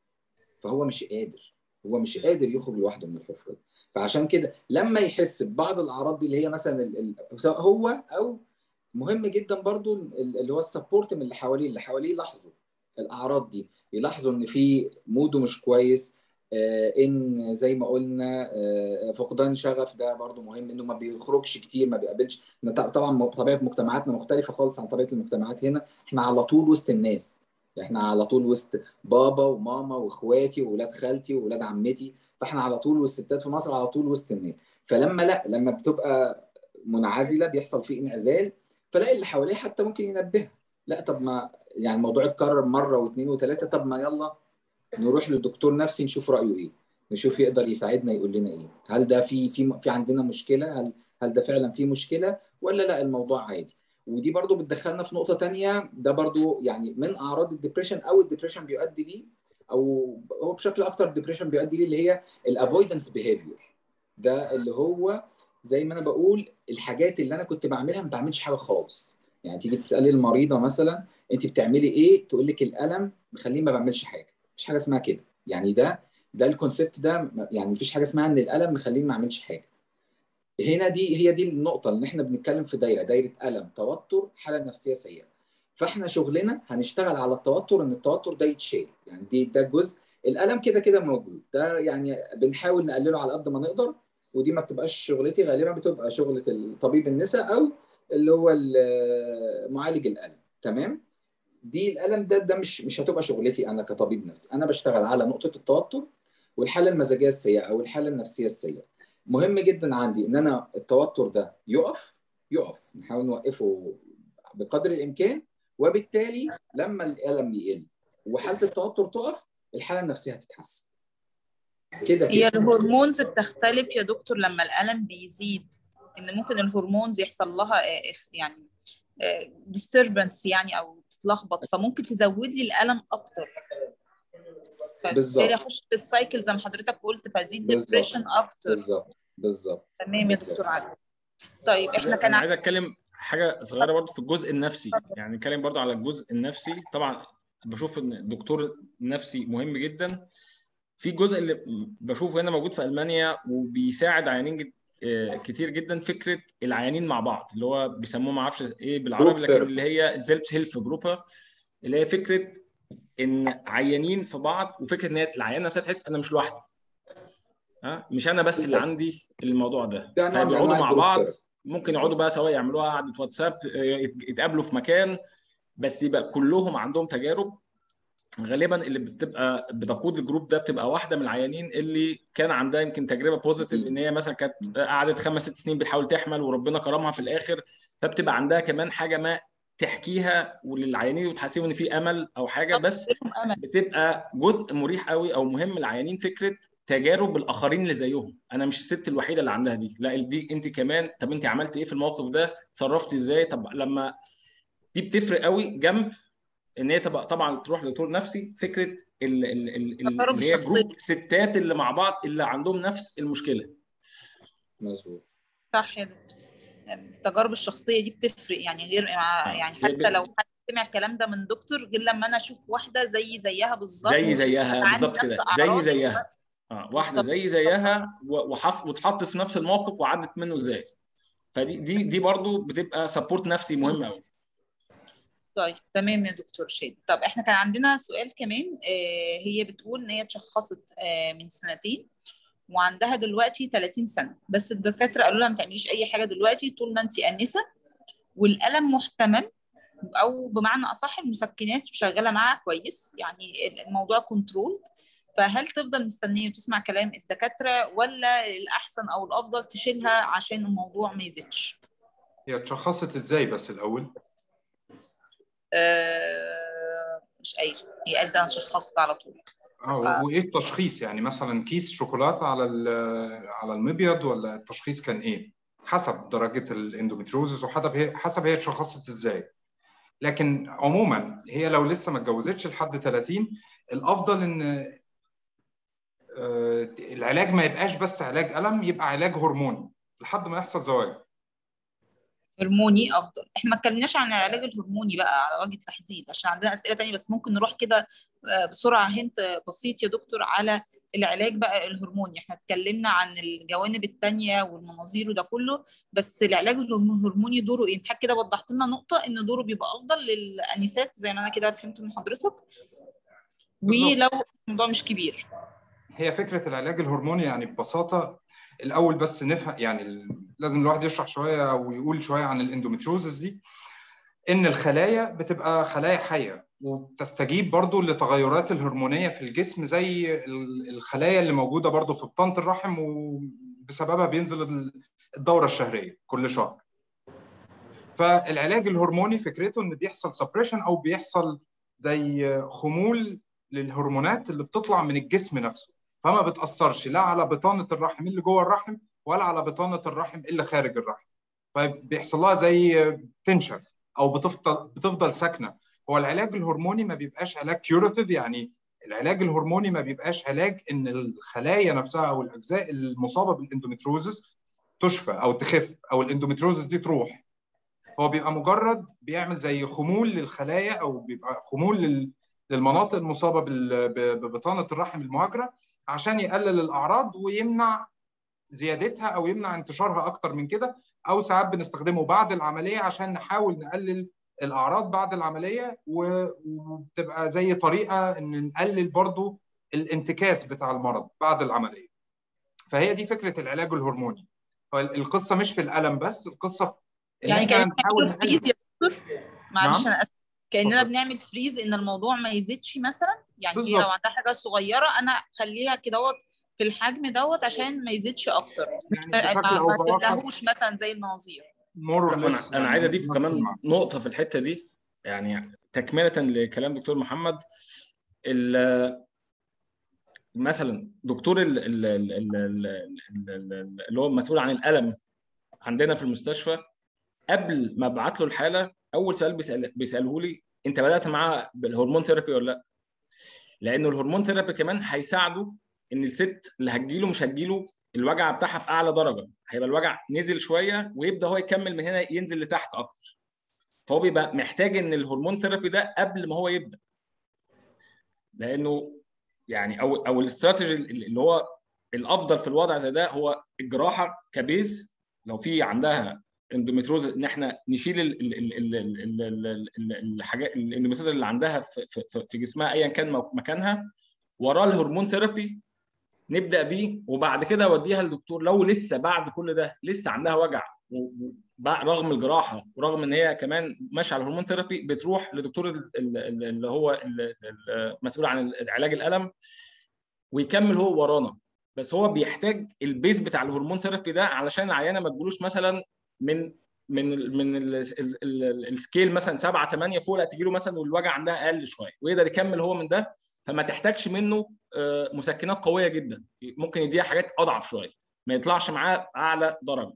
فهو مش قادر هو مش قادر يخرج لوحده من الحفره دي فعشان كده لما يحس ببعض الاعراض دي اللي هي مثلا ال- ال- سواء هو او مهم جدا برضو ال- اللي هو السبورت من اللي حواليه اللي حواليه يلاحظوا الاعراض دي يلاحظوا ان في موده مش كويس آه، ان زي ما قلنا آه، فقدان شغف ده برضو مهم انه ما بيخرجش كتير ما بيقابلش إن ط- طبعا م- طبيعه مجتمعاتنا مختلفه خالص عن طبيعه المجتمعات هنا احنا على طول وسط الناس احنا على طول وسط بابا وماما واخواتي واولاد خالتي واولاد عمتي فاحنا على طول والستات في مصر على طول وسط الناس فلما لا لما بتبقى منعزله بيحصل فيه انعزال فلاقي اللي حواليه حتى ممكن ينبهها لا طب ما يعني الموضوع اتكرر مره واثنين وثلاثه طب ما يلا نروح للدكتور نفسي نشوف رايه ايه نشوف يقدر يساعدنا يقول لنا ايه هل ده في في في عندنا مشكله هل هل ده فعلا في مشكله ولا لا الموضوع عادي ودي برضو بتدخلنا في نقطه تانية ده برضو يعني من اعراض الدبريشن او الدبريشن بيؤدي ليه او هو بشكل اكتر الدبريشن بيؤدي ليه اللي هي الافويدنس بيهيفير ده اللي هو زي ما انا بقول الحاجات اللي انا كنت بعملها ما بعملش حاجه خالص يعني تيجي تسالي المريضه مثلا انت بتعملي ايه تقول لك الالم مخليني ما بعملش حاجه مفيش حاجه اسمها كده يعني ده ده الكونسيبت ده م- يعني مفيش حاجه اسمها ان الالم مخليني ما اعملش حاجه هنا دي هي دي النقطه ان احنا بنتكلم في دايره دايره الم توتر حاله نفسيه سيئه فاحنا شغلنا هنشتغل على التوتر ان التوتر ده يتشال يعني دي ده جزء الالم كده كده موجود ده يعني بنحاول نقلله على قد ما نقدر ودي ما بتبقاش شغلتي غالبا بتبقى شغله الطبيب النساء او اللي هو ال- معالج الالم تمام دي الالم ده ده مش مش هتبقى شغلتي انا كطبيب نفسي انا بشتغل على نقطه التوتر والحاله المزاجيه السيئه او الحاله النفسيه السيئه مهم جدا عندي ان انا التوتر ده يقف يقف نحاول نوقفه بقدر الامكان وبالتالي لما الالم يقل وحاله التوتر تقف الحاله النفسيه هتتحسن كده هي كده الهرمونز بتختلف يا دكتور لما الألم بيزيد إن ممكن الهرمونز يحصل لها آه، يعني ديستربنس يعني أو تتلخبط فممكن تزود لي الألم أكتر فبالتالي بالظبط. أخش في السايكل زي ما حضرتك قلت فأزيد بالظبط. ديبريشن أكتر بالظبط بالظبط تمام يا بالظبط. دكتور علي طيب إحنا كان انا عايز اتكلم حاجه صغيره برضه في الجزء النفسي يعني نتكلم برضه على الجزء النفسي طبعا بشوف ان الدكتور النفسي مهم جدا في جزء اللي بشوفه هنا موجود في المانيا وبيساعد عيانين جد آه، كتير جدا فكره العيانين مع بعض اللي هو بيسموه ما اعرفش ايه بالعربي لكن Group اللي هي زيلبس هيلف جروبا اللي هي فكره ان عيانين في بعض وفكره ان هي العيان نفسها تحس انا مش لوحدي ها مش انا بس اللي بالظبط. عندي الموضوع ده ده نوع من فبيقعدوا أنواع مع الجروب بعض ثيرابي. ممكن يقعدوا بقى سواء يعملوها قعده واتساب آه، يت- يتقابلوا في مكان بس يبقى كلهم عندهم تجارب غالبا اللي بتبقى بتقود الجروب ده بتبقى واحده من العيانين اللي كان عندها يمكن تجربه بوزيتيف ان هي مثلا كانت قعدت خمس ست سنين بتحاول تحمل وربنا كرمها في الاخر فبتبقى عندها كمان حاجه ما تحكيها وللعيانين وتحسسهم ان في امل او حاجه بس لهم أمل بتبقى جزء مريح قوي او مهم للعيانين فكره تجارب الاخرين اللي زيهم انا مش الست الوحيده اللي عندها دي لا دي انت كمان طب انت عملت ايه في الموقف ده تصرفتي ازاي طب لما دي بتفرق قوي جنب ان هي تبقى طبعا تروح لدكتور نفسي فكره ال ال ال ال تجارب اللي هي الشخصية. جروب ستات اللي مع بعض اللي عندهم نفس المشكله مظبوط صح يا دكتور التجارب الشخصيه دي بتفرق يعني غير مع آه. يعني هي حتى بت- لو حد سمع الكلام ده من دكتور غير لما انا اشوف واحده زي زيها بالظبط زي زيها عندي بالظبط نفس كده زي أعراضي. زيها اه واحده بالظبط. زي زيها و- وحص واتحط في نفس الموقف وعدت منه ازاي فدي دي دي برضه بتبقى سبورت نفسي مهم قوي طيب تمام يا دكتور شادي طب احنا كان عندنا سؤال كمان آه هي بتقول ان هي اتشخصت آه من سنتين وعندها دلوقتي 30 سنه بس الدكاتره قالوا لها ما تعمليش اي حاجه دلوقتي طول ما انت انسه والالم محتمل او بمعنى اصح المسكنات شغاله معاها كويس يعني الموضوع كنترول فهل تفضل مستنيه وتسمع كلام الدكاتره ولا الاحسن او الافضل تشيلها عشان الموضوع ما يزيدش؟ هي اتشخصت ازاي بس الاول آه مش قايله هي قالت انا شخصت على طول اه ف- وايه التشخيص يعني مثلا كيس شوكولاته على ال- على المبيض ولا التشخيص كان ايه حسب درجه الاندوميتروزس وحسب هي حسب هي اتشخصت ازاي لكن عموما هي لو لسه ما اتجوزتش لحد 30 الافضل ان آه، العلاج ما يبقاش بس علاج الم يبقى علاج هرموني لحد ما يحصل زواج هرموني افضل احنا ما اتكلمناش عن العلاج الهرموني بقى على وجه التحديد عشان عندنا اسئله تانية بس ممكن نروح كده آه، بسرعه هنت بسيط يا دكتور على العلاج بقى الهرموني احنا اتكلمنا عن الجوانب التانية والمناظير وده كله بس العلاج الهرموني دوره ايه انت حضرتك كده وضحت لنا نقطه ان دوره بيبقى افضل للانسات زي ما انا كده فهمت من حضرتك ولو الموضوع مش كبير هي فكره العلاج الهرموني يعني ببساطه الاول بس نفهم يعني ال- لازم الواحد يشرح شويه ويقول شويه عن الاندوميتروزس دي ان الخلايا بتبقى خلايا حيه وبتستجيب برضو لتغيرات الهرمونيه في الجسم زي ال- الخلايا اللي موجوده برضو في بطانه الرحم وبسببها بينزل ال- الدوره الشهريه كل شهر فالعلاج الهرموني فكرته ان بيحصل سبريشن او بيحصل زي خمول للهرمونات اللي بتطلع من الجسم نفسه فما بتاثرش لا على بطانه الرحم اللي جوه الرحم ولا على بطانه الرحم اللي خارج الرحم فبيحصل لها زي تنشف او بتفضل بتفضل ساكنه هو العلاج الهرموني ما بيبقاش علاج كيوراتيف يعني العلاج الهرموني ما بيبقاش علاج ان الخلايا نفسها او الاجزاء المصابه بالاندوميتروزس تشفى او تخف او الاندوميتروزس دي تروح هو بيبقى مجرد بيعمل زي خمول للخلايا او بيبقى خمول لل- للمناطق المصابه بال- ب- ببطانه الرحم المهاجره عشان يقلل الاعراض ويمنع زيادتها او يمنع انتشارها اكتر من كده او ساعات بنستخدمه بعد العمليه عشان نحاول نقلل الاعراض بعد العمليه و- وبتبقى زي طريقه ان نقلل برضو الانتكاس بتاع المرض بعد العمليه فهي دي فكره العلاج الهرموني هو القصه مش في الالم بس القصه في إن يعني إحنا كاننا نحاول بنعمل نقلل. فريز يا دكتور معلش نعم. انا اسف كاننا اتفضل. بنعمل فريز ان الموضوع ما يزيدش مثلا يعني هي بالظبط. لو عندها حاجه صغيره انا اخليها كدهوت في الحجم دوت عشان ما يزيدش اكتر يعني بشكل ما او ما باخر تقلهوش مثلا زي المناظير more or انا less انا عايز اضيف نفس كمان المعنى. نقطه في الحته دي يعني تكمله لكلام دكتور محمد مثلا دكتور اللي هو مسؤول عن الالم عندنا في المستشفى قبل ما ابعت له الحاله اول سؤال بيسأل بيساله لي انت بدات معاه بالهرمون ثيرابي ولا لا؟ لانه الهرمون ثيرابي كمان هيساعده ان الست اللي هتجيله مش هتجيله الوجع بتاعها في اعلى درجه هيبقى الوجع نزل شويه ويبدا هو يكمل من هنا ينزل لتحت اكتر فهو بيبقى محتاج ان الهرمون ثيرابي ده قبل ما هو يبدا لانه يعني او او الاستراتيجي اللي هو الافضل في الوضع زي ده هو الجراحه كبيز لو في عندها اندوميتروز ان احنا نشيل الحاجات الاندوميتروز اللي عندها في, في, في جسمها ايا كان مكانها وراه الهرمون ثيرابي نبدا بيه وبعد كده اوديها للدكتور لو لسه بعد كل ده لسه عندها وجع رغم الجراحه ورغم ان هي كمان ماشيه على الهرمون ثيرابي بتروح لدكتور اللي هو المسؤول عن علاج الالم ويكمل هو ورانا بس هو بيحتاج البيز بتاع الهرمون ثيرابي ده علشان العيانه ما تجيلوش مثلا من من من السكيل مثلا 7 8 فوق لا تجي له مثلا والوجع عندها اقل شويه ويقدر يكمل هو من ده فما تحتاجش منه مسكنات قويه جدا ممكن يديها حاجات اضعف شويه ما يطلعش معاه اعلى درجه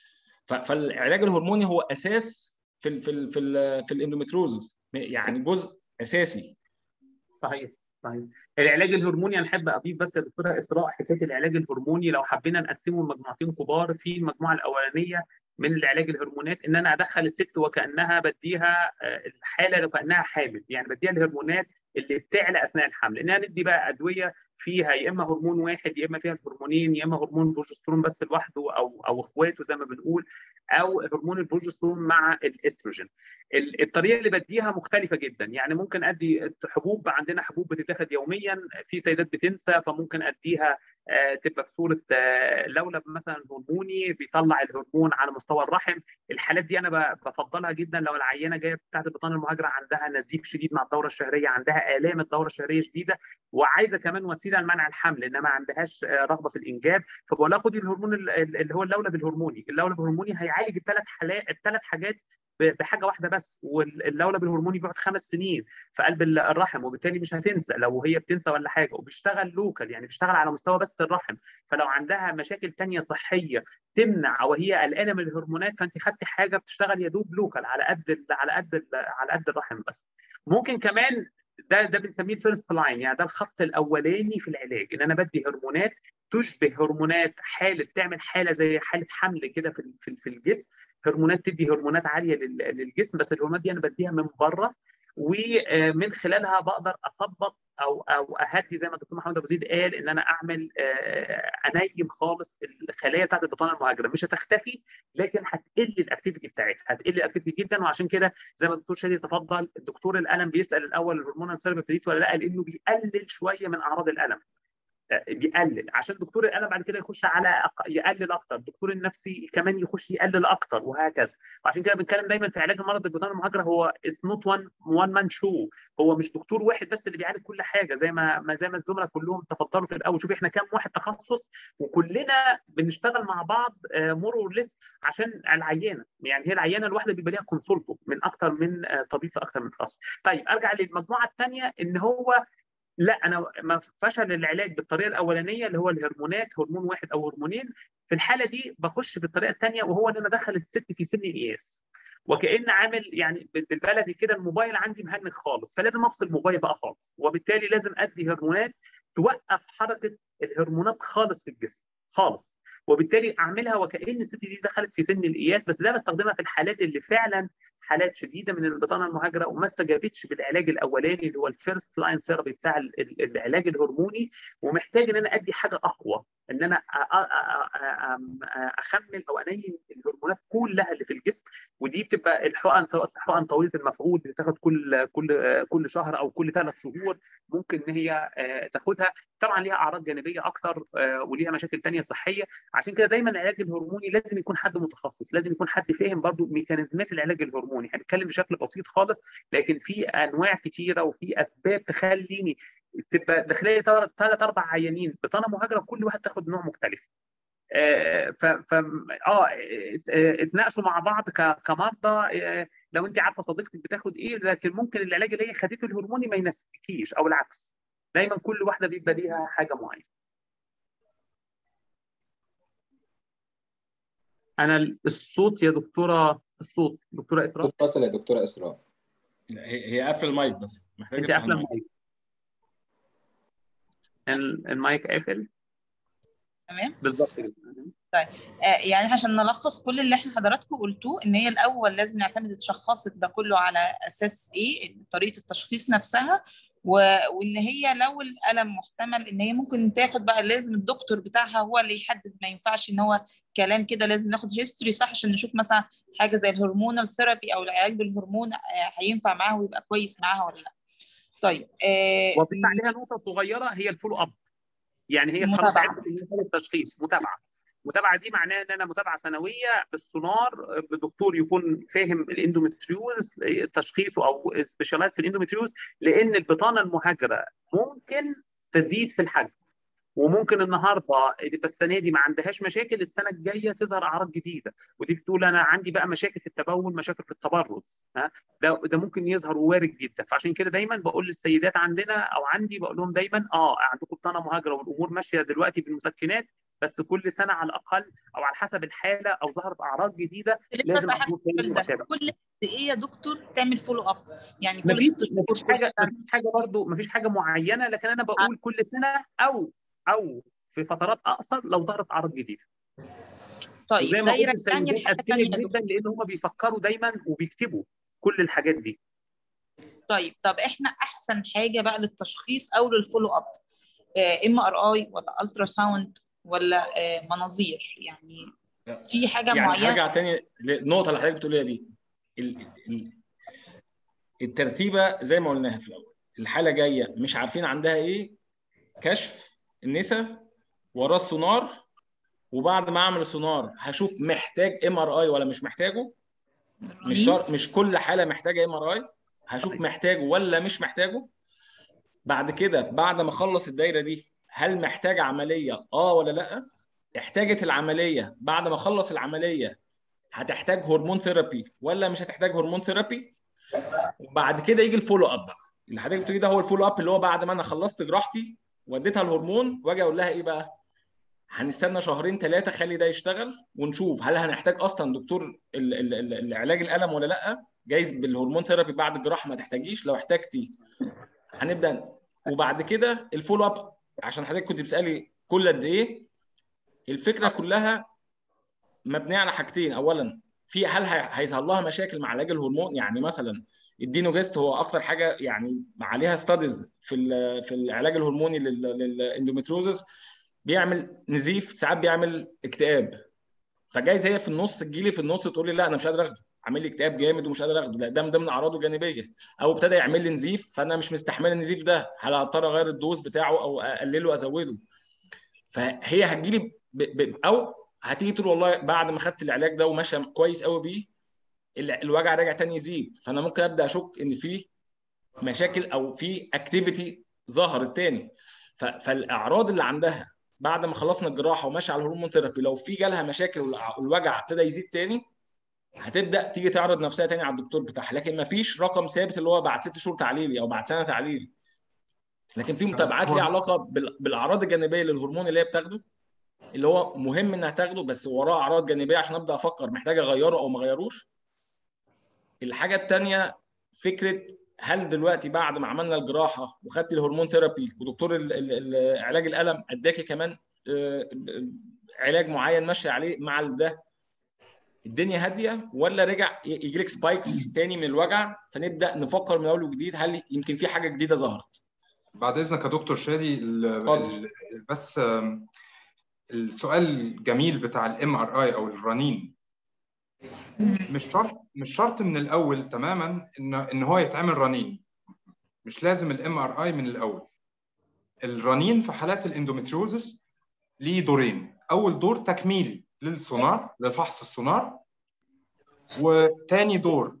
فالعلاج الهرموني هو اساس في ال في ال في, ال في الاندوميتروزس يعني جزء اساسي صحيح صحيح العلاج الهرموني انا احب اضيف بس يا دكتوره اسراء حكايه العلاج الهرموني لو حبينا نقسمه لمجموعتين كبار في المجموعه الاولانيه من العلاج الهرمونات ان انا ادخل الست وكانها بديها الحاله وكانها حامل يعني بديها الهرمونات اللي بتعلى اثناء الحمل انها ندي بقى ادويه فيها يا اما هرمون واحد يا اما فيها الهرمونين يا اما هرمون بروجسترون بس لوحده او او اخواته زي ما بنقول او هرمون البروجسترون مع الاستروجين الطريقه اللي بديها مختلفه جدا يعني ممكن ادي حبوب عندنا حبوب بتتاخد يوميا في سيدات بتنسى فممكن اديها تبقى في صوره لولب مثلا هرموني بيطلع الهرمون على مستوى الرحم الحالات دي انا بفضلها جدا لو العينه جايه بتاعت البطانه المهاجره عندها نزيف شديد مع الدوره الشهريه عندها الام الدوره الشهريه شديده وعايزه كمان وسيله لمنع الحمل انها ما عندهاش رغبه في الانجاب فبقول لها خدي الهرمون اللي هو اللولب الهرموني اللولب الهرموني هيعالج الثلاث حالات الثلاث حاجات بحاجه واحده بس واللولب الهرموني بيقعد خمس سنين في قلب الرحم وبالتالي مش هتنسى لو هي بتنسى ولا حاجه وبيشتغل لوكال يعني بيشتغل على مستوى بس الرحم فلو عندها مشاكل تانية صحيه تمنع وهي قلقانه من الهرمونات فانت خدتي حاجه بتشتغل يا دوب لوكال على قد على قد على قد الرحم بس ممكن كمان ده ده بنسميه الفيرست لاين يعني ده الخط الاولاني في العلاج ان انا بدي هرمونات تشبه هرمونات حاله تعمل حاله زي حاله حمل كده في في الجسم هرمونات تدي هرمونات عاليه للجسم بس الهرمونات دي انا بديها من بره ومن خلالها بقدر اثبط او او اهدي زي ما الدكتور محمد ابو زيد قال ان انا اعمل انيم خالص الخلايا بتاعت البطانه المهاجره مش هتختفي لكن هتقل الاكتيفيتي بتاعتها هتقل الاكتيفيتي جدا وعشان كده زي ما الدكتور شادي تفضل الدكتور الالم بيسال الاول الهرمون ثيرابي ابتديت ولا لا لانه بيقلل شويه من اعراض الالم بيقلل عشان دكتور الالم بعد كده يخش على يقلل اكتر الدكتور النفسي كمان يخش يقلل اكتر وهكذا وعشان كده بنتكلم دايما في علاج مرض البطانه المهاجره هو از نوت وان وان مان شو هو مش دكتور واحد بس اللي بيعالج كل حاجه زي ما ما زي ما الزملاء كلهم تفضلوا في الاول شوف احنا كام واحد تخصص وكلنا بنشتغل مع بعض مور اور ليس عشان العيانه يعني هي العيانه الواحده بيبقى ليها كونسولته من اكتر من طبيب في اكتر من تخصص طيب ارجع للمجموعه الثانيه ان هو لا انا ما فشل العلاج بالطريقه الاولانيه اللي هو الهرمونات هرمون واحد او هرمونين في الحاله دي بخش في الطريقه الثانيه وهو ان انا ادخل الست في سن القياس وكان عامل يعني بالبلدي كده الموبايل عندي مهنج خالص فلازم افصل الموبايل بقى خالص وبالتالي لازم ادي هرمونات توقف حركه الهرمونات خالص في الجسم خالص وبالتالي اعملها وكان الست دي دخلت في سن القياس بس ده بستخدمها في الحالات اللي فعلا حالات شديده من البطانه المهاجره وما استجابتش بالعلاج الاولاني اللي هو الفيرست لاين ثيرابي بتاع العلاج الهرموني ومحتاج ان انا ادي حاجه اقوى ان انا اخمل او انيم الهرمونات كلها اللي في الجسم ودي بتبقى الحقن سواء حقن طويله المفعول بتاخد كل كل كل شهر او كل ثلاث شهور ممكن ان هي تاخدها طبعا ليها اعراض جانبيه اكتر وليها مشاكل ثانيه صحيه عشان كده دايما العلاج الهرموني لازم يكون حد متخصص لازم يكون حد فاهم برضو ميكانيزمات العلاج الهرموني هنتكلم بشكل بسيط خالص لكن في انواع كتيره وفي اسباب تخليني تبقى داخليه ثلاث اربع عيانين بطانه مهاجره كل واحد تاخد نوع مختلف ف ف اه اتناقشوا مع بعض كمرضى لو انت عارفه صديقتك بتاخد ايه لكن ممكن العلاج اللي هي خدته الهرموني ما يناسبكيش او العكس دايما كل واحده بيبقى ليها حاجه معينه انا الصوت يا دكتوره الصوت دكتوره اسراء فصل يا دكتوره اسراء هي هي قافله المايك بس محتاجه انت قافله المايك المايك قافل تمام بالظبط كده طيب آه يعني عشان نلخص كل اللي احنا حضراتكم قلتوه ان هي الاول لازم نعتمد التشخيص ده كله على اساس ايه طريقه التشخيص نفسها و... وان هي لو الالم محتمل ان هي ممكن تاخد بقى لازم الدكتور بتاعها هو اللي يحدد ما ينفعش ان هو كلام كده لازم ناخد هيستوري صح عشان نشوف مثلا حاجه زي الهرمونال ثيرابي او العلاج بالهرمون آه هينفع معاها ويبقى كويس معاها ولا لا طيب آه واضيف عليها نقطه صغيره هي الفولو اب يعني هي خلاص التشخيص متابعه المتابعه دي معناها ان انا متابعه سنويه بالسونار بدكتور يكون فاهم الاندومتريوز تشخيصه او سبيشالايز في الاندومتريوز لان البطانه المهاجره ممكن تزيد في الحجم وممكن النهارده يبقى السنه دي ما عندهاش مشاكل السنه الجايه تظهر اعراض جديده ودي بتقول انا عندي بقى مشاكل في التبول مشاكل في التبرز ها ده ده ممكن يظهر وارد جدا فعشان كده دايما بقول للسيدات عندنا او عندي بقول لهم دايما اه عندكم بطانه مهاجره والامور ماشيه دلوقتي بالمسكنات بس كل سنه على الاقل او على حسب الحاله او ظهرت اعراض جديده لازم كل ايه يا دكتور تعمل فولو اب يعني كل مفيش مفيش حاجه مفيش حاجه برضه مفيش حاجه معينه لكن انا بقول آه. كل سنه او او في فترات اقصر لو ظهرت اعراض جديده طيب زي ما قلت السيدات اذكياء جدا لان هم بيفكروا دايما وبيكتبوا كل الحاجات دي طيب طب احنا احسن حاجه بقى للتشخيص او للفولو اب ام ار اي ولا الترا ساوند ولا مناظير يعني في حاجه يعني معينه هرجع تاني للنقطه اللي حضرتك بتقوليها دي الترتيبه زي ما قلناها في الاول الحاله جايه مش عارفين عندها ايه كشف النسا وراه السونار وبعد ما اعمل السونار هشوف محتاج ام ار اي ولا مش محتاجه مش شرط مش كل حاله محتاجه ام ار اي هشوف محتاجه ولا مش محتاجه بعد كده بعد ما اخلص الدايره دي هل محتاج عمليه اه ولا لا احتاجت العمليه بعد ما اخلص العمليه هتحتاج هرمون ثيرابي ولا مش هتحتاج هرمون ثيرابي وبعد كده يجي الفولو اب بقى اللي حضرتك بتقوليه ده هو الفولو اب اللي هو بعد ما انا خلصت جراحتي وديتها الهرمون واجي اقول لها ايه بقى هنستنى شهرين ثلاثه خلي ده يشتغل ونشوف هل هنحتاج اصلا دكتور العلاج الالم ولا لا جايز بالهرمون ثيرابي بعد الجراحه ما تحتاجيش لو احتاجتي هنبدا وبعد كده الفولو اب عشان حضرتك كنت بتسالي كل قد ايه الفكره كلها مبنيه على حاجتين اولا في هل هيظهر لها مشاكل مع علاج الهرمون يعني مثلا الدينوجست هو اكتر حاجه يعني عليها ستاديز في في العلاج الهرموني للاندوميتروزس بيعمل نزيف ساعات بيعمل اكتئاب فجايز هي في النص تجيلي في النص تقول لي لا انا مش قادر اخده عامل لي اكتئاب جامد ومش قادر اخده لا ده من ضمن اعراضه الجانبيه او ابتدى يعمل لي نزيف فانا مش مستحمل النزيف ده هل هضطر اغير الدوز بتاعه او اقلله ازوده فهي هتجيلي ب... ب... او هتيجي تقول والله بعد ما خدت العلاج ده وماشي كويس قوي بيه الوجع راجع تاني يزيد فانا ممكن ابدا اشك ان في مشاكل او في اكتيفيتي ظهرت تاني فالاعراض اللي عندها بعد ما خلصنا الجراحه وماشي على الهرمون ثيرابي لو في جالها مشاكل والوجع ابتدى يزيد تاني هتبدا تيجي تعرض نفسها تاني على الدكتور بتاعها لكن ما فيش رقم ثابت اللي هو بعد ست شهور تعليلي او بعد سنه تعليلي لكن في متابعات ليها علاقه بالاعراض الجانبيه للهرمون اللي هي بتاخده اللي هو مهم انها تاخده بس وراه اعراض جانبيه عشان ابدا افكر محتاج اغيره او ما اغيروش الحاجه الثانيه فكره هل دلوقتي بعد ما عملنا الجراحه وخدت الهرمون ثيرابي ودكتور علاج الالم اداكي كمان علاج معين ماشي عليه مع ده الدنيا هاديه ولا رجع يجي لك سبايكس تاني من الوجع فنبدا نفكر من اول وجديد هل يمكن في حاجه جديده ظهرت بعد اذنك يا دكتور شادي ال بس السؤال الجميل بتاع الام ار اي او الرنين مش شرط مش شرط من الاول تماما ان ان هو يتعمل رنين مش لازم الام ار اي من الاول الرنين في حالات الاندومتريوزس ليه دورين اول دور تكميلي للسونار لفحص السونار وتاني دور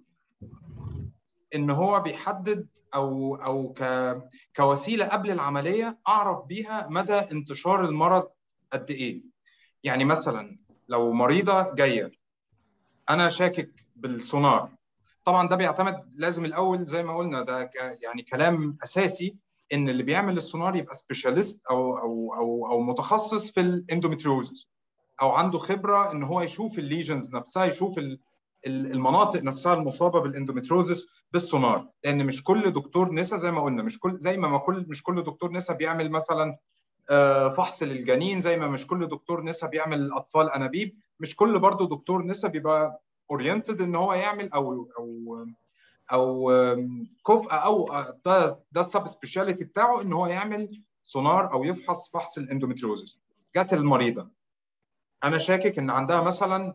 ان هو بيحدد او او ك كوسيله قبل العمليه اعرف بيها مدى انتشار المرض قد ايه يعني مثلا لو مريضه جايه انا شاكك بالسونار طبعا ده بيعتمد لازم الاول زي ما قلنا ده يعني كلام اساسي ان اللي بيعمل السونار يبقى سبيشاليست او او او او متخصص في الاندوميتريوزس او عنده خبره ان هو يشوف الليجنز نفسها يشوف المناطق نفسها المصابه بالاندوميتروزس بالسونار لان مش كل دكتور نسا زي ما قلنا مش كل زي ما, ما كل مش كل دكتور نسا بيعمل مثلا فحص للجنين زي ما مش كل دكتور نسا بيعمل اطفال انابيب مش كل برضه دكتور نسا بيبقى اورينتد ان هو يعمل او او او كفء او ده ده السب سبيشاليتي بتاعه ان هو يعمل سونار او يفحص فحص الاندوميتروزس جت المريضه انا شاكك ان عندها مثلا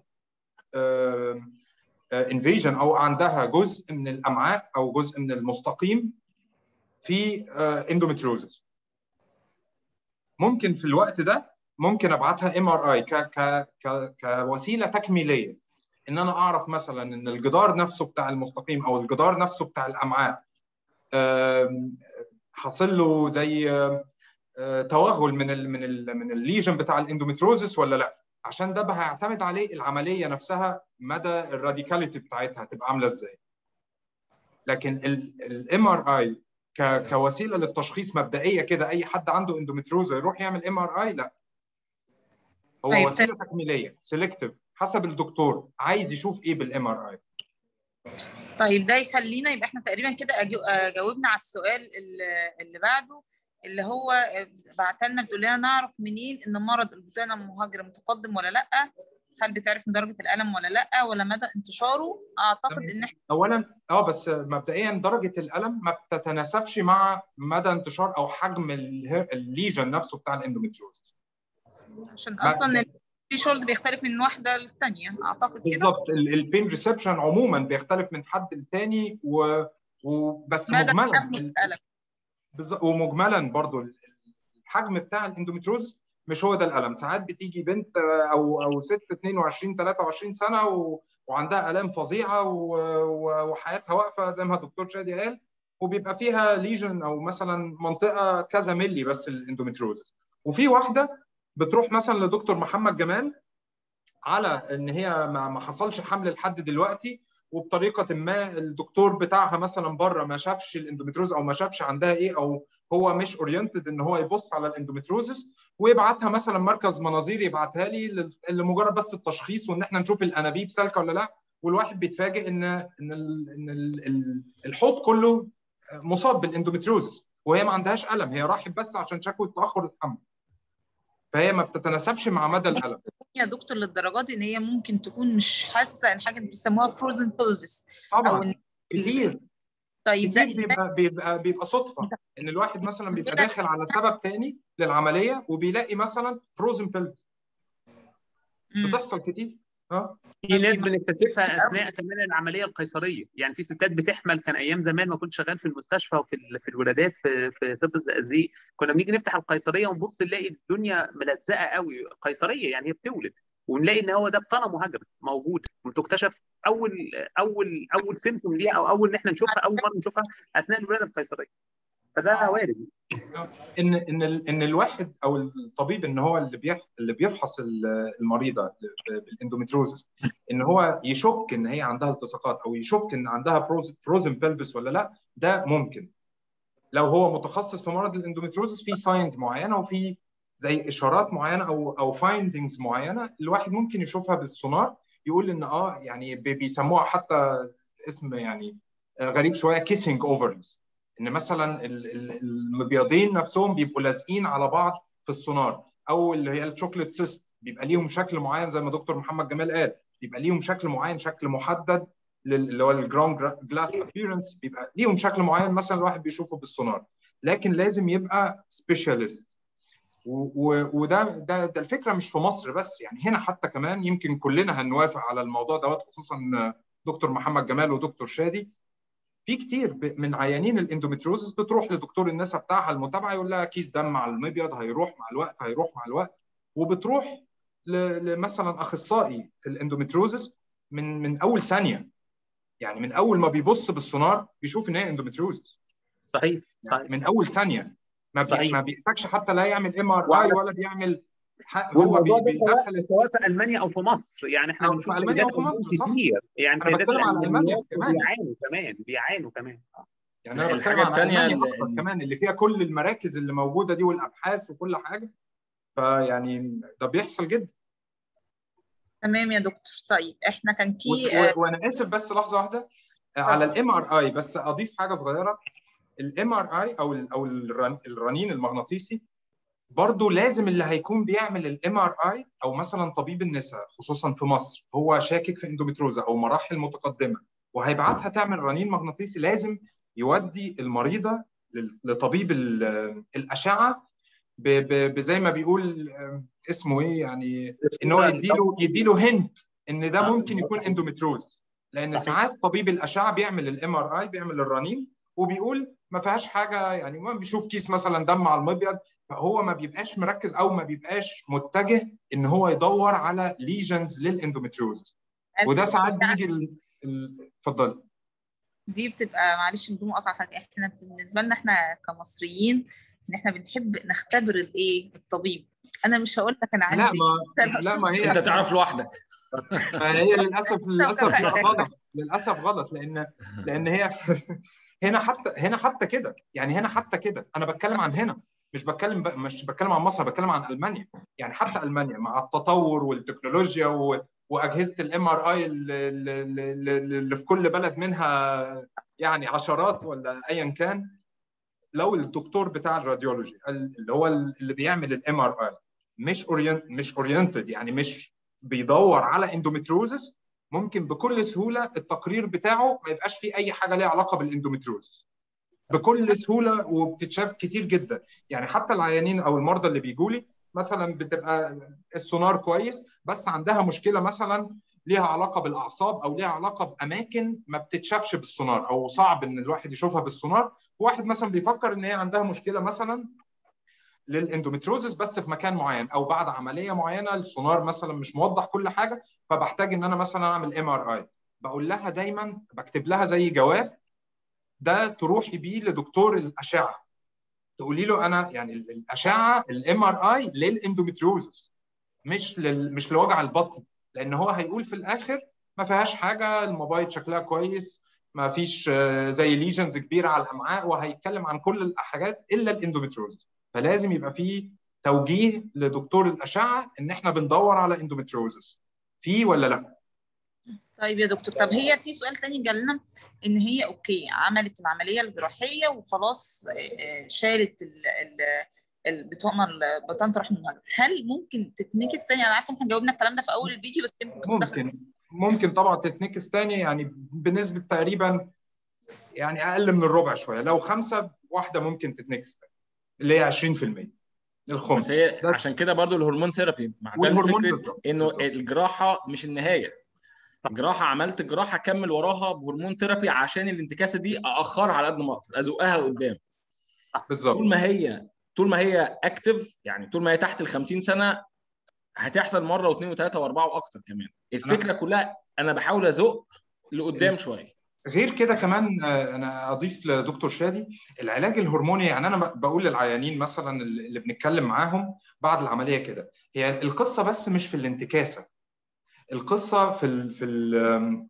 انفيجن او عندها جزء من الامعاء او جزء من المستقيم في اندوميتروزس ممكن في الوقت ده ممكن ابعتها ام ار اي كوسيله تكميليه ان انا اعرف مثلا ان الجدار نفسه بتاع المستقيم او الجدار نفسه بتاع الامعاء حاصل له زي توغل من ال من ال من الليجن بتاع الاندوميتروزس ولا لا عشان ده هيعتمد عليه العمليه نفسها مدى الراديكاليتي بتاعتها هتبقى عامله ازاي لكن الام ار اي كوسيله للتشخيص مبدئيه كده اي حد عنده اندوميتروزا يروح يعمل ام ار اي لا هو طيب. وسيله تكميليه سيلكتيف حسب الدكتور عايز يشوف ايه بالام ار اي طيب ده يخلينا يبقى احنا تقريبا كده جاوبنا على السؤال اللي بعده اللي هو بعت لنا بتقول لنا نعرف منين ان مرض البطانه المهاجره متقدم ولا لا هل بتعرف من درجه الالم ولا لا ولا مدى انتشاره اعتقد ان احنا اولا اه بس مبدئيا درجه الالم ما بتتناسبش مع مدى انتشار او حجم الليجن نفسه بتاع الاندوميتريوزس عشان اصلا الثريشولد بيختلف من واحده للثانيه اعتقد كده بالظبط البين ريسبشن عموما بيختلف من حد للثاني و... وبس مجملا الالم بالظبط ومجملا برضو الحجم بتاع الاندوميتروز مش هو ده الالم ساعات بتيجي بنت او او ست 22 23 سنه و... وعندها الام فظيعه و... وحياتها واقفه زي ما الدكتور شادي قال وبيبقى فيها ليجن او مثلا منطقه كذا ملي بس الاندوميتروزس وفي واحده بتروح مثلا لدكتور محمد جمال على ان هي ما, ما حصلش حمل لحد دلوقتي وبطريقه ما الدكتور بتاعها مثلا بره ما شافش الاندوميتروز او ما شافش عندها ايه او هو مش اورينتد ان هو يبص على الاندوميتروزس ويبعتها مثلا مركز مناظير يبعتها لي لمجرد بس التشخيص وان احنا نشوف الانابيب سالكه ولا لا والواحد بيتفاجئ ان ان ال ان ال الحوض كله مصاب بالاندوميتروزس وهي ما عندهاش الم هي راحت بس عشان شكوى تاخر الحمل فهي ما بتتناسبش مع مدى الالم يا دكتور للدرجات دي ان هي ممكن تكون مش حاسه ان حاجه بيسموها فروزن بلفس طبعا إن... كتير طيب كتير بيبقى بيبقى بيبقى صدفه ان الواحد مثلا بيبقى داخل على سبب تاني للعمليه وبيلاقي مثلا فروزن بلفس بتحصل كتير اه في ناس بنكتشفها اثناء كمان العمليه القيصريه يعني في ستات بتحمل كان ايام زمان ما كنت شغال في المستشفى وفي في الولادات في في طب الزقازيق كنا بنيجي نفتح القيصريه ونبص نلاقي الدنيا ملزقه قوي قيصريه يعني هي بتولد ونلاقي ان هو ده بطانه مهاجره موجوده وتكتشف اول اول اول سيمتوم ليها او اول ان احنا نشوفها اول مره نشوفها اثناء الولاده القيصريه فده وارد ان ان ان الواحد او الطبيب ان هو اللي بيح اللي بيفحص المريضه بالاندوميتروزس ان هو يشك ان هي عندها التصاقات او يشك ان عندها فروزن بلبس ولا لا ده ممكن لو هو متخصص في مرض الاندوميتروزس في ساينز معينه وفي زي اشارات معينه او او فايندنجز معينه الواحد ممكن يشوفها بالسونار يقول ان اه يعني بيسموها حتى اسم يعني غريب شويه كيسنج اوفرز ان مثلا المبيضين نفسهم بيبقوا لازقين على بعض في السونار او اللي هي الشوكليت سيست بيبقى ليهم شكل معين زي ما دكتور محمد جمال قال بيبقى ليهم شكل معين شكل محدد اللي هو الجراوند جلاس ابييرنس بيبقى ليهم شكل معين مثلا الواحد بيشوفه بالسونار لكن لازم يبقى سبيشاليست وده ده ده الفكره مش في مصر بس يعني هنا حتى كمان يمكن كلنا هنوافق على الموضوع دوت خصوصا دكتور محمد جمال ودكتور شادي في كتير من عيانين الاندوميتروزس بتروح لدكتور النساء بتاعها المتابعه يقول لها كيس دم على المبيض هيروح مع الوقت هيروح مع الوقت وبتروح لمثلا اخصائي في الاندوميتروزس من من اول ثانيه يعني من اول ما بيبص بالسونار بيشوف ان هي اندوميتروزس صحيح صحيح من اول ثانيه ما بي... ما بيحتاجش حتى لا يعمل ام ار اي ولا بيعمل ح- هو والموضوع بي- ده سواء بيدخل سواء في المانيا او في مصر يعني احنا أو بنشوف في ألمانيا سيدات أو في مصر، ألمان صح. كتير يعني أنا سيدات بتكلم على ألمانيا الالمانيات كمان. بيعانوا كمان بيعانوا كمان يعني انا الحاجة بتكلم عن التانية المانيا ال- اكتر ال- كمان اللي فيها كل المراكز اللي موجوده دي والابحاث وكل حاجه فيعني ده بيحصل جدا تمام يا دكتور طيب احنا كان و- في آه، و- وانا اسف بس لحظه واحده على الام ار اي بس اضيف حاجه صغيره الام ار اي او ال او الرن- الرنين المغناطيسي برضه لازم اللي هيكون بيعمل الام ار اي او مثلا طبيب النساء خصوصا في مصر هو شاكك في اندوميتروزا او مراحل متقدمه وهيبعتها تعمل رنين مغناطيسي لازم يودي المريضه لل- لطبيب ال- الاشعه ب- ب- بزي ما بيقول آه، اسمه ايه يعني ان هو يديله يديله هنت ان ده آه. ممكن يكون اندوميتروزس لان صحيح. ساعات طبيب الاشعه بيعمل الام ار اي بيعمل الرنين وبيقول ما فيهاش حاجه يعني ما بيشوف كيس مثلا دم على المبيض فهو ما بيبقاش مركز او ما بيبقاش متجه ان هو يدور على ليجنز للاندوميتروزس وده ساعات بيجي ال- ال- اتفضل دي بتبقى معلش بدون مقاطعه حاجه احنا بالنسبه لنا احنا كمصريين ان احنا بنحب نختبر الايه الطبيب انا مش هقول لك انا لا عندي ما لا ما هي انت تعرف لوحدك هي للاسف للاسف لا غلط للاسف غلط لان لان هي هنا حتى هنا حتى كده يعني هنا حتى كده انا بتكلم عن هنا مش بتكلم ب... مش بتكلم عن مصر بتكلم عن المانيا يعني حتى المانيا مع التطور والتكنولوجيا و... واجهزه الام ار اي اللي في كل بلد منها يعني عشرات ولا ايا كان لو الدكتور بتاع الراديولوجي اللي هو اللي بيعمل الام ار اي مش اورينت مش اورينتد يعني مش بيدور على اندوميتروزس ممكن بكل سهوله التقرير بتاعه ما يبقاش فيه اي حاجه ليها علاقه بالاندوميتروزس بكل سهوله وبتتشاف كتير جدا يعني حتى العيانين او المرضى اللي بيجوا لي مثلا بتبقى السونار كويس بس عندها مشكله مثلا ليها علاقه بالاعصاب او ليها علاقه باماكن ما بتتشافش بالسونار او صعب ان الواحد يشوفها بالسونار واحد مثلا بيفكر ان هي عندها مشكله مثلا للاندوميتروزس بس في مكان معين او بعد عمليه معينه السونار مثلا مش موضح كل حاجه فبحتاج ان انا مثلا اعمل ام ار اي بقول لها دايما بكتب لها زي جواب ده تروحي بيه لدكتور الاشعه تقولي له انا يعني الاشعه الام ار اي للاندوميتروزس مش لل... مش لوجع البطن لان هو هيقول في الاخر ما فيهاش حاجه الموبايل شكلها كويس ما فيش زي ليجنز كبيره على الامعاء وهيتكلم عن كل الحاجات الا الاندوميتروزس فلازم يبقى في توجيه لدكتور الاشعه ان احنا بندور على اندوميتروزس في ولا لا طيب يا دكتور طب هي في سؤال تاني جالنا ان هي اوكي عملت العمليه الجراحيه وخلاص شالت ال ال البطانه بطانه رحم المهاجر هل ممكن تتنكس تاني انا عارفه ان احنا جاوبنا الكلام ده في اول الفيديو بس ممكن ممكن طبعا تتنكس تاني يعني بنسبه تقريبا يعني اقل من الربع شويه لو خمسه واحده ممكن تتنكس تاني اللي هي 20% الخمس بس هي عشان كده برضو الهرمون ثيرابي مع والهرمون فكره انه الجراحه مش النهايه جراحه عملت جراحه كمل وراها بهرمون ثيرابي عشان الانتكاسه دي ااخرها على قد ما اقدر ازقها لقدام بالظبط طول ما هي طول ما هي اكتف يعني طول ما هي تحت ال 50 سنه هتحصل مره واثنين وثلاثه واربعه واكتر كمان الفكره كلها انا بحاول ازق لقدام شويه غير كده كمان انا اضيف لدكتور شادي العلاج الهرموني يعني انا بقول للعيانين مثلا اللي بنتكلم معاهم بعد العمليه كده هي القصه بس مش في الانتكاسه القصه في ال في ال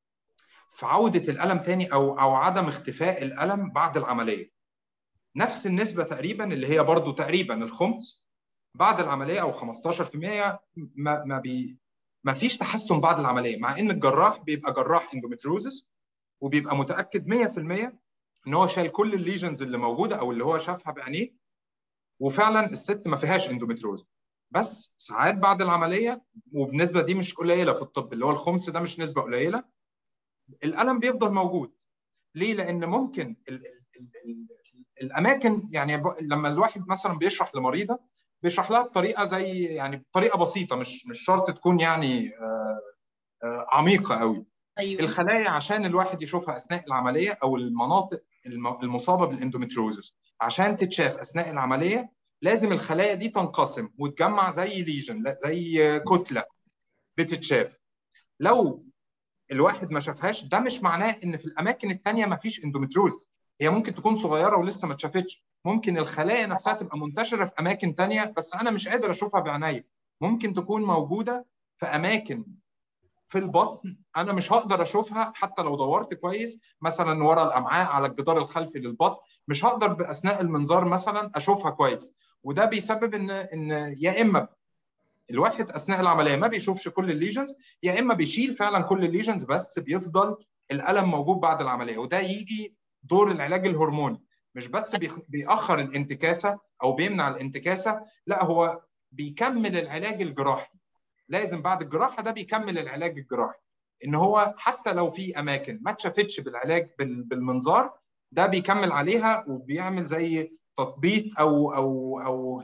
في عوده الالم تاني او او عدم اختفاء الالم بعد العمليه نفس النسبه تقريبا اللي هي برضو تقريبا الخمس بعد العمليه او 15% ما ما بي ما فيش تحسن بعد العمليه مع ان الجراح بيبقى جراح اندوميتروزس وبيبقى متاكد 100% ان هو شايل كل الليجنز اللي موجوده او اللي هو شافها بعينيه وفعلا الست ما فيهاش اندوميتروز بس ساعات بعد العمليه وبالنسبه دي مش قليله في الطب اللي هو الخمس ده مش نسبه قليله الالم بيفضل موجود ليه لان ممكن ال ال ال الاماكن يعني لما الواحد مثلا بيشرح لمريضه بيشرح لها بطريقه زي يعني بطريقه بسيطه مش مش شرط تكون يعني آآ آآ عميقه قوي أيوة. الخلايا عشان الواحد يشوفها اثناء العمليه او المناطق المصابه بالاندوميتروزس عشان تتشاف اثناء العمليه لازم الخلايا دي تنقسم وتجمع زي ليجن زي كتله بتتشاف لو الواحد ما شافهاش ده مش معناه ان في الاماكن الثانيه ما فيش اندوميتروز هي ممكن تكون صغيره ولسه ما اتشافتش ممكن الخلايا نفسها تبقى منتشره في اماكن تانية بس انا مش قادر اشوفها بعينيا ممكن تكون موجوده في اماكن في البطن انا مش هقدر اشوفها حتى لو دورت كويس مثلا ورا الامعاء على الجدار الخلفي للبطن مش هقدر باثناء المنظار مثلا اشوفها كويس وده بيسبب ان ان يا اما الواحد اثناء العمليه ما بيشوفش كل الليجنز يا اما بيشيل فعلا كل الليجنز بس بيفضل الالم موجود بعد العمليه وده يجي دور العلاج الهرموني مش بس بيأخر الانتكاسه او بيمنع الانتكاسه لا هو بيكمل العلاج الجراحي لازم بعد الجراحه ده بيكمل العلاج الجراحي ان هو حتى لو في اماكن ما اتشافتش بالعلاج بالمنظار ده بيكمل عليها وبيعمل زي تثبيط او او او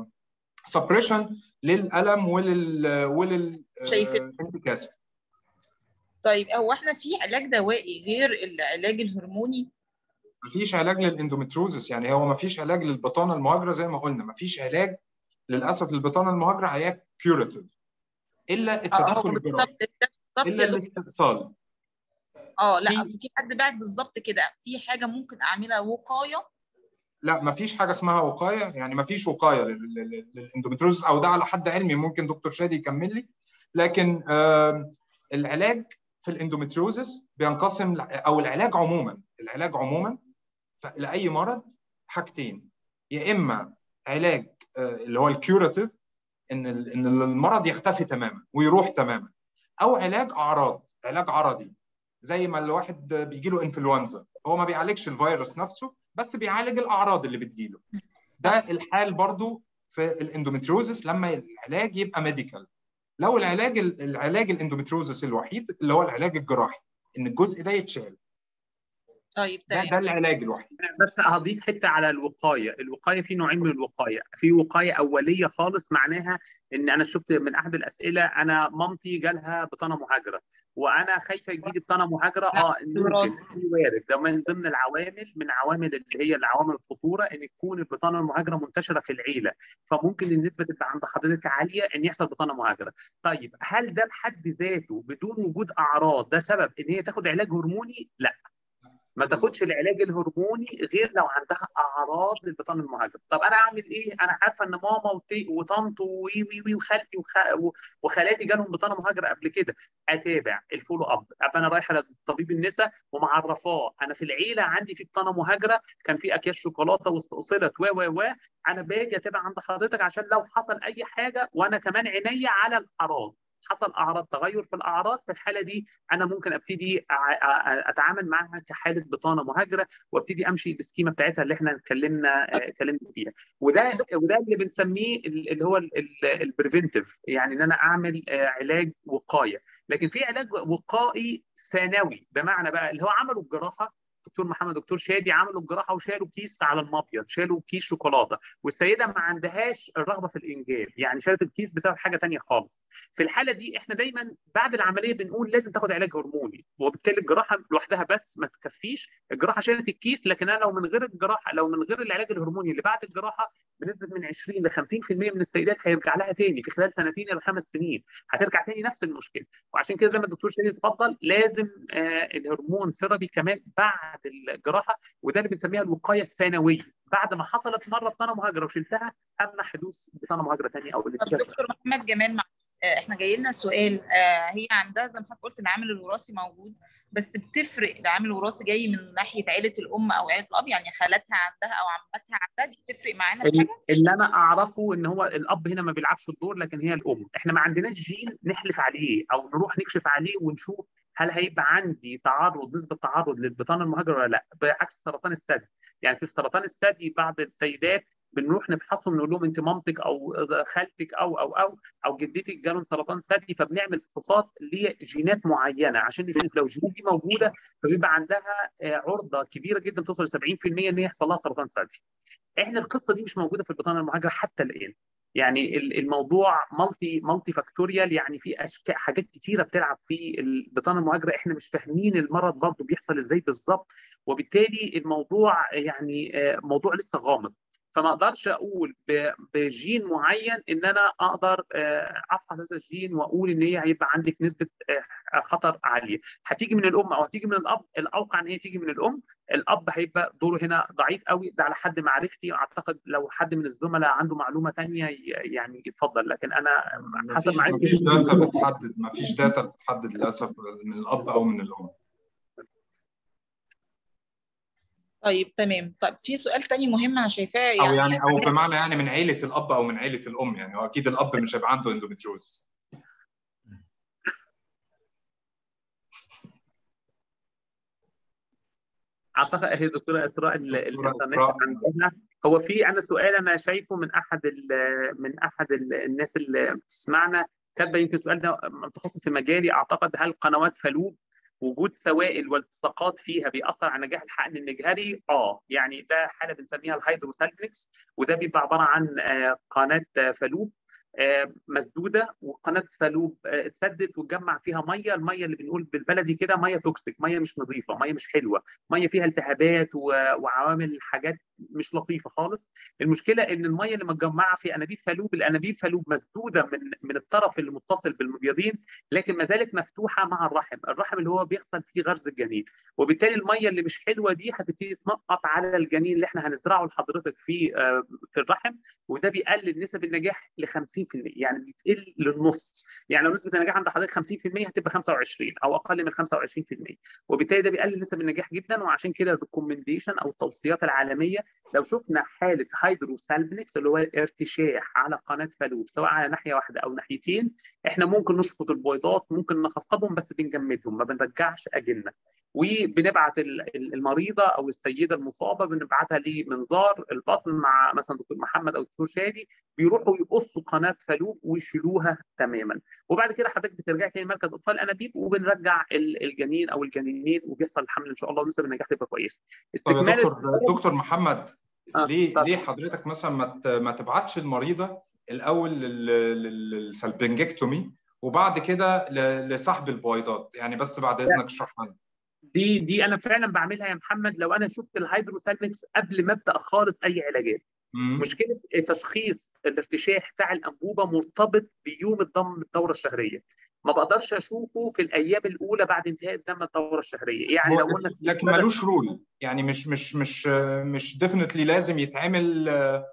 سبريشن للالم ولل ولل انتكاسه طيب هو احنا في علاج دوائي غير العلاج الهرموني مفيش علاج للاندومتروزس يعني هو مفيش علاج للبطانه المهاجره زي ما قلنا مفيش علاج للاسف للبطانه المهاجره علاج كيوريتيف الا التدخل الجراحي الا الاستئصال اه لا اصل في حد بعت بالظبط كده في حاجه ممكن اعملها وقايه لا ما فيش حاجه اسمها وقايه يعني ما فيش وقايه للاندومتروزس او ده على حد علمي ممكن دكتور شادي يكمل لي لكن العلاج في الاندومتروزس بينقسم او العلاج عموما العلاج عموما لاي مرض حاجتين يا اما علاج اللي هو الكيوراتيف ان ان المرض يختفي تماما ويروح تماما او علاج اعراض علاج عرضي زي ما الواحد بيجي له انفلونزا هو ما بيعالجش الفيروس نفسه بس بيعالج الاعراض اللي بتجيله ده الحال برضو في الاندومتروزس لما العلاج يبقى ميديكال لو العلاج العلاج الاندومتروزس الوحيد اللي هو العلاج الجراحي ان الجزء ده يتشال طيب ده, ده العلاج الوحيد بس هضيف حته على الوقايه الوقايه في نوعين من الوقايه في وقايه اوليه خالص معناها ان انا شفت من احد الاسئله انا مامتي جالها بطانه مهاجره وانا خايفه يجي لي بطانه مهاجره اه ممكن وارد ده من ضمن العوامل من عوامل اللي هي العوامل الخطوره ان تكون البطانه المهاجره منتشره في العيله فممكن النسبه تبقى عند حضرتك عاليه ان يحصل بطانه مهاجره طيب هل ده بحد ذاته بدون وجود اعراض ده سبب ان هي تاخد علاج هرموني لا ما تاخدش العلاج الهرموني غير لو عندها اعراض للبطانه المهاجره طب انا اعمل ايه انا عارفه ان ماما وطنط وي وي وي وخالتي وخالاتي جالهم بطانه مهاجره قبل كده اتابع الفولو اب ابقى انا رايحه لطبيب النساء ومعرفاه انا في العيله عندي في بطانه مهاجره كان في اكياس شوكولاته واستئصلت و و و انا باجي اتابع عند حضرتك عشان لو حصل اي حاجه وانا كمان عينيا على الاعراض حصل اعراض تغير في الاعراض في الحاله دي انا ممكن ابتدي اتعامل معاها كحاله بطانه مهاجره وابتدي امشي بالسكيما بتاعتها اللي احنا اتكلمنا اتكلمنا فيها وده وده اللي بنسميه اللي هو البريفنتيف يعني ان انا اعمل علاج وقايه لكن في علاج وقائي ثانوي بمعنى بقى اللي هو عملوا الجراحه دكتور محمد دكتور شادي عملوا الجراحه وشالوا كيس على المبيض شالوا كيس شوكولاته والسيده ما عندهاش الرغبه في الانجاب يعني شالت الكيس بسبب حاجه ثانيه خالص في الحاله دي احنا دايما بعد العمليه بنقول لازم تاخد علاج هرموني وبالتالي الجراحه لوحدها بس ما تكفيش الجراحه شالت الكيس لكن انا لو من غير الجراحه لو من غير العلاج الهرموني اللي بعد الجراحه بنسبه من 20 ل 50% من السيدات هيرجع لها تاني في خلال سنتين الى خمس سنين هترجع تاني نفس المشكله وعشان كده زي ما الدكتور شادي اتفضل لازم آه الهرمون ثيرابي كمان بعد الجراحه وده اللي بنسميها الوقايه الثانويه بعد ما حصلت مره بطانه مهاجره وشلتها اما حدوث بطانه مهاجره ثانيه او طب دكتور محمد جمال احنا جاي لنا سؤال هي عندها زي ما حضرتك قلت العامل الوراثي موجود بس بتفرق العامل الوراثي جاي من ناحيه عيله الام او عيله الاب يعني خالاتها عندها او عمتها عندها دي بتفرق معانا في حاجه؟ اللي انا اعرفه ان هو الاب هنا ما بيلعبش الدور لكن هي الام احنا ما عندناش جين نحلف عليه او نروح نكشف عليه ونشوف هل هيبقى عندي تعرض نسبه تعرض للبطانه المهاجره ولا لا بعكس سرطان الثدي يعني في سرطان الثدي بعض السيدات بنروح نفحصهم نقول لهم انت مامتك او خالتك او او او او جدتك جالهم سرطان ثدي فبنعمل فحوصات لجينات معينه عشان نشوف لو الجينات دي موجوده فبيبقى عندها عرضه كبيره جدا توصل ل 70% ان يحصل لها سرطان ثدي. احنا القصه دي مش موجوده في البطانه المهاجره حتى الان. يعني الموضوع مالتي مالتي فاكتوريال يعني في اشكال حاجات كتيره بتلعب في البطانه المهاجره احنا مش فاهمين المرض برضه بيحصل ازاي بالظبط وبالتالي الموضوع يعني موضوع لسه غامض فما اقدرش اقول بجين معين ان انا اقدر افحص هذا الجين واقول ان هي هيبقى عندك نسبه خطر عاليه هتيجي من الام او هتيجي من الاب الاوقع ان هي تيجي من الام الاب هيبقى دوره هنا ضعيف قوي ده على حد معرفتي اعتقد لو حد من الزملاء عنده معلومه ثانيه يعني يتفضل لكن انا حسب معرفتي مفيش داتا بتحدد مفيش داتا بتحدد للاسف من الاب او من الام طيب تمام طيب في سؤال تاني مهم انا شايفاه يعني او يعني او بمعنى يعني من عيله الاب او من عيله الام يعني هو اكيد الاب مش هيبقى عنده اندوميتريوزس اعتقد هي دكتوره اسراء الانترنت عندها هو في انا سؤال انا شايفه من احد من احد الناس اللي بتسمعنا كاتبه يمكن السؤال ده متخصص في مجالي اعتقد هل قنوات فالوب وجود سوائل والتصاقات فيها بيأثر على نجاح الحقن المجهري؟ اه يعني ده حاله بنسميها الهيدروسالفنكس وده بيبقى عباره عن قناه فالوب مسدوده وقناه فالوب اتسدت وتجمع فيها ميه الميه اللي بنقول بالبلدي كده ميه توكسيك ميه مش نظيفه ميه مش حلوه ميه فيها التهابات وعوامل حاجات مش لطيفه خالص المشكله ان الميه اللي متجمعه في انابيب فالوب الانابيب فالوب مسدوده من من الطرف اللي متصل بالمبيضين لكن ما زالت مفتوحه مع الرحم الرحم اللي هو بيحصل فيه غرز الجنين وبالتالي الميه اللي مش حلوه دي هتبتدي تنقط على الجنين اللي احنا هنزرعه لحضرتك في في الرحم وده بيقلل نسب النجاح ل 50% يعني بتقل للنص يعني لو نسبه النجاح عند حضرتك 50% هتبقى 25 او اقل من 25% وبالتالي ده بيقلل نسب النجاح جدا وعشان كده الريكومنديشن او التوصيات العالميه لو شفنا حاله هيدروسالبنكس اللي هو ارتشاح على قناه فالوب سواء على ناحيه واحده او ناحيتين احنا ممكن نشفط البيضات ممكن نخصبهم بس بنجمدهم ما بنرجعش اجنه وبنبعت المريضه او السيده المصابه بنبعتها لمنظار البطن مع مثلا دكتور محمد او دكتور شادي بيروحوا يقصوا قناه فالوب ويشيلوها تماما وبعد كده حضرتك بترجعي تاني مركز اطفال انابيب وبنرجع الجنين او الجنين وبيحصل الحمل ان شاء الله ونسب النجاح تبقى كويسه استكمال دكتور, دكتور محمد آه. ليه طبعا. ليه حضرتك مثلا ما ما تبعتش المريضه الاول للسلبنجكتومي وبعد كده لسحب البويضات يعني بس بعد اذنك اشرحها لنا دي دي انا فعلا بعملها يا محمد لو انا شفت الهيدروسالمكس قبل ما ابدا خالص اي علاجات مم. مشكله تشخيص الارتشاح بتاع الانبوبه مرتبط بيوم الدم الدوره الشهريه ما بقدرش اشوفه في الايام الاولى بعد انتهاء الدم الدوره الشهريه يعني لو قلنا لكن ملوش رول يعني مش مش مش مش ديفنتلي لازم يتعمل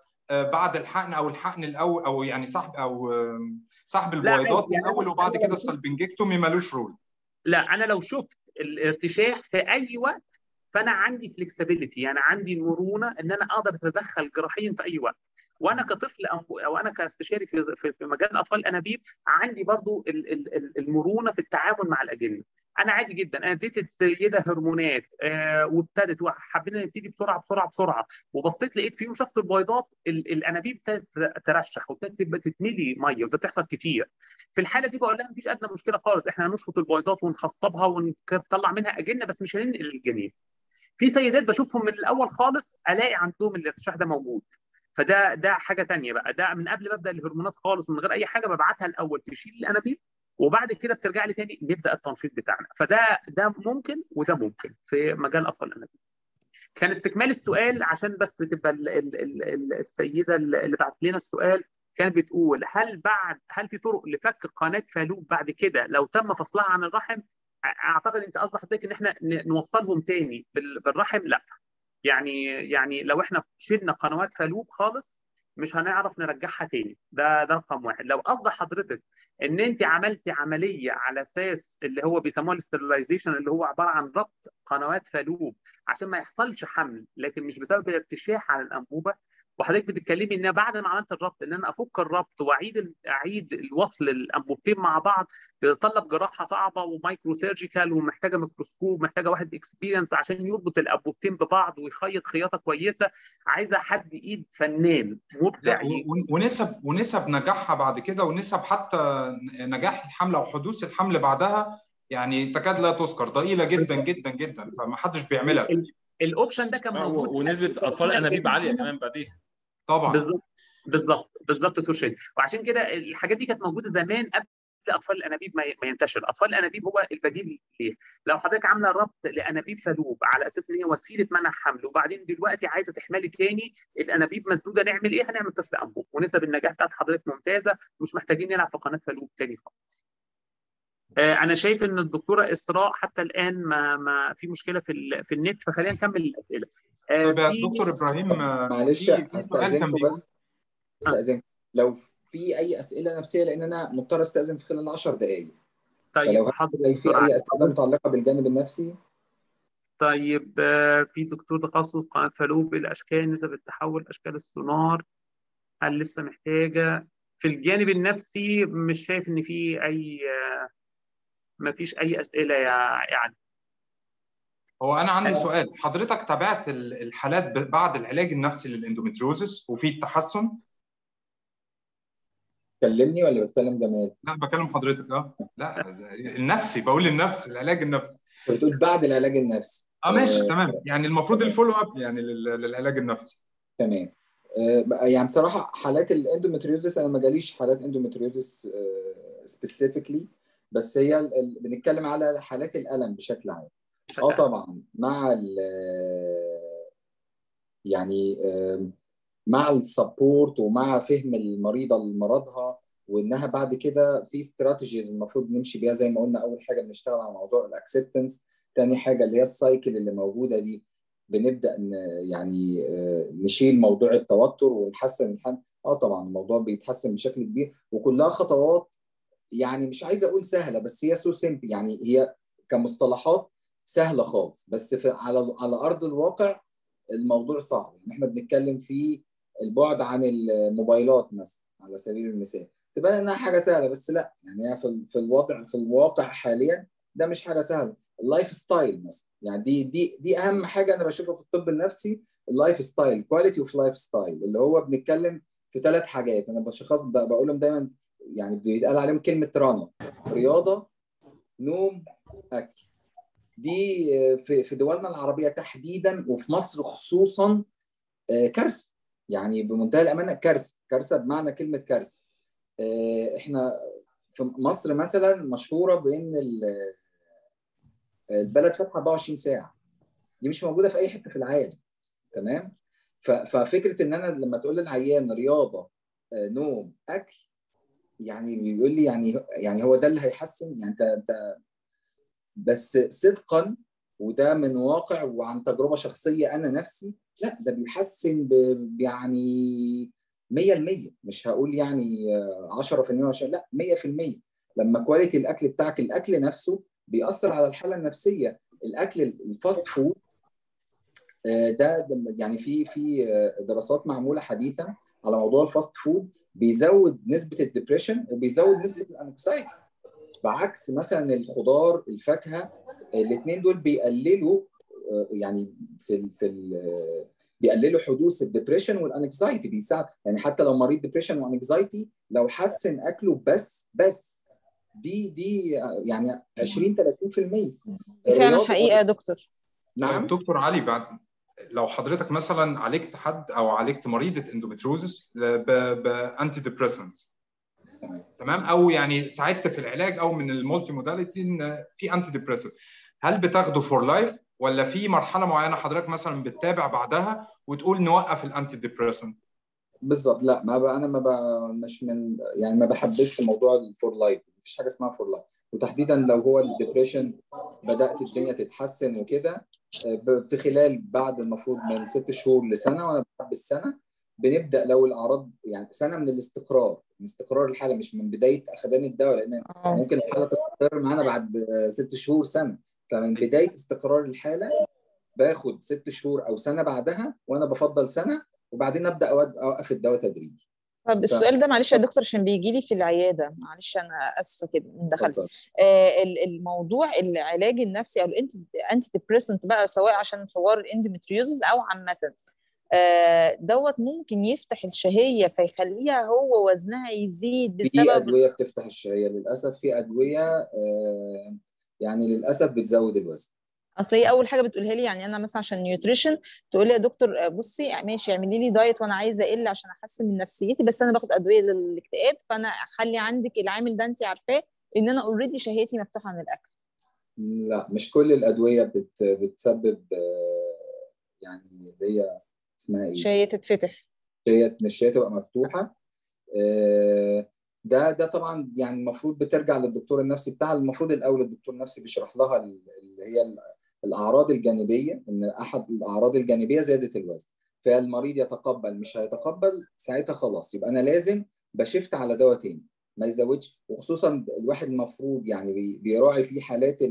بعد الحقن او الحقن الاول او يعني سحب او سحب البويضات يعني الاول وبعد كده السلبنجكتومي ملوش رول لا انا لو شفت الارتشاح في اي وقت فانا عندي فلكسبيليتي يعني عندي مرونه ان انا اقدر اتدخل جراحيا في اي وقت وانا كطفل او انا كاستشاري في في مجال اطفال الانابيب عندي برضو المرونه في التعامل مع الاجنه انا عادي جدا انا اديت السيده هرمونات آه وابتدت وحبينا نبتدي بسرعه بسرعه بسرعه وبصيت لقيت في يوم شفت البيضات الانابيب ابتدت ترشح وابتدت تبقى تتملي ميه وده بتحصل كتير في الحاله دي بقول لها مفيش ادنى مشكله خالص احنا هنشفط البيضات ونخصبها ونطلع منها اجنه بس مش هننقل الجنين في سيدات بشوفهم من الاول خالص الاقي عندهم الارتشاح ده موجود فده ده حاجه ثانيه بقى ده من قبل ما ابدا الهرمونات خالص من غير اي حاجه ببعتها الاول تشيل الانابيب وبعد كده بترجع لي تاني نبدا التنشيط بتاعنا فده ده ممكن وده ممكن في مجال اطفال الانابيب كان استكمال السؤال عشان بس تبقى ال ال ال السيده اللي بعت لنا السؤال كانت بتقول هل بعد هل في طرق لفك قناه فالوب بعد كده لو تم فصلها عن الرحم اعتقد انت قصد حضرتك ان احنا نوصلهم تاني بالرحم لا يعني يعني لو احنا شلنا قنوات فالوب خالص مش هنعرف نرجعها تاني ده ده رقم واحد لو قصد حضرتك ان انت عملتي عمليه على اساس اللي هو بيسموها الاسترلايزيشن اللي هو عباره عن ربط قنوات فالوب عشان ما يحصلش حمل لكن مش بسبب الارتشاح على الانبوبه وحضرتك بتتكلمي ان بعد ما عملت الربط ان انا افك الربط واعيد اعيد الوصل الانبوبتين مع بعض بيتطلب جراحه صعبه ومايكرو سيرجيكال ومحتاجه ميكروسكوب محتاجه واحد اكسبيرينس عشان يربط الانبوبتين ببعض ويخيط خياطه كويسه عايزه حد ايد فنان مبدع ونسب ونسب نجاحها بعد كده ونسب حتى نجاح الحمل او حدوث الحمل بعدها يعني تكاد لا تذكر ضئيله جدا جدا جدا فما حدش بيعملها الاوبشن ده كان موجود ونسبه اطفال انابيب عاليه كمان بعديها طبعا بالظبط بالظبط بالظبط دكتور شادي وعشان كده الحاجات دي كانت موجوده زمان قبل لاطفال الانابيب ما ينتشر، اطفال الانابيب هو البديل ليه، لو حضرتك عامله ربط لانابيب فالوب على اساس ان هي وسيله منع حمل وبعدين دلوقتي عايزه تحملي تاني الانابيب مسدوده نعمل ايه؟ هنعمل طفل انبوب ونسب النجاح بتاعت حضرتك ممتازه مش محتاجين نلعب في قناه فالوب تاني خالص. انا شايف ان الدكتوره اسراء حتى الان ما ما في مشكله في في النت فخلينا نكمل الاسئله. طيب يا دكتور ابراهيم معلش استاذنكم بس استاذنكم لو في اي اسئله نفسيه لان انا مضطر استاذن في خلال 10 دقائق طيب لو في اي اسئله متعلقه بالجانب النفسي طيب في دكتور تخصص قناه فالوب الاشكال نسب التحول اشكال السونار هل لسه محتاجه في الجانب النفسي مش شايف ان في اي ما فيش اي اسئله يعني هو انا عندي سؤال حضرتك تابعت الحالات بعد العلاج النفسي للاندوميتريوزس وفي التحسن تكلمني ولا بتكلم جمال؟ لا بكلم حضرتك اه لا النفسي بقول النفس العلاج النفسي بتقول بعد العلاج النفسي اه ماشي آه تمام يعني المفروض الفولو اب يعني للعلاج النفسي تمام آه يعني بصراحه حالات الاندومتريوزس انا ما جاليش حالات اندومتريوزس آه سبيسيفيكلي بس هي ال... بنتكلم على حالات الالم بشكل عام اه طبعا مع ال يعني مع السبورت ومع فهم المريضه لمرضها وانها بعد كده في استراتيجيز المفروض نمشي بيها زي ما قلنا اول حاجه بنشتغل على موضوع الاكسبتنس تاني حاجه اللي هي السايكل اللي موجوده دي بنبدا يعني نشيل موضوع التوتر ونحسن الحل اه طبعا الموضوع بيتحسن بشكل كبير وكلها خطوات يعني مش عايز اقول سهله بس هي سو سيمبل يعني هي كمصطلحات سهله خالص بس في على على ارض الواقع الموضوع صعب يعني احنا بنتكلم في البعد عن الموبايلات مثلا على سبيل المثال تبان انها حاجه سهله بس لا يعني هي في في الوضع في الواقع حاليا ده مش حاجه سهله اللايف ستايل مثلا يعني دي دي دي اهم حاجه انا بشوفها في الطب النفسي اللايف ستايل كواليتي اوف لايف ستايل اللي هو بنتكلم في ثلاث حاجات انا بشخص بقولهم دايما يعني بيتقال عليهم كلمه رانا رياضه نوم اكل دي في في دولنا العربيه تحديدا وفي مصر خصوصا كارثه يعني بمنتهى الامانه كارثه كارثه بمعنى كلمه كارثه احنا في مصر مثلا مشهوره بان البلد فاتحه 24 ساعه دي مش موجوده في اي حته في العالم تمام ففكره ان انا لما تقول للعيان رياضه نوم اكل يعني بيقول لي يعني يعني هو ده اللي هيحسن يعني انت انت بس صدقا وده من واقع وعن تجربه شخصيه انا نفسي لا ده بيحسن ب يعني 100% مش هقول يعني 10% عشان لا 100% لما كواليتي الاكل بتاعك الاكل نفسه بيأثر على الحاله النفسيه الاكل الفاست فود ده يعني في في دراسات معموله حديثا على موضوع الفاست فود بيزود نسبه الدبريشن وبيزود نسبه الانكسايتي بعكس مثلا الخضار الفاكهه الاثنين دول بيقللوا يعني في في بيقللوا حدوث الدبريشن والانكزايتي بيساعد يعني حتى لو مريض ديبريشن وانكزايتي لو حسن اكله بس بس دي دي يعني 20 30% فعلا حقيقه يا دكتور نعم دكتور علي بعد لو حضرتك مثلا عالجت حد او عالجت مريضه اندوميتروزس بانتي ديبريسنتس تمام او يعني ساعدت في العلاج او من المولتي موداليتي ان في انتي ديبريسنت هل بتاخده فور لايف ولا في مرحله معينه حضرتك مثلا بتتابع بعدها وتقول نوقف الانتي ديبريسنت بالظبط لا ما بقى انا ما بقى مش من يعني ما بحبش موضوع الفور لايف مفيش حاجه اسمها فور لايف وتحديدا لو هو الديبريشن بدات الدنيا تتحسن وكده في خلال بعد المفروض من ست شهور لسنه وانا بحب السنه بنبدا لو الاعراض يعني سنه من الاستقرار من استقرار الحاله مش من بدايه اخذان الدواء لان ممكن الحاله تستقر معانا بعد ست شهور سنه فمن بدايه استقرار الحاله باخد ست شهور او سنه بعدها وانا بفضل سنه وبعدين ابدا اوقف الدواء تدريجي طب السؤال ده معلش يا دكتور عشان بيجي لي في العياده معلش انا اسفه كده دخلت آه الموضوع العلاج النفسي او الانتي ديبريسنت بقى سواء عشان حوار الاندومتريوزز او عامه آه دوت ممكن يفتح الشهيه فيخليها هو وزنها يزيد بسبب في ادويه بتفتح الشهيه للاسف في ادويه آه يعني للاسف بتزود الوزن اصل هي اول حاجه بتقولها لي يعني انا مثلا عشان نيوتريشن تقول لي يا دكتور بصي ماشي اعملي لي دايت وانا عايزه اقل عشان احسن من نفسيتي بس انا باخد ادويه للاكتئاب فانا خلي عندك العامل ده انت عارفاه ان انا اوريدي شهيتي مفتوحه عن الاكل لا مش كل الادويه بت بتسبب آه، يعني اللي هي اسمها ايه؟ شهيه تتفتح شهيه مش شهيه تبقى مفتوحه آه، ده ده طبعا يعني المفروض بترجع للدكتور النفسي بتاعها المفروض الاول الدكتور النفسي بيشرح لها اللي هي الاعراض الجانبيه ان احد الاعراض الجانبيه زياده الوزن فالمريض يتقبل مش هيتقبل ساعتها خلاص يبقى انا لازم بشفت على دواء تاني ما يزودش وخصوصا الواحد المفروض يعني بيراعي في حالات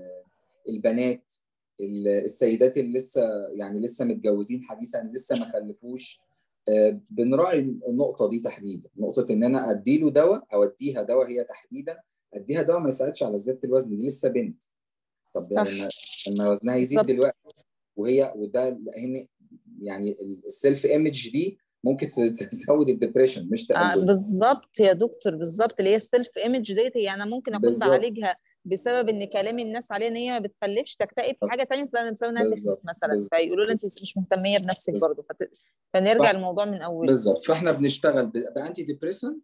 البنات السيدات اللي لسه يعني لسه متجوزين حديثا لسه ما خلفوش بنراعي النقطه دي تحديدا نقطه ان انا اديله دواء او اديها دواء هي تحديدا اديها دواء ما يساعدش على زياده الوزن دي لسه بنت طب صح. لما لما وزنها يزيد بالظبط. دلوقتي وهي وده هن يعني السيلف ايمج دي ممكن تزود الدبريشن مش آه تقلل بالظبط يا دكتور بالظبط اللي هي السيلف ايمج ديت هي انا ممكن اكون بالظبط. بعالجها بسبب ان كلام الناس عليها ان هي ما بتخلفش تكتئب في حاجه ثانيه بسبب انها بالظبط. تخلف مثلا بالظبط. فيقولوا لها انت مش مهتميه بنفسك بالظبط. برضه فت... فنرجع صح. الموضوع من اوله بالظبط فاحنا بنشتغل ب- بانتي ديبريسنت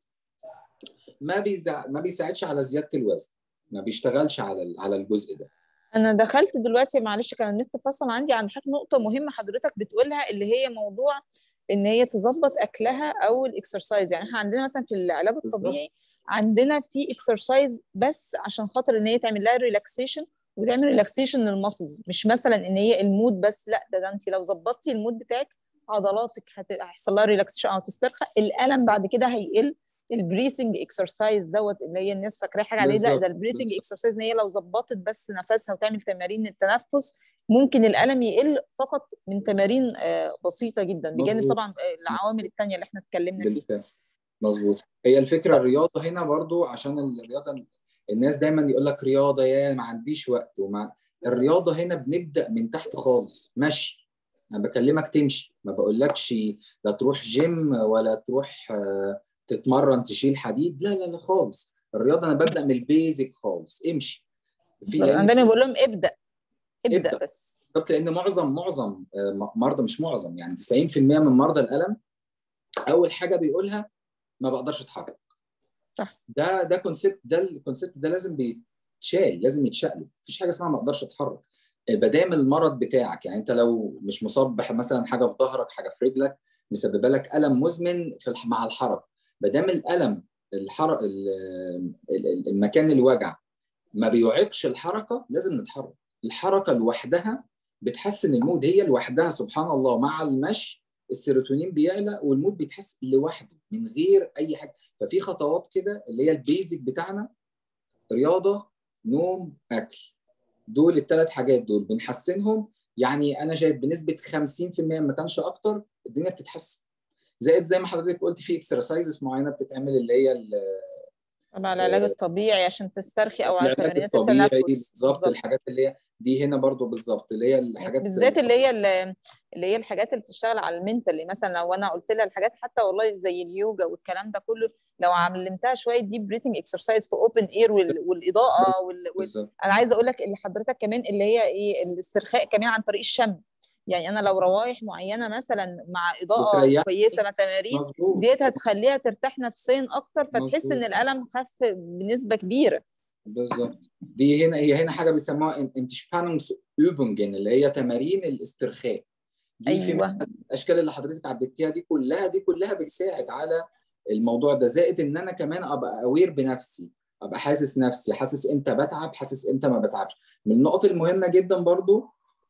ما بيزع... ما بيساعدش على زياده الوزن ما بيشتغلش على ال- على الجزء ده انا دخلت دلوقتي معلش كان النت فصل عندي عن حاجه نقطه مهمه حضرتك بتقولها اللي هي موضوع ان هي تظبط اكلها او الاكسرسايز يعني احنا عندنا مثلا في العلاج بالظبط. الطبيعي عندنا في اكسرسايز بس عشان خاطر ان هي تعمل لها ريلاكسيشن وتعمل ريلاكسيشن للمسلز مش مثلا ان هي المود بس لا ده, ده انت لو ظبطتي المود بتاعك عضلاتك هت- هيحصل لها ريلاكسيشن او تسترخى الالم بعد كده هيقل البريثنج اكسرسايز دوت اللي هي الناس فاكراه حاجه عليه لا بالظبط، ده البريثنج بالظبط. اكسرسايز ان هي لو ظبطت بس نفسها وتعمل تمارين التنفس ممكن الالم يقل فقط من تمارين آه، بسيطه جدا بجانب مظبوط. طبعا آه، العوامل الثانيه اللي احنا اتكلمنا فيها بالفعل مظبوط هي الفكره الرياضه هنا برضو عشان الرياضه الناس دايما يقول لك رياضه يا ما عنديش وقت ومع الرياضه هنا بنبدا من تحت خالص مشي انا بكلمك تمشي ما بقولكش لا تروح جيم ولا تروح آه، تتمرن تشيل حديد لا لا لا خالص الرياضه انا ببدا من البيزك خالص امشي في انا لأن دايما بقول لهم ابدا ابدا, ابدأ. بس بالظبط لان معظم معظم آه، مرضى مش معظم يعني 90% من مرضى الالم اول حاجه بيقولها ما بقدرش اتحرك صح ده ده كونسيبت ده الكونسيبت ده لازم بيتشال لازم يتشقلب مفيش حاجه اسمها ما اقدرش اتحرك بدام المرض بتاعك يعني انت لو مش مصاب بح- مثلا حاجه في ظهرك حاجه في رجلك مسببه لك الم مزمن في الح- مع الحركه بدام الالم الحرق المكان الوجع ما بيعيقش الحركه لازم نتحرك الحركه لوحدها بتحسن المود هي لوحدها سبحان الله مع المشي السيروتونين بيعلى والمود بيتحسن لوحده من غير اي حاجه ففي خطوات كده اللي هي البيزك بتاعنا رياضه نوم اكل دول الثلاث حاجات دول بنحسنهم يعني انا شايف بنسبه 50% ما كانش اكتر الدنيا بتتحسن زائد زي ما حضرتك قلت في اكسرسايزز معينه بتتعمل اللي هي ال- طبعا العلاج آه، الطبيعي عشان تسترخي او على العلاج تمارين الطبيعي التنفس بالظبط الحاجات اللي هي دي هنا برضو بالظبط اللي هي الحاجات بالذات اللي هي ال- اللي هي الحاجات اللي بتشتغل على المنتال مثلا لو انا قلت لها الحاجات حتى والله زي اليوجا والكلام ده كله لو علمتها شويه ديب بريثنج اكسرسايز في اوبن اير والاضاءه وال... وال... بالظبط انا عايزه اقول لك اللي حضرتك كمان اللي هي ايه الاسترخاء كمان عن طريق الشم يعني انا لو روايح معينه مثلا مع اضاءه بتريحني. كويسه مع تمارين مظبوط ديت هتخليها ترتاح نفسيا اكتر فتحس مظبوط. ان الالم خف بنسبه كبيره بالظبط دي هنا هي هنا حاجه بيسموها انتشبانungsübungen اللي هي تمارين الاسترخاء دي في ايوه الاشكال اللي حضرتك عدتيها دي كلها دي كلها بتساعد على الموضوع ده زائد ان انا كمان ابقى اوير بنفسي ابقى حاسس نفسي حاسس امتى بتعب حاسس امتى ما بتعبش من النقط المهمه جدا برضو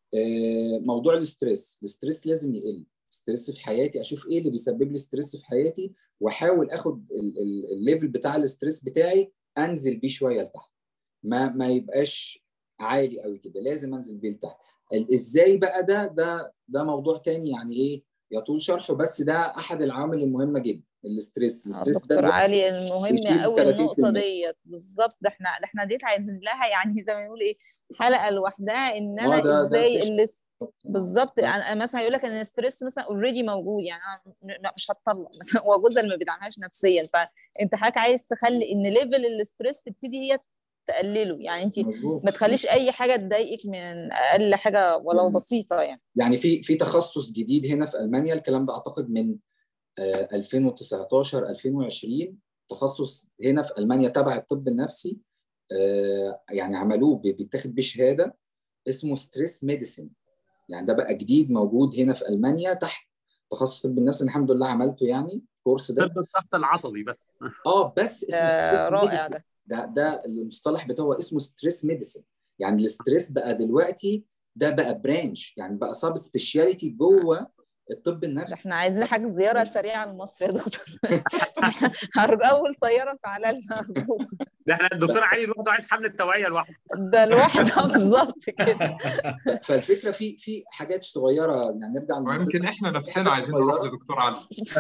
آه، موضوع الاسترس الاسترس لازم يقل ستريس في حياتي اشوف ايه اللي بيسبب لي ستريس في حياتي واحاول اخد ال- ال- الليفل بتاع الاسترس بتاعي انزل بيه شويه لتحت ما ما يبقاش عالي قوي كده لازم انزل بيه لتحت ال- ازاي بقى ده ده ده موضوع تاني يعني ايه يطول شرحه بس ده احد العوامل المهمه جدا الاسترس آه، الاسترس ده دكتور لوحده علي المهم بيشيل قوي 30% النقطه ديت بالظبط ده احنا ده احنا ديت عايزين لها يعني زي ما نقول ايه حلقه لوحدها ان اه انا ده ده ازاي سيشن اللي بالظبط يعني مثلا يقول لك ان الستريس مثلا اوريدي موجود يعني انا م- لا مش هتطلق مثلا هو جوزها اللي ما بيدعمهاش نفسيا فانت حضرتك عايز تخلي ان ليفل الاستريس تبتدي هي تقلله يعني انت مظبوط ما تخليش اي حاجه تضايقك من اقل حاجه ولو يعني- بسيطه يعني يعني في في تخصص جديد هنا في المانيا الكلام ده اعتقد من آه، 2019 2020 تخصص هنا في المانيا تبع الطب النفسي آه، يعني عملوه بي- بيتاخد بيه شهاده اسمه ستريس ميديسين يعني ده بقى جديد موجود هنا في المانيا تحت تخصص طب النفس الحمد لله عملته يعني الكورس ده طب الضغط العصبي بس اه بس اسمه ده ستريس رائع ميديسين ده ده ده المصطلح بتاعه اسمه ستريس ميديسين يعني الستريس بقى دلوقتي ده بقى برانش يعني بقى سب سبيشاليتي جوه الطب ده النفسي احنا عايزين حاجه زياره سريعه لمصر يا دكتور هرجع اول طياره تعالى لنا أرجوك. ده احنا الدكتور علي لوحده عايز حمله توعيه لوحده ده لوحده بالظبط كده فالفكره في في حاجات صغيره يعني نرجع للمنطقة. ويمكن احنا نفسنا حاجات عايزين نروح صغيرة. لدكتور علي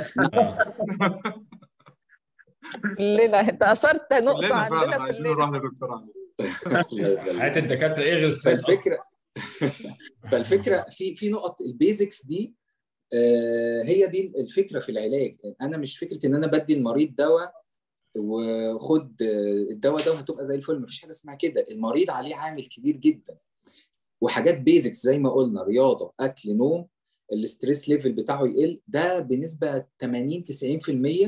كلنا انت اثرت نقطه كلنا فعلا عندنا عايزين كلنا نروح لدكتور علي الله يخليك. حياه الدكاتره ايه غير ستريس أصلاً؟ فالفكره فالفكره في في نقط البيزكس دي آه، هي دي الفكره في العلاج انا مش فكره ان انا بدي المريض دواء وخد آه، الدواء ده وهتبقى زي الفل مفيش حاجه اسمها كده المريض عليه عامل كبير جدا وحاجات بيزكس زي ما قلنا رياضه اكل نوم الاستريس ليفل بتاعه يقل ده بنسبه 80 90%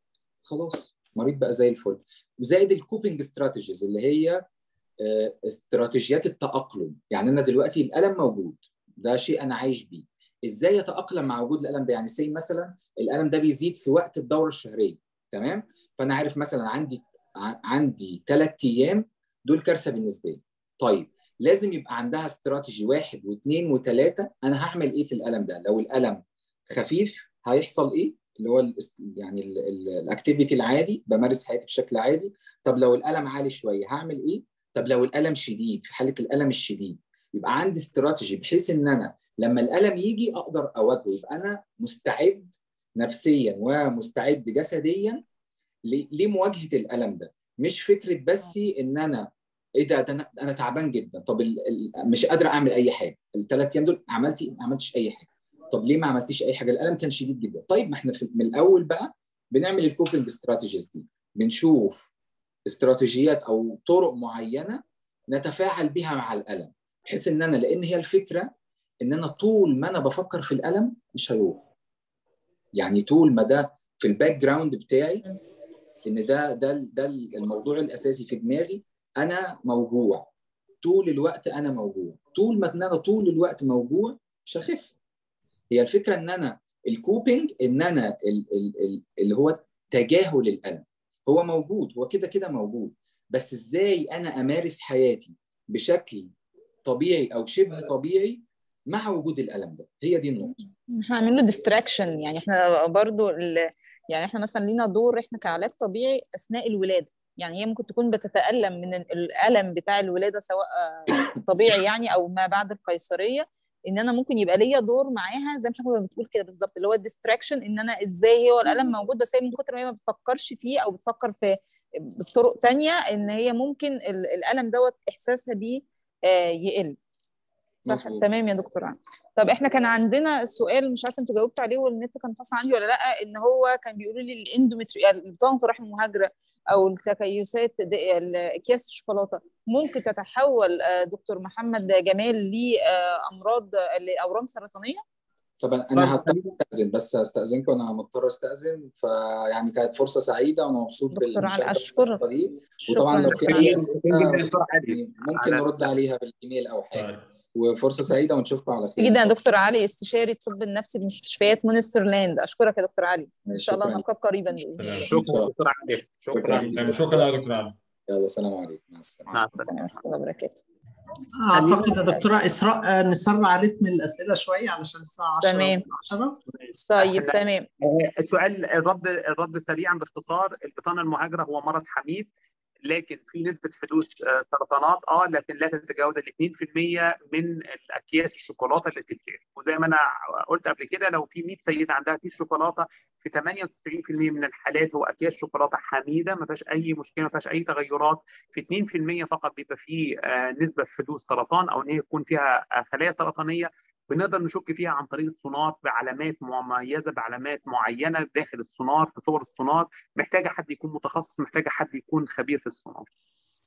خلاص مريض بقى زي الفل زائد الكوبنج استراتيجيز اللي هي آه، استراتيجيات التأقلم يعني أنا دلوقتي الألم موجود ده شيء أنا عايش بيه إزاي أتأقلم مع وجود الألم ده يعني سي مثلا الألم ده بيزيد في وقت الدورة الشهرية تمام فأنا عارف مثلا عندي ع- عندي ثلاث أيام دول كارثة بالنسبة لي طيب لازم يبقى عندها استراتيجي واحد واثنين وثلاثة أنا هعمل إيه في الألم ده لو الألم خفيف هيحصل إيه اللي هو ال يعني الاكتيفيتي العادي بمارس حياتي بشكل عادي طب لو الالم عالي شويه هعمل ايه طب لو الالم شديد في حاله الالم الشديد يبقى عندي استراتيجي بحيث ان انا لما الالم يجي اقدر اواجهه يبقى انا مستعد نفسيا ومستعد جسديا ل- لمواجهه الالم ده مش فكره بس ان انا ايه ده, ده انا انا تعبان جدا طب ال... ال... مش قادره اعمل اي حاجه الثلاث ايام دول عملتي ما عملتش اي حاجه طب ليه ما عملتيش اي حاجه الالم كان شديد جدا طيب ما احنا في... من الاول بقى بنعمل الكوبنج استراتيجيز دي بنشوف استراتيجيات او طرق معينه نتفاعل بها مع الالم بحيث ان انا لان هي الفكره ان انا طول ما انا بفكر في الالم مش هيروح يعني طول ما ده في الباك جراوند بتاعي ان ده ده ده الموضوع الاساسي في دماغي انا موجوع طول الوقت انا موجوع طول ما ان انا طول الوقت موجوع مش هخف هي الفكره ان انا الكوبينج ان انا ال ال ال اللي هو تجاهل الالم هو موجود هو كده كده موجود بس ازاي انا امارس حياتي بشكل طبيعي او شبه طبيعي مع وجود الالم ده هي دي النقطه احنا عاملين له ديستراكشن يعني احنا برضو ال... يعني احنا مثلا لينا دور احنا كعلاج طبيعي اثناء الولاده يعني هي ممكن تكون بتتالم من الالم بتاع الولاده سواء طبيعي يعني او ما بعد القيصريه ان انا ممكن يبقى ليا دور معاها زي ما احنا بتقول كده بالظبط اللي هو الديستراكشن ان انا ازاي هو الالم موجود بس هي من كتر ما هي ما بتفكرش فيه او بتفكر في بطرق تانية ان هي ممكن الالم دوت احساسها بيه يقل صح مزبوط. تمام يا دكتور عم. طب احنا كان عندنا سؤال مش عارفه انتوا جاوبتوا عليه والنت كان فاصل عندي ولا لا ان هو كان بيقولوا لي الاندومتري بطانه الرحم المهاجره او التكيسات اكياس الشوكولاته ممكن تتحول دكتور محمد جمال لامراض لاورام سرطانيه؟ طبعا انا هضطر استاذن بس استاذنكم انا مضطر استاذن فيعني كانت فرصه سعيده وانا مبسوط دكتور علي اشكرك وطبعا لو في اي اسئله ممكن نرد عليها بالايميل او حاجه وفرصه سعيده ونشوفكم على خير جدا دكتور علي استشاري الطب النفسي بمستشفيات مونسترلاند اشكرك يا دكتور علي ان شاء الله نلقاك قريبا باذن الله شكرا دكتور علي شكرا شكرا يا دكتور علي يلا السلام عليكم مع السلامه مع السلامه ورحمه الله وبركاته اعتقد يا دكتوره اسراء نسرع رتم الاسئله شويه علشان الساعه 10 تمام 10 طيب تمام السؤال الرد الرد سريعا باختصار البطانه المهاجره هو مرض حميد لكن في نسبه حدوث سرطانات اه لكن لا تتجاوز ال 2% من الاكياس الشوكولاته اللي بتتاكل وزي ما انا قلت قبل كده لو في 100 سيده عندها كيس شوكولاته في 98% من الحالات هو اكياس شوكولاته حميده ما فيهاش اي مشكله ما فيهاش اي تغيرات في 2% فقط بيبقى فيه نسبه حدوث سرطان او ان هي يكون فيها خلايا سرطانيه بنقدر نشك فيها عن طريق السونار بعلامات مميزه بعلامات معينه داخل السونار في صور السونار محتاجه حد يكون متخصص محتاجه حد يكون خبير في السونار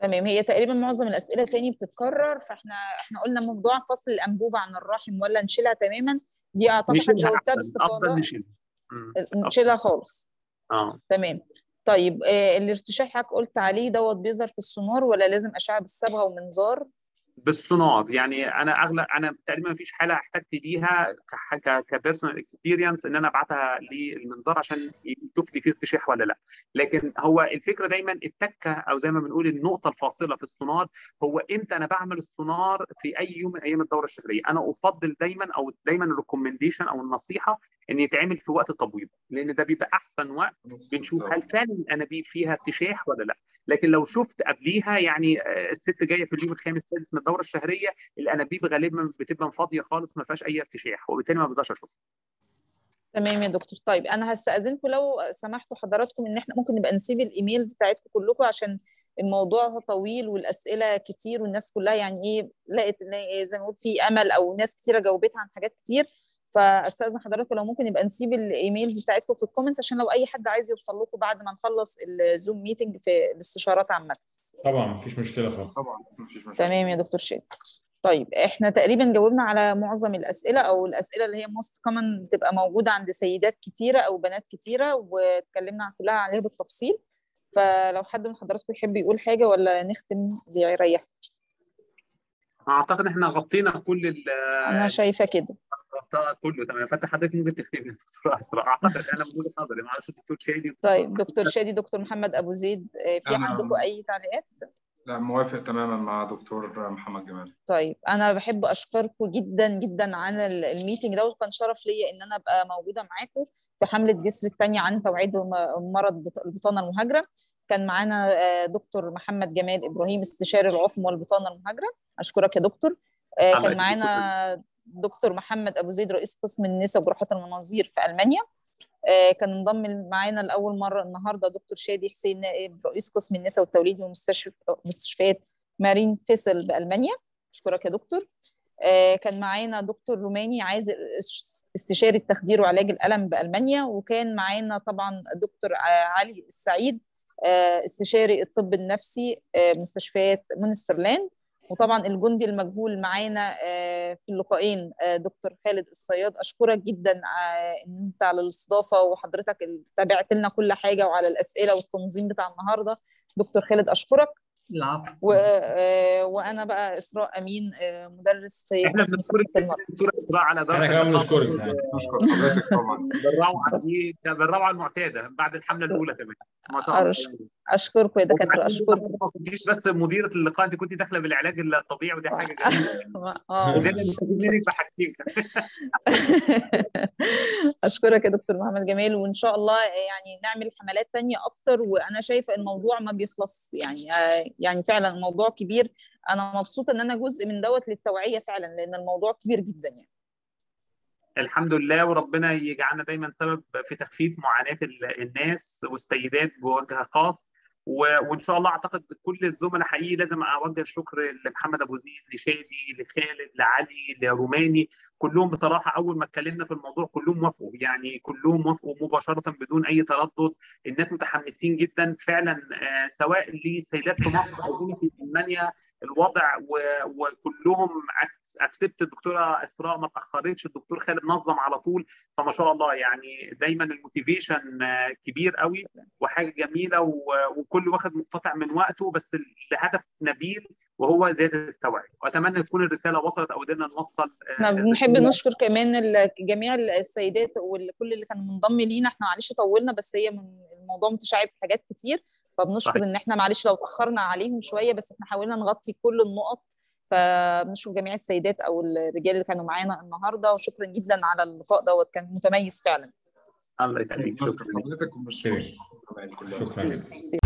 تمام هي تقريبا معظم الاسئله تاني بتتكرر فاحنا احنا قلنا موضوع فصل الانبوبه عن الرحم ولا نشيلها تماما دي اعتقد نشيلها جاوبتها احسن باستفاضه افضل نشيلها مم. نشيلها خالص اه تمام طيب آه الارتشاح حضرتك قلت عليه دوت بيظهر في السونار ولا لازم اشعه بالصبغه ومنظار بالسونار يعني انا اغلب انا تقريبا ما فيش حاله احتجت ليها كبيرسونال اكسبيرينس ان انا ابعتها للمنظار عشان يشوف لي فيه ارتشاح ولا لا لكن هو الفكره دايما التكه او زي ما بنقول النقطه الفاصله في السونار هو امتى انا بعمل السونار في اي يوم من ايام الدوره الشهريه انا افضل دايما او دايما الريكومنديشن او النصيحه ان يتعمل في وقت التبويض لان ده بيبقى احسن وقت بنشوف هل فعلا الانابيب فيها ارتشاح ولا لا لكن لو شفت قبليها يعني الست جايه في اليوم الخامس السادس من الدوره الشهريه الانابيب غالبا بتبقى فاضيه خالص ما فيهاش اي ارتشاح وبالتالي ما بقدرش اشوفها تمام يا دكتور طيب انا هستاذنكم لو سمحتوا حضراتكم ان احنا ممكن نبقى نسيب الايميلز بتاعتكم كلكم عشان الموضوع طويل والاسئله كتير والناس كلها يعني ايه لقت زي ما نقول في امل او ناس كتيره جاوبتها عن حاجات كتير فاستاذن حضراتكم لو ممكن نبقى نسيب الايميلز بتاعتكم في الكومنتس عشان لو اي حد عايز يوصل لكم بعد ما نخلص الزوم ميتنج في الاستشارات عامه طبعا مفيش مشكله خالص طبعا مفيش مشكله تمام يا دكتور شادي طيب احنا تقريبا جاوبنا على معظم الاسئله او الاسئله اللي هي موست كومن بتبقى موجوده عند سيدات كتيره او بنات كتيره واتكلمنا كلها عليها بالتفصيل فلو حد من حضراتكم يحب يقول حاجه ولا نختم اللي يريح اعتقد احنا غطينا كل ال انا شايفه كده غطينا كله تمام فانت حضرتك ممكن تختمي يا دكتور اسراء اعتقد انا من وجهه نظري ما اعرفش الدكتور شادي طيب دكتور شادي دكتور محمد ابو زيد في أنا- عندكم اي تعليقات لا موافق تماما مع دكتور محمد جمال طيب انا بحب اشكركم جدا جدا عن ال- الميتنج ده وكان شرف ليا ان انا ابقى موجوده معاكم في حمله جسر الثانيه عن توعيه وم- مرض بط- البطانه المهاجره كان معانا آه، دكتور محمد جمال ابراهيم استشاري العقم والبطانه المهاجره اشكرك يا دكتور آه، الله كان يخليك. معانا دكتور محمد ابو زيد رئيس قسم النساء وجراحه المناظير في المانيا آه، كان انضم معانا لاول مره النهارده دكتور شادي حسين نائب رئيس قسم النساء والتوليد ومستشفيات مارين فيسل بالمانيا اشكرك يا دكتور آه، كان معانا دكتور روماني عايز استشاري التخدير وعلاج الالم بالمانيا وكان معانا طبعا دكتور آه، علي السعيد آه، استشاري الطب النفسي آه، مستشفيات مونسترلاند وطبعا الجندي المجهول معانا آه، في اللقاءين آه، دكتور خالد الصياد اشكرك جدا آه، ان انت على الاستضافه وحضرتك تابعت لنا كل حاجه وعلى الاسئله والتنظيم بتاع النهارده دكتور خالد اشكرك العفو و... آه، وانا بقى اسراء امين آه، مدرس في احنا قسم بنشكرك صحه المرأة دكتور اسراء على درجه احنا كمان اللقاء بنشكرك سعيد نشكر حضرتك طبعا بالروعه دي بالروعه المعتاده بعد الحمله الاولى كمان ما شاء الله أرش- اشكركم يا دكاتره اشكركم ما كنتيش بس مديره اللقاء انت كنت داخله بالعلاج الطبيعي ودي حاجه جميله اه قدرنا نستفيد منك بحاجتين اشكرك يا دكتور محمد جمال وان شاء الله يعني نعمل حملات تانية اكتر وانا شايفه الموضوع ما بيخلص يعني آه، يعني فعلا الموضوع كبير انا مبسوطه ان انا جزء من دوت للتوعيه فعلا لان الموضوع كبير جدا يعني الحمد لله وربنا يجعلنا دايما سبب في تخفيف معاناه ال- الناس والسيدات بوجه خاص و- وان شاء الله اعتقد كل الزملاء حقيقي لازم اوجه الشكر لمحمد ابو زيد لشادي لخالد لعلي لروماني كلهم بصراحه اول ما اتكلمنا في الموضوع كلهم وافقوا يعني كلهم وافقوا مباشره بدون اي تردد الناس متحمسين جدا فعلا آه، سواء للسيدات في مصر او هنا في المانيا الوضع و- وكلهم اكسبت الدكتوره اسراء ما تاخرتش الدكتور خالد نظم على طول فما شاء الله يعني دايما الموتيفيشن آه، كبير قوي وحاجه جميله و- وكل واخد مقتطع من وقته بس لهدف نبيل وهو زياده التوعيه واتمنى تكون الرساله وصلت او قدرنا نوصل آه، احنا بنحب الرسالة. نشكر كمان ال- جميع السيدات وكل اللي كان منضم لينا احنا معلش طولنا بس هي من الموضوع متشعب في حاجات كتير فبنشكر صحيح. ان احنا معلش لو اتاخرنا عليهم شويه بس احنا حاولنا نغطي كل النقط فبنشكر جميع السيدات او الرجال اللي كانوا معانا النهارده وشكرا جدا على اللقاء دوت كان متميز فعلا الله يخليك نشكر شكرا حضرتك وبنشكر شكراً. الزملاء كلهم شكرا ميرسي.